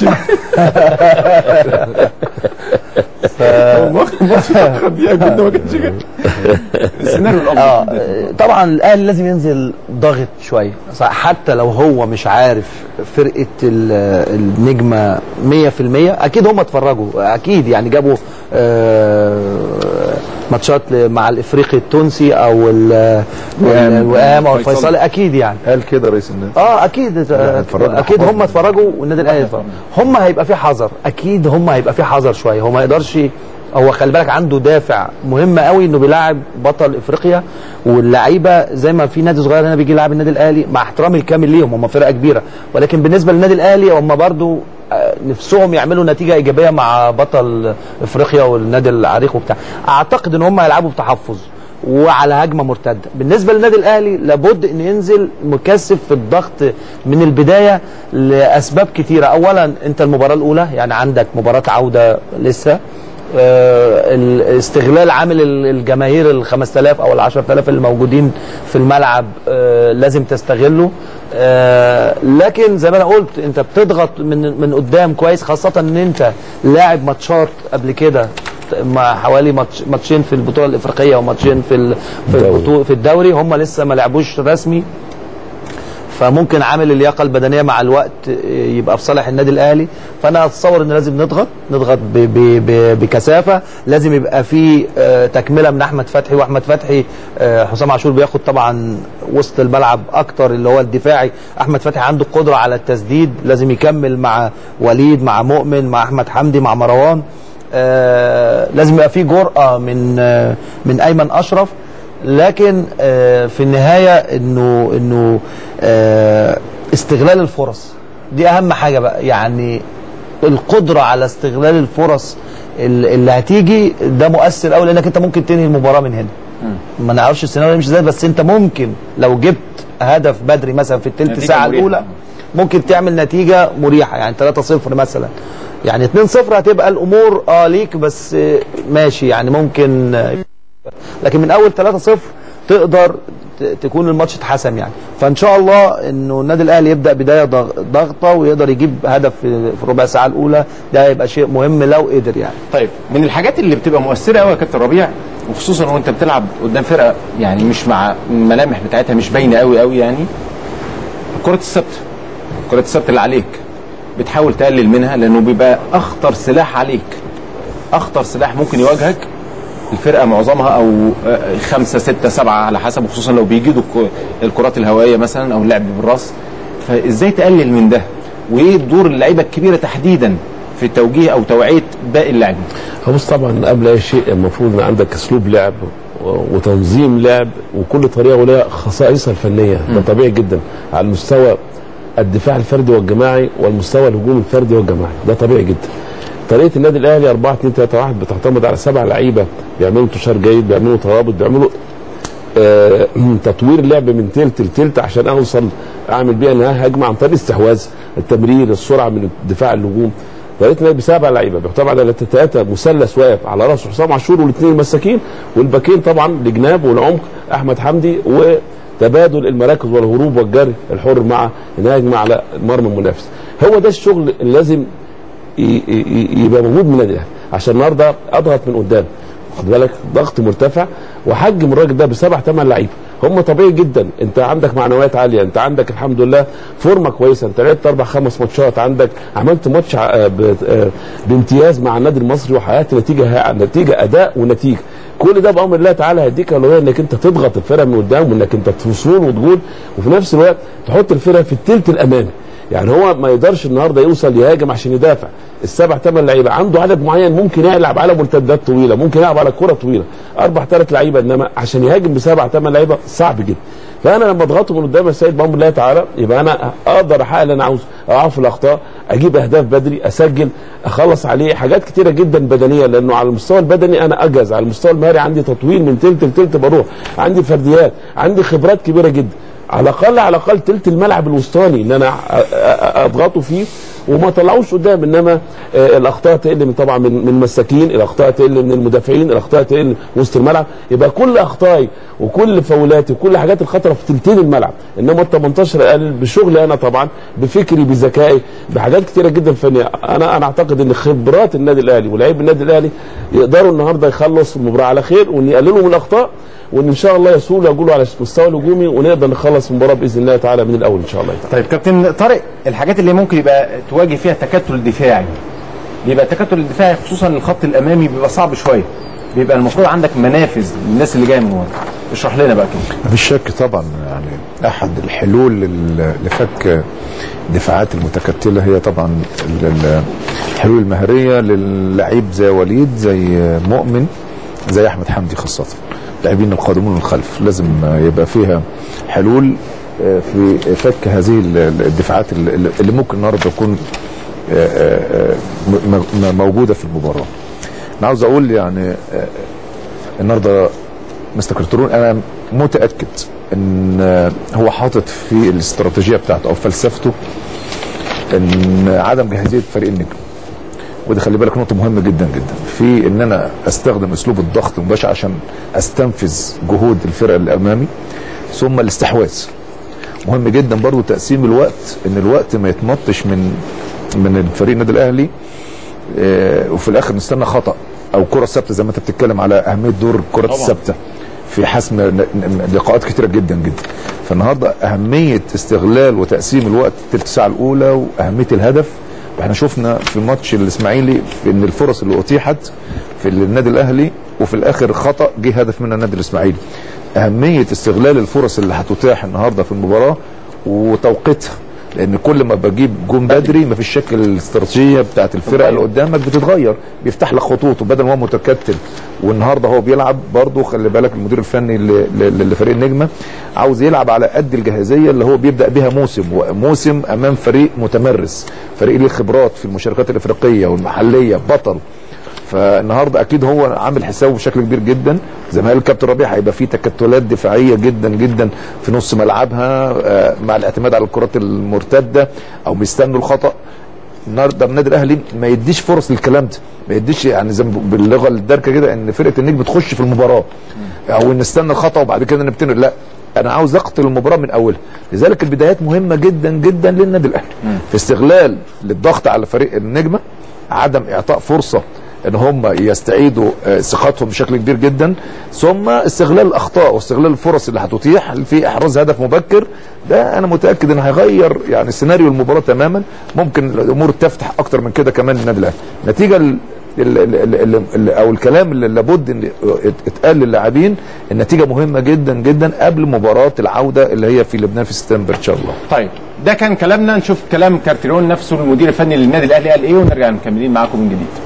الماتش اتاخر دقيقه جول ما كانش كده السيناريو الافضل اه طبعا الاهلي لازم ينزل ضاغط شويه صح، حتى لو هو مش عارف فرقه ال- النجمه 100% اكيد هم اتفرجوا اكيد يعني جابوا آه، ماتشات ل- مع الافريقي التونسي او ال- وئام. الوئام او فيصلي. الفيصلي اكيد يعني قال كده رئيس النادي اه اكيد اتفرجنا اكيد حفظنا. هم اتفرجوا والنادي الاهلي اتفرج هم هيبقى في حذر اكيد هم هيبقى في حذر شويه هو ما يقدرش هو خلي بالك عنده دافع مهم قوي انه بيلاعب بطل افريقيا واللعيبه زي ما في نادي صغير هنا بيجي يلعب النادي الاهلي مع احترامي الكامل ليهم هم فرقه كبيره ولكن بالنسبه للنادي الاهلي هم برضو آه، نفسهم يعملوا نتيجه ايجابيه مع بطل افريقيا والنادي العريق وبتاع اعتقد ان هم هيلعبوا بتحفظ وعلى هجمه مرتده بالنسبه للنادي الاهلي لابد ان ينزل مكثف في الضغط من البدايه لاسباب كتيره اولا انت المباراه الاولى يعني عندك مباراه عوده لسه آه، ال- استغلال عامل ال- الجماهير ال 5000 او ال 10000 اللي موجودين في الملعب آه، لازم تستغله آه، لكن زي ما انا قلت انت بتضغط من من قدام كويس خاصه ان انت لاعب ماتشات قبل كده مع حوالي ماتش ماتشين في البطوله الافريقيه وماتشين في ال- في البطوله في الدوري هم لسه ما لعبوش رسمي فممكن عامل اللياقه البدنيه مع الوقت يبقى في صالح النادي الاهلي فانا اتصور ان لازم نضغط نضغط ب ب ب بكثافه لازم يبقى في آه، تكمله من احمد فتحي واحمد فتحي آه، حسام عاشور بياخد طبعا وسط الملعب اكتر اللي هو الدفاعي احمد فتحي عنده قدره على التسديد لازم يكمل مع وليد مع مؤمن مع احمد حمدي مع مروان آه، لازم يبقى في جرأة من آه، من ايمن اشرف لكن آه، في النهايه انه انه آه، استغلال الفرص دي اهم حاجه بقى يعني القدره على استغلال الفرص ال- اللي هتيجي ده مؤثر قوي لانك انت ممكن تنهي المباراه من هنا ما نعرفش السيناريو يمشي ازاي بس انت ممكن لو جبت هدف بدري مثلا في الثلث نتيجة ساعه مريحة. الاولى ممكن تعمل نتيجه مريحه يعني 3-0 مثلا يعني 2-0 هتبقى الامور اه ليك بس آه، ماشي يعني ممكن آه، لكن من اول 3-0 تقدر ت- تكون الماتش اتحسم يعني فان شاء الله انه النادي الاهلي يبدا بدايه ضغ- ضغطه ويقدر يجيب هدف في في الربع ساعه الاولى ده هيبقى شيء مهم لو قدر يعني طيب من الحاجات اللي بتبقى مؤثره قوي يا كابتن ربيع وخصوصا وانت بتلعب قدام فرقه يعني مش مع الملامح بتاعتها مش باينه قوي قوي يعني كره الثابته كره الثابته اللي عليك بتحاول تقلل منها لانه بيبقى اخطر سلاح عليك اخطر سلاح ممكن يواجهك الفرقه معظمها او آه، خمسه سته سبعه على حسب خصوصا لو بيجيدوا الك- الكرات الهوائيه مثلا او اللعب بالراس فازاي تقلل من ده وايه دور اللعيبه الكبيره تحديدا في توجيه او توعيه باقي اللاعبين هو بص طبعا قبل اي شيء المفروض ان عندك اسلوب لعب و- وتنظيم لعب وكل طريقه ولها خصائصها الفنيه ده طبيعي جدا على المستوى الدفاع الفردي والجماعي والمستوى الهجوم الفردي والجماعي ده طبيعي جدا طريقه النادي الاهلي 4 2 3 1 بتعتمد على سبع لعيبه بيعملوا انتشار جيد بيعملوا ترابط بيعملوا آه، تطوير اللعب من تلت لتلت عشان اوصل اعمل بيها انها هجمه عن طريق الاستحواذ التمرير السرعه من الدفاع اللجوم طريقه النادي بسبع لعيبه بيعتمد على ثلاثه مثلث واقف على راسه حسام عاشور والاثنين المساكين والباكين طبعا الجناب والعمق احمد حمدي وتبادل المراكز والهروب والجري الحر مع الهجمه على مرمى المنافس هو ده الشغل اللي لازم ي- ي- يبقى موجود من النادي الاهلي عشان النهارده اضغط من قدام خد بالك ضغط مرتفع وحجم الراجل ده بسبع ثمان لعيبه هم طبيعي جدا انت عندك معنويات عاليه انت عندك الحمد لله فورمه كويسه انت لعبت اربع خمس ماتشات عندك عملت ماتش ع- آه ب- آه بامتياز مع النادي المصري وحققت نتيجه نتيجه اداء ونتيجه كل ده بامر الله تعالى هيديك اولويه انك انت تضغط الفرقه من قدام وانك انت تصول وتجول وفي نفس الوقت تحط الفرقه في الثلث الامامي يعني هو ما يقدرش النهارده يوصل يهاجم عشان يدافع السبع ثمان لعيبه عنده عدد معين ممكن يلعب على مرتدات طويله ممكن يلعب على كره طويله اربع ثلاث لعيبه انما عشان يهاجم بسبع ثمان لعيبه صعب جدا فانا لما اضغطه من قدام السيد بامر الله تعالى يبقى انا اقدر احقق اللي انا عاوزه اعرف الاخطاء اجيب اهداف بدري اسجل اخلص عليه حاجات كتيره جدا بدنيه لانه على المستوى البدني انا اجهز على المستوى المهري عندي تطوير من تلت لتلت بروح عندي فرديات عندي خبرات كبيره جدا على الاقل على الاقل تلت الملعب الوسطاني اللي انا أ- أ- أ- اضغطه فيه وما طلعوش قدام انما آه، الاخطاء تقل من طبعا من من المساكين الاخطاء تقل من المدافعين الاخطاء تقل وسط الملعب يبقى كل اخطائي وكل فاولاتي وكل حاجات الخطره في تلتين الملعب انما ال 18 اقل بشغلي انا طبعا بفكري بذكائي بحاجات كتيره جدا فنيه انا انا اعتقد ان خبرات النادي الاهلي ولاعيب النادي الاهلي يقدروا النهارده يخلصوا المباراه على خير وان يقللوا من الاخطاء وان ان شاء الله يسولوا يقولوا على المستوى الهجومي ونقدر نخلص المباراه باذن الله تعالى من الاول ان شاء الله طيب كابتن طارق الحاجات اللي ممكن يبقى تواجه فيها تكتل دفاعي بيبقى التكتل الدفاعي خصوصا الخط الامامي بيبقى صعب شويه بيبقى المفروض عندك منافذ للناس اللي جايه من ورا اشرح لنا بقى كده مفيش شك طبعا يعني احد الحلول لل- لفك الدفاعات المتكتله هي طبعا ال- ال- الحلول المهريه للعيب زي وليد زي مؤمن زي احمد حمدي خاصه اللاعبين القادمون من الخلف لازم يبقى فيها حلول في فك هذه ال- الدفاعات اللي اللي ممكن النهارده تكون آه، آه، م- م- موجوده في المباراه انا عاوز اقول يعني آه، النهارده مستر كرترون انا متاكد ان آه، هو حاطط في الاستراتيجيه بتاعته او فلسفته ان عدم جاهزيه فريق النجم وده خلي بالك نقطه مهمه جدا جدا في ان انا استخدم اسلوب الضغط المباشر عشان استنفذ جهود الفرقه اللي امامي ثم الاستحواذ مهم جدا برضو تقسيم الوقت ان الوقت ما يتمطش من من الفريق النادي الاهلي آه، وفي الاخر نستنى خطا او كره ثابته زي ما انت بتتكلم على اهميه دور الكره طبعاً. الثابته في حسم ن- ن- لقاءات كتيره جدا جدا فالنهارده اهميه استغلال وتقسيم الوقت الثلث ساعه الاولى واهميه الهدف واحنا شفنا في ماتش الاسماعيلي في ان الفرص اللي اتيحت في النادي الاهلي وفي الاخر خطا جه هدف من النادي الاسماعيلي اهميه استغلال الفرص اللي هتتاح النهارده في المباراه وتوقيتها لان كل ما بجيب جون بدري ما فيش شك الاستراتيجيه بتاعت الفرقه اللي قدامك بتتغير بيفتح لك خطوط وبدل ما هو متكتل والنهارده هو بيلعب برضه خلي بالك المدير الفني ل- ل- لفريق النجمه عاوز يلعب على قد الجاهزيه اللي هو بيبدا بيها موسم وموسم امام فريق متمرس فريق ليه خبرات في المشاركات الافريقيه والمحليه بطل فالنهارده اكيد هو عامل حسابه بشكل كبير جدا زي ما قال الكابتن ربيع هيبقى في تكتلات دفاعيه جدا جدا في نص ملعبها آه، مع الاعتماد على الكرات المرتده او بيستنوا الخطا النهارده النادي الاهلي ما يديش فرص للكلام ده ما يديش يعني زي ما باللغه الدارجه كده ان فرقه النجم تخش في المباراه او نستنى الخطا وبعد كده نبتدي لا انا عاوز اقتل المباراه من اولها لذلك البدايات مهمه جدا جدا للنادي الاهلي في استغلال للضغط على فريق النجمه عدم اعطاء فرصه ان هم يستعيدوا آه، ثقتهم بشكل كبير جدا ثم استغلال الاخطاء واستغلال الفرص اللي هتتيح في احراز هدف مبكر ده انا متاكد ان هيغير يعني سيناريو المباراه تماما ممكن الامور تفتح اكتر من كده كمان للنادي الاهلي نتيجه ال ال ال ال ال او الكلام اللي لابد ان اتقال للاعبين النتيجه مهمه جدا جدا قبل مباراه العوده اللي هي في لبنان في سبتمبر ان شاء الله طيب ده كان كلامنا نشوف كلام كارتيرون نفسه المدير الفني للنادي الاهلي قال ايه ونرجع مكملين معاكم من جديد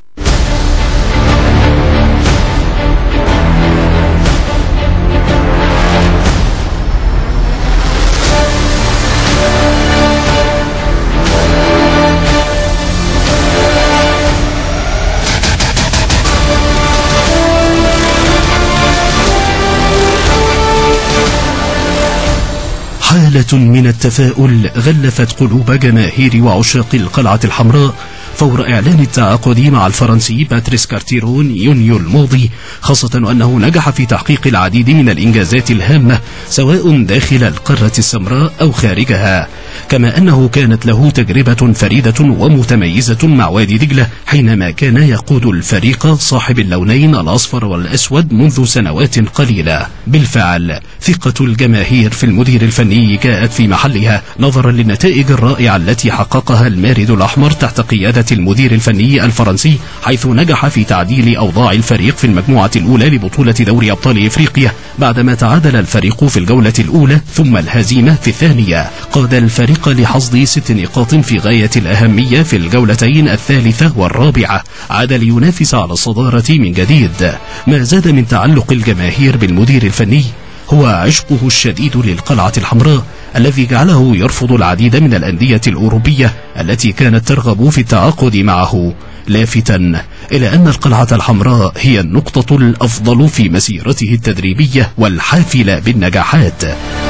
حالة من التفاؤل غلفت قلوب جماهير وعشاق القلعة الحمراء فور إعلان التعاقد مع الفرنسي باتريس كارتيرون يونيو الماضي خاصة أنه نجح في تحقيق العديد من الإنجازات الهامة سواء داخل القارة السمراء أو خارجها كما أنه كانت له تجربة فريدة ومتميزة مع وادي دجلة حينما كان يقود الفريق صاحب اللونين الأصفر والأسود منذ سنوات قليلة بالفعل ثقة الجماهير في المدير الفني جاءت في محلها نظرا للنتائج الرائعة التي حققها المارد الأحمر تحت قيادة المدير الفني الفرنسي حيث نجح في تعديل أوضاع الفريق في المجموعة الأولى لبطولة دوري أبطال إفريقيا بعدما تعادل الفريق في الجولة الأولى ثم الهزيمة في الثانية قاد الفريق لحصد ست نقاط في غاية الأهمية في الجولتين الثالثة والرابعة عاد لينافس على الصدارة من جديد ما زاد من تعلق الجماهير بالمدير الفني هو عشقه الشديد للقلعة الحمراء الذي جعله يرفض العديد من الأندية الأوروبية التي كانت ترغب في التعاقد معه لافتا إلى أن القلعة الحمراء هي النقطة الأفضل في مسيرته التدريبية والحافلة بالنجاحات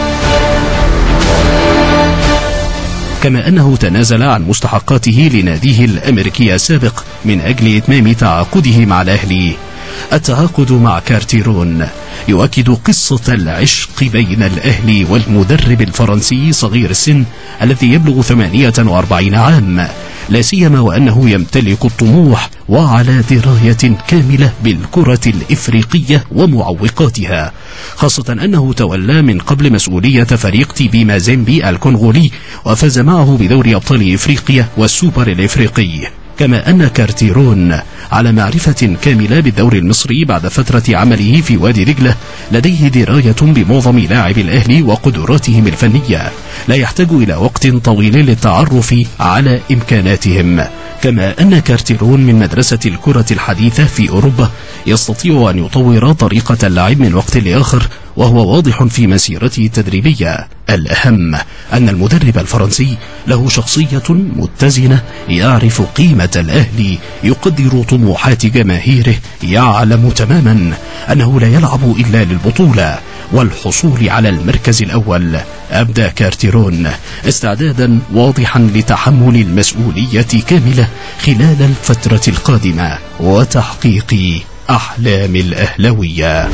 كما أنه تنازل عن مستحقاته لناديه الأمريكي السابق من أجل إتمام تعاقده مع الأهلي التعاقد مع كارتيرون يؤكد قصة العشق بين الأهلي والمدرب الفرنسي صغير السن الذي يبلغ 48 عام لا سيما وأنه يمتلك الطموح وعلى دراية كاملة بالكرة الإفريقية ومعوقاتها خاصة أنه تولى من قبل مسؤولية فريق تي بي مازيمبي الكونغولي وفاز معه بدوري أبطال إفريقيا والسوبر الإفريقي كما أن كارتيرون على معرفة كاملة بالدوري المصري بعد فترة عمله في وادي دجلة لديه دراية بمعظم لاعبي الأهلي وقدراتهم الفنية لا يحتاج إلى وقت طويل للتعرف على إمكاناتهم كما أن كارتيرون من مدرسة الكرة الحديثة في أوروبا يستطيع أن يطور طريقة اللعب من وقت لآخر وهو واضح في مسيرته التدريبية الأهم أن المدرب الفرنسي له شخصية متزنة يعرف قيمة الأهلي يقدر طموحات جماهيره يعلم تماما أنه لا يلعب إلا للبطولة والحصول على المركز الأول أبدى كارتيرون استعدادا واضحا لتحمل المسؤولية كاملة خلال الفترة القادمة وتحقيق أحلام الأهلوية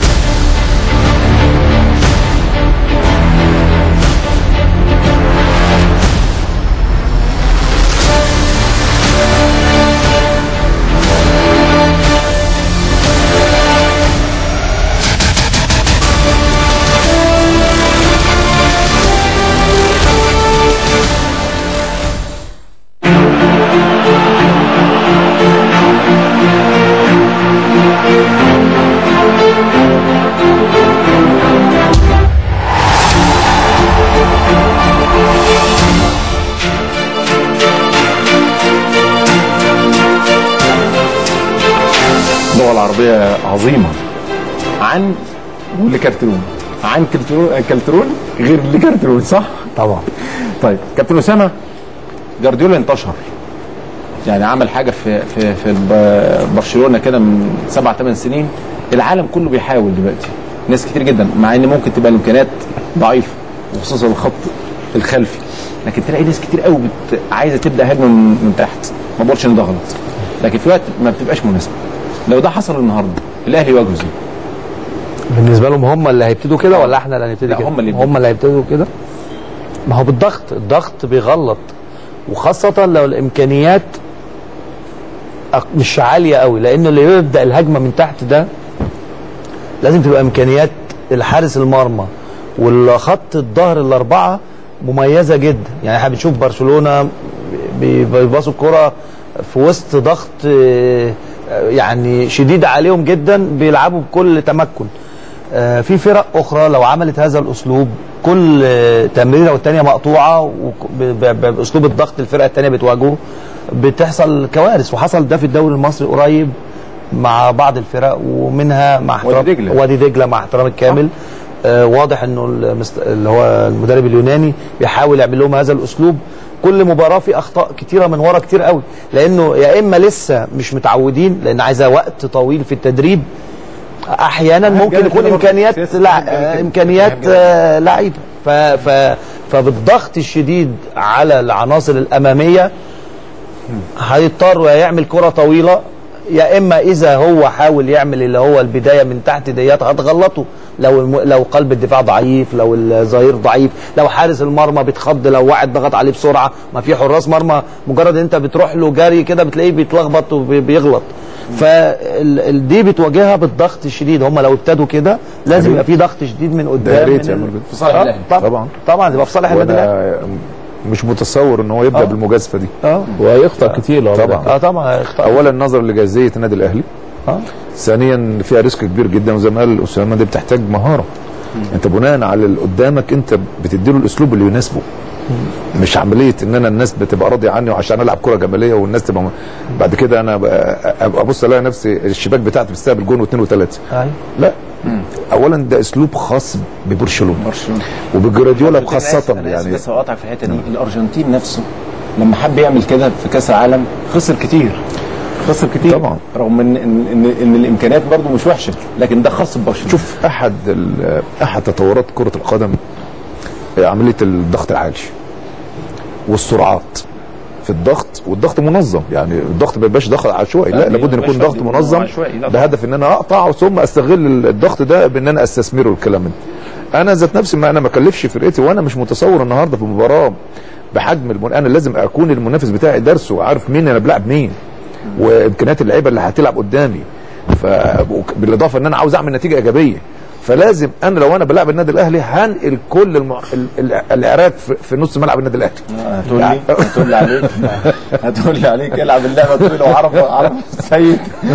اللغه العربيه عظيمه عن لكارترون عن كارترون كارترون غير لكارترون صح؟ طبعا طيب كابتن اسامه جارديولا انتشر يعني عمل حاجه في في في الب- برشلونه كده من سبع ثمان سنين العالم كله بيحاول دلوقتي ناس كتير جدا مع ان ممكن تبقى الامكانيات ضعيفه وخصوصا الخط الخلفي لكن تلاقي ناس كتير قوي بت... عايزه تبدا هجمه من, من تحت ما بقولش ان ده غلط لكن في وقت ما بتبقاش مناسبه لو ده حصل النهارده الاهلي يواجهه ازاي؟ بالنسبه لهم هم اللي هيبتدوا كده ولا احنا اللي هنبتدي لا، كده؟ هم اللي هم اللي هيبتدوا كده ما هو بالضغط الضغط بيغلط وخاصه لو الامكانيات أق- مش عاليه قوي لانه اللي يبدا الهجمه من تحت ده لازم تبقى امكانيات الحارس المرمى والخط الظهر الاربعه مميزه جدا يعني احنا بنشوف برشلونه بي- بيباصوا الكره في وسط ضغط آه، يعني شديد عليهم جدا بيلعبوا بكل تمكن آه، في فرق اخرى لو عملت هذا الاسلوب كل آه، تمريره والتانيه مقطوعه وك- ب- ب- باسلوب الضغط الفرقه التانيه بتواجهه بتحصل كوارث وحصل ده في الدوري المصري قريب مع بعض الفرق ومنها مع احترام وادي دجلة. وادي دجله مع احترام الكامل آه واضح انه المست... اللي هو المدرب اليوناني بيحاول يعمل لهم هذا الاسلوب كل مباراه في اخطاء كتيره من ورا كتير قوي لانه يا اما لسه مش متعودين لان عايزه وقت طويل في التدريب احيانا ممكن جالك يكون كده برضه امكانيات سياسة لا الجامعة آه، كده. امكانيات آه، لعيبه ف... ف... فبالضغط الشديد على العناصر الاماميه هيضطر يا يعمل كره طويله يا اما اذا هو حاول يعمل اللي هو البدايه من تحت ديت هتغلطه لو الم... لو قلب الدفاع ضعيف لو الظهير ضعيف لو حارس المرمى بيتخض لو واحد ضغط عليه بسرعه ما في حراس مرمى مجرد انت بتروح له جري كده بتلاقيه بيتلخبط وبيغلط فدي بتواجهها بالضغط الشديد هم لو ابتدوا كده لازم يبقى في ضغط شديد من ده قدام يا ريت من يعمل ال- كده. في صالح آه، الأهلي. طبعا طبعا طبعا يبقى في صالح النادي الاهلي وانا مش متصور ان هو يبدا آه. بالمجازفه دي اه وهيخطأ كتير لو عمل طبعا اه طبعا هيخطأ. اولا نظرا لجاهزيه النادي الاهلي اه ثانيا فيها ريسك كبير جدا وزي ما قال اسامه دي بتحتاج مهاره انت بناء على اللي قدامك انت بتديله الاسلوب اللي يناسبه مش عمليه ان انا الناس بتبقى راضيه عني وعشان العب كره جماليه والناس تبقى م- بعد كده انا ابقى أبقى ابص الاقي نفسي الشباك بتاعتي بتستقبل جون واثنين وثلاثه ايوه لا اولا ده اسلوب خاص ببرشلونه برشلونه وبجراديولا خاصه يعني يعني بس اقطع في الحته دي الارجنتين نفسه لما حب يعمل كده في كاس العالم خسر كتير خسر كتير طبعا. رغم ان ان ان, إن الامكانيات برضو مش وحشه لكن ده خاص ببرشلونه شوف احد ال- احد تطورات كره القدم عمليه الضغط العالي والسرعات في الضغط والضغط منظم يعني الضغط ما يبقاش ضغط عشوائي لا لا، لابد ان ما يكون يبقاش ضغط ضغط منظم عشوائي، لا بهدف ان انا اقطع ثم استغل الضغط ده بان انا استثمره الكلام ده انا ذات نفسي ما انا ما اكلفش فرقتي وانا مش متصور النهارده في مباراه بحجم المن... انا لازم اكون المنافس بتاعي درسه وعارف مين انا بلعب مين وامكانيات اللعيبه اللي هتلعب قدامي ف بالاضافه ان انا عاوز اعمل نتيجه ايجابيه فلازم انا لو انا بلعب النادي الاهلي هنقل كل الم... ال... ال... العراك في... في نص ملعب النادي الاهلي هتقول لي هتقول لي عليك هتقول لي عليك العب اللعبه طويله وعرف عرف السيد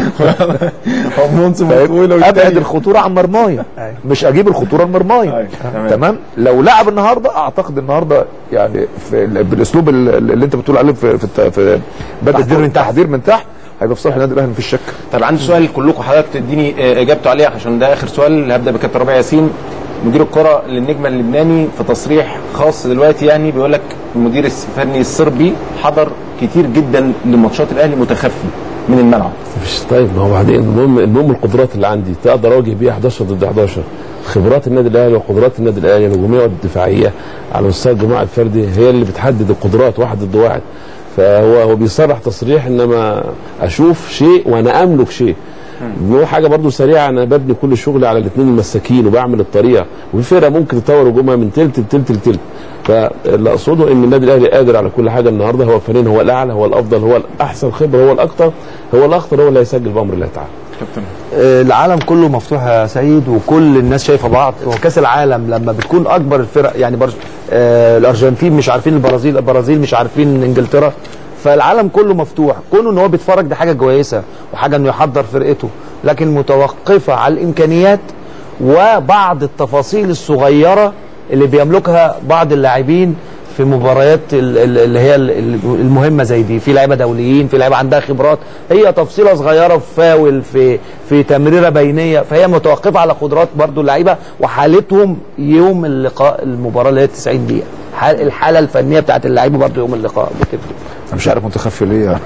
ومنصف طويله ابعد الخطوره عن مرمايه مش اجيب الخطوره المرمايه أيوة، تمام. تمام لو لعب النهارده اعتقد النهارده يعني في ال- بالاسلوب ال- اللي انت بتقول عليه في في, الت- في بدء تحضير من تحت. تحضير من تحت هيبقى في صالح النادي الاهلي مفيش شك طب عندي سؤال كلكم حضرتك تديني آه، اجابته عليه عشان ده اخر سؤال اللي هبدا بكابتن ربيع ياسين مدير الكره للنجم اللبناني في تصريح خاص دلوقتي يعني بيقول لك المدير الفني الصربي حضر كتير جدا لماتشات الاهلي متخفي من الملعب مش طيب ما هو بعدين المهم المهم القدرات اللي عندي تقدر اواجه بيها 11 ضد 11 خبرات النادي الاهلي وقدرات النادي الاهلي الهجوميه والدفاعيه على مستوى الجماعه الفردي هي اللي بتحدد القدرات واحد ضد واحد فهو هو بيصرح تصريح انما اشوف شيء وانا املك شيء هو حاجه برضو سريعه انا ببني كل شغلي على الاثنين المساكين وبعمل الطريقه وفي فرقه ممكن تطور هجومها من تلت لتلت لتلت فاللي اقصده ان النادي الاهلي قادر على كل حاجه النهارده هو فنان هو الاعلى هو الافضل هو الاحسن خبره هو الاكثر هو الاخطر هو اللي هيسجل بامر الله تعالى آه، العالم كله مفتوح يا سعيد وكل الناس شايفه بعض وكاس العالم لما بتكون اكبر الفرق يعني برج... آه الارجنتين مش عارفين البرازيل البرازيل مش عارفين انجلترا فالعالم كله مفتوح كونه ان هو بيتفرج دي حاجه كويسه وحاجه انه يحضر فرقته لكن متوقفه على الامكانيات وبعض التفاصيل الصغيره اللي بيملكها بعض اللاعبين في مباريات ال- ال- اللي هي ال- ال- المهمه زي دي في لعيبه دوليين في لعيبه عندها خبرات هي تفصيله صغيره في فاول في في تمريره بينيه فهي متوقفه على قدرات برضو اللعيبه وحالتهم يوم اللقاء المباراه اللي هي 90 دقيقه حال- الحاله الفنيه بتاعت اللعيبه برضو يوم اللقاء بتفرق انا مش عارف متخفي ليه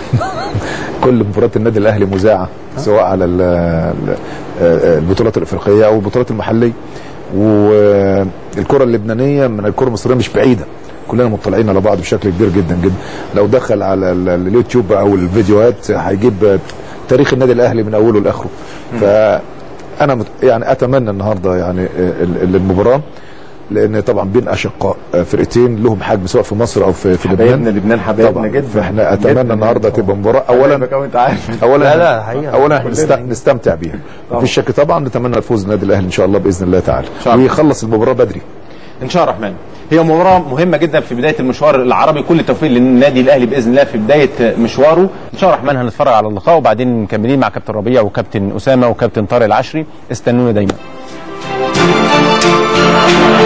كل مباريات النادي الاهلي مذاعه سواء على ال- ال- البطولات الافريقيه او البطولات المحليه والكره اللبنانيه من الكره المصريه مش بعيده كلنا مطلعين على بعض بشكل كبير جدا جدا لو دخل على ال- ال- اليوتيوب او الفيديوهات هيجيب تاريخ النادي الاهلي من اوله لاخره فانا مت- يعني اتمنى النهارده يعني ال- ال- المباراه لان طبعا بين اشقاء فرقتين لهم حجم سواء في مصر او في في حبايبنا لبنان لبنان حبايبنا طبعا جدا فاحنا اتمنى جداً. النهارده تبقى مباراه اولا انت عارف اولا لا، لا، حقيقة. اولا كلنا نست- نستمتع بيها طبعا. مفيش شك طبعا نتمنى الفوز النادي الاهلي ان شاء الله باذن الله تعالى شاء الله. ويخلص المباراه بدري ان شاء الله الرحمن هي مباراه مهمه جدا في بدايه المشوار العربي كل التوفيق للنادي الاهلي باذن الله في بدايه مشواره ان شاء الله الرحمن هنتفرج على اللقاء وبعدين مكملين مع كابتن ربيع وكابتن اسامه وكابتن طارق العشري استنونا دايما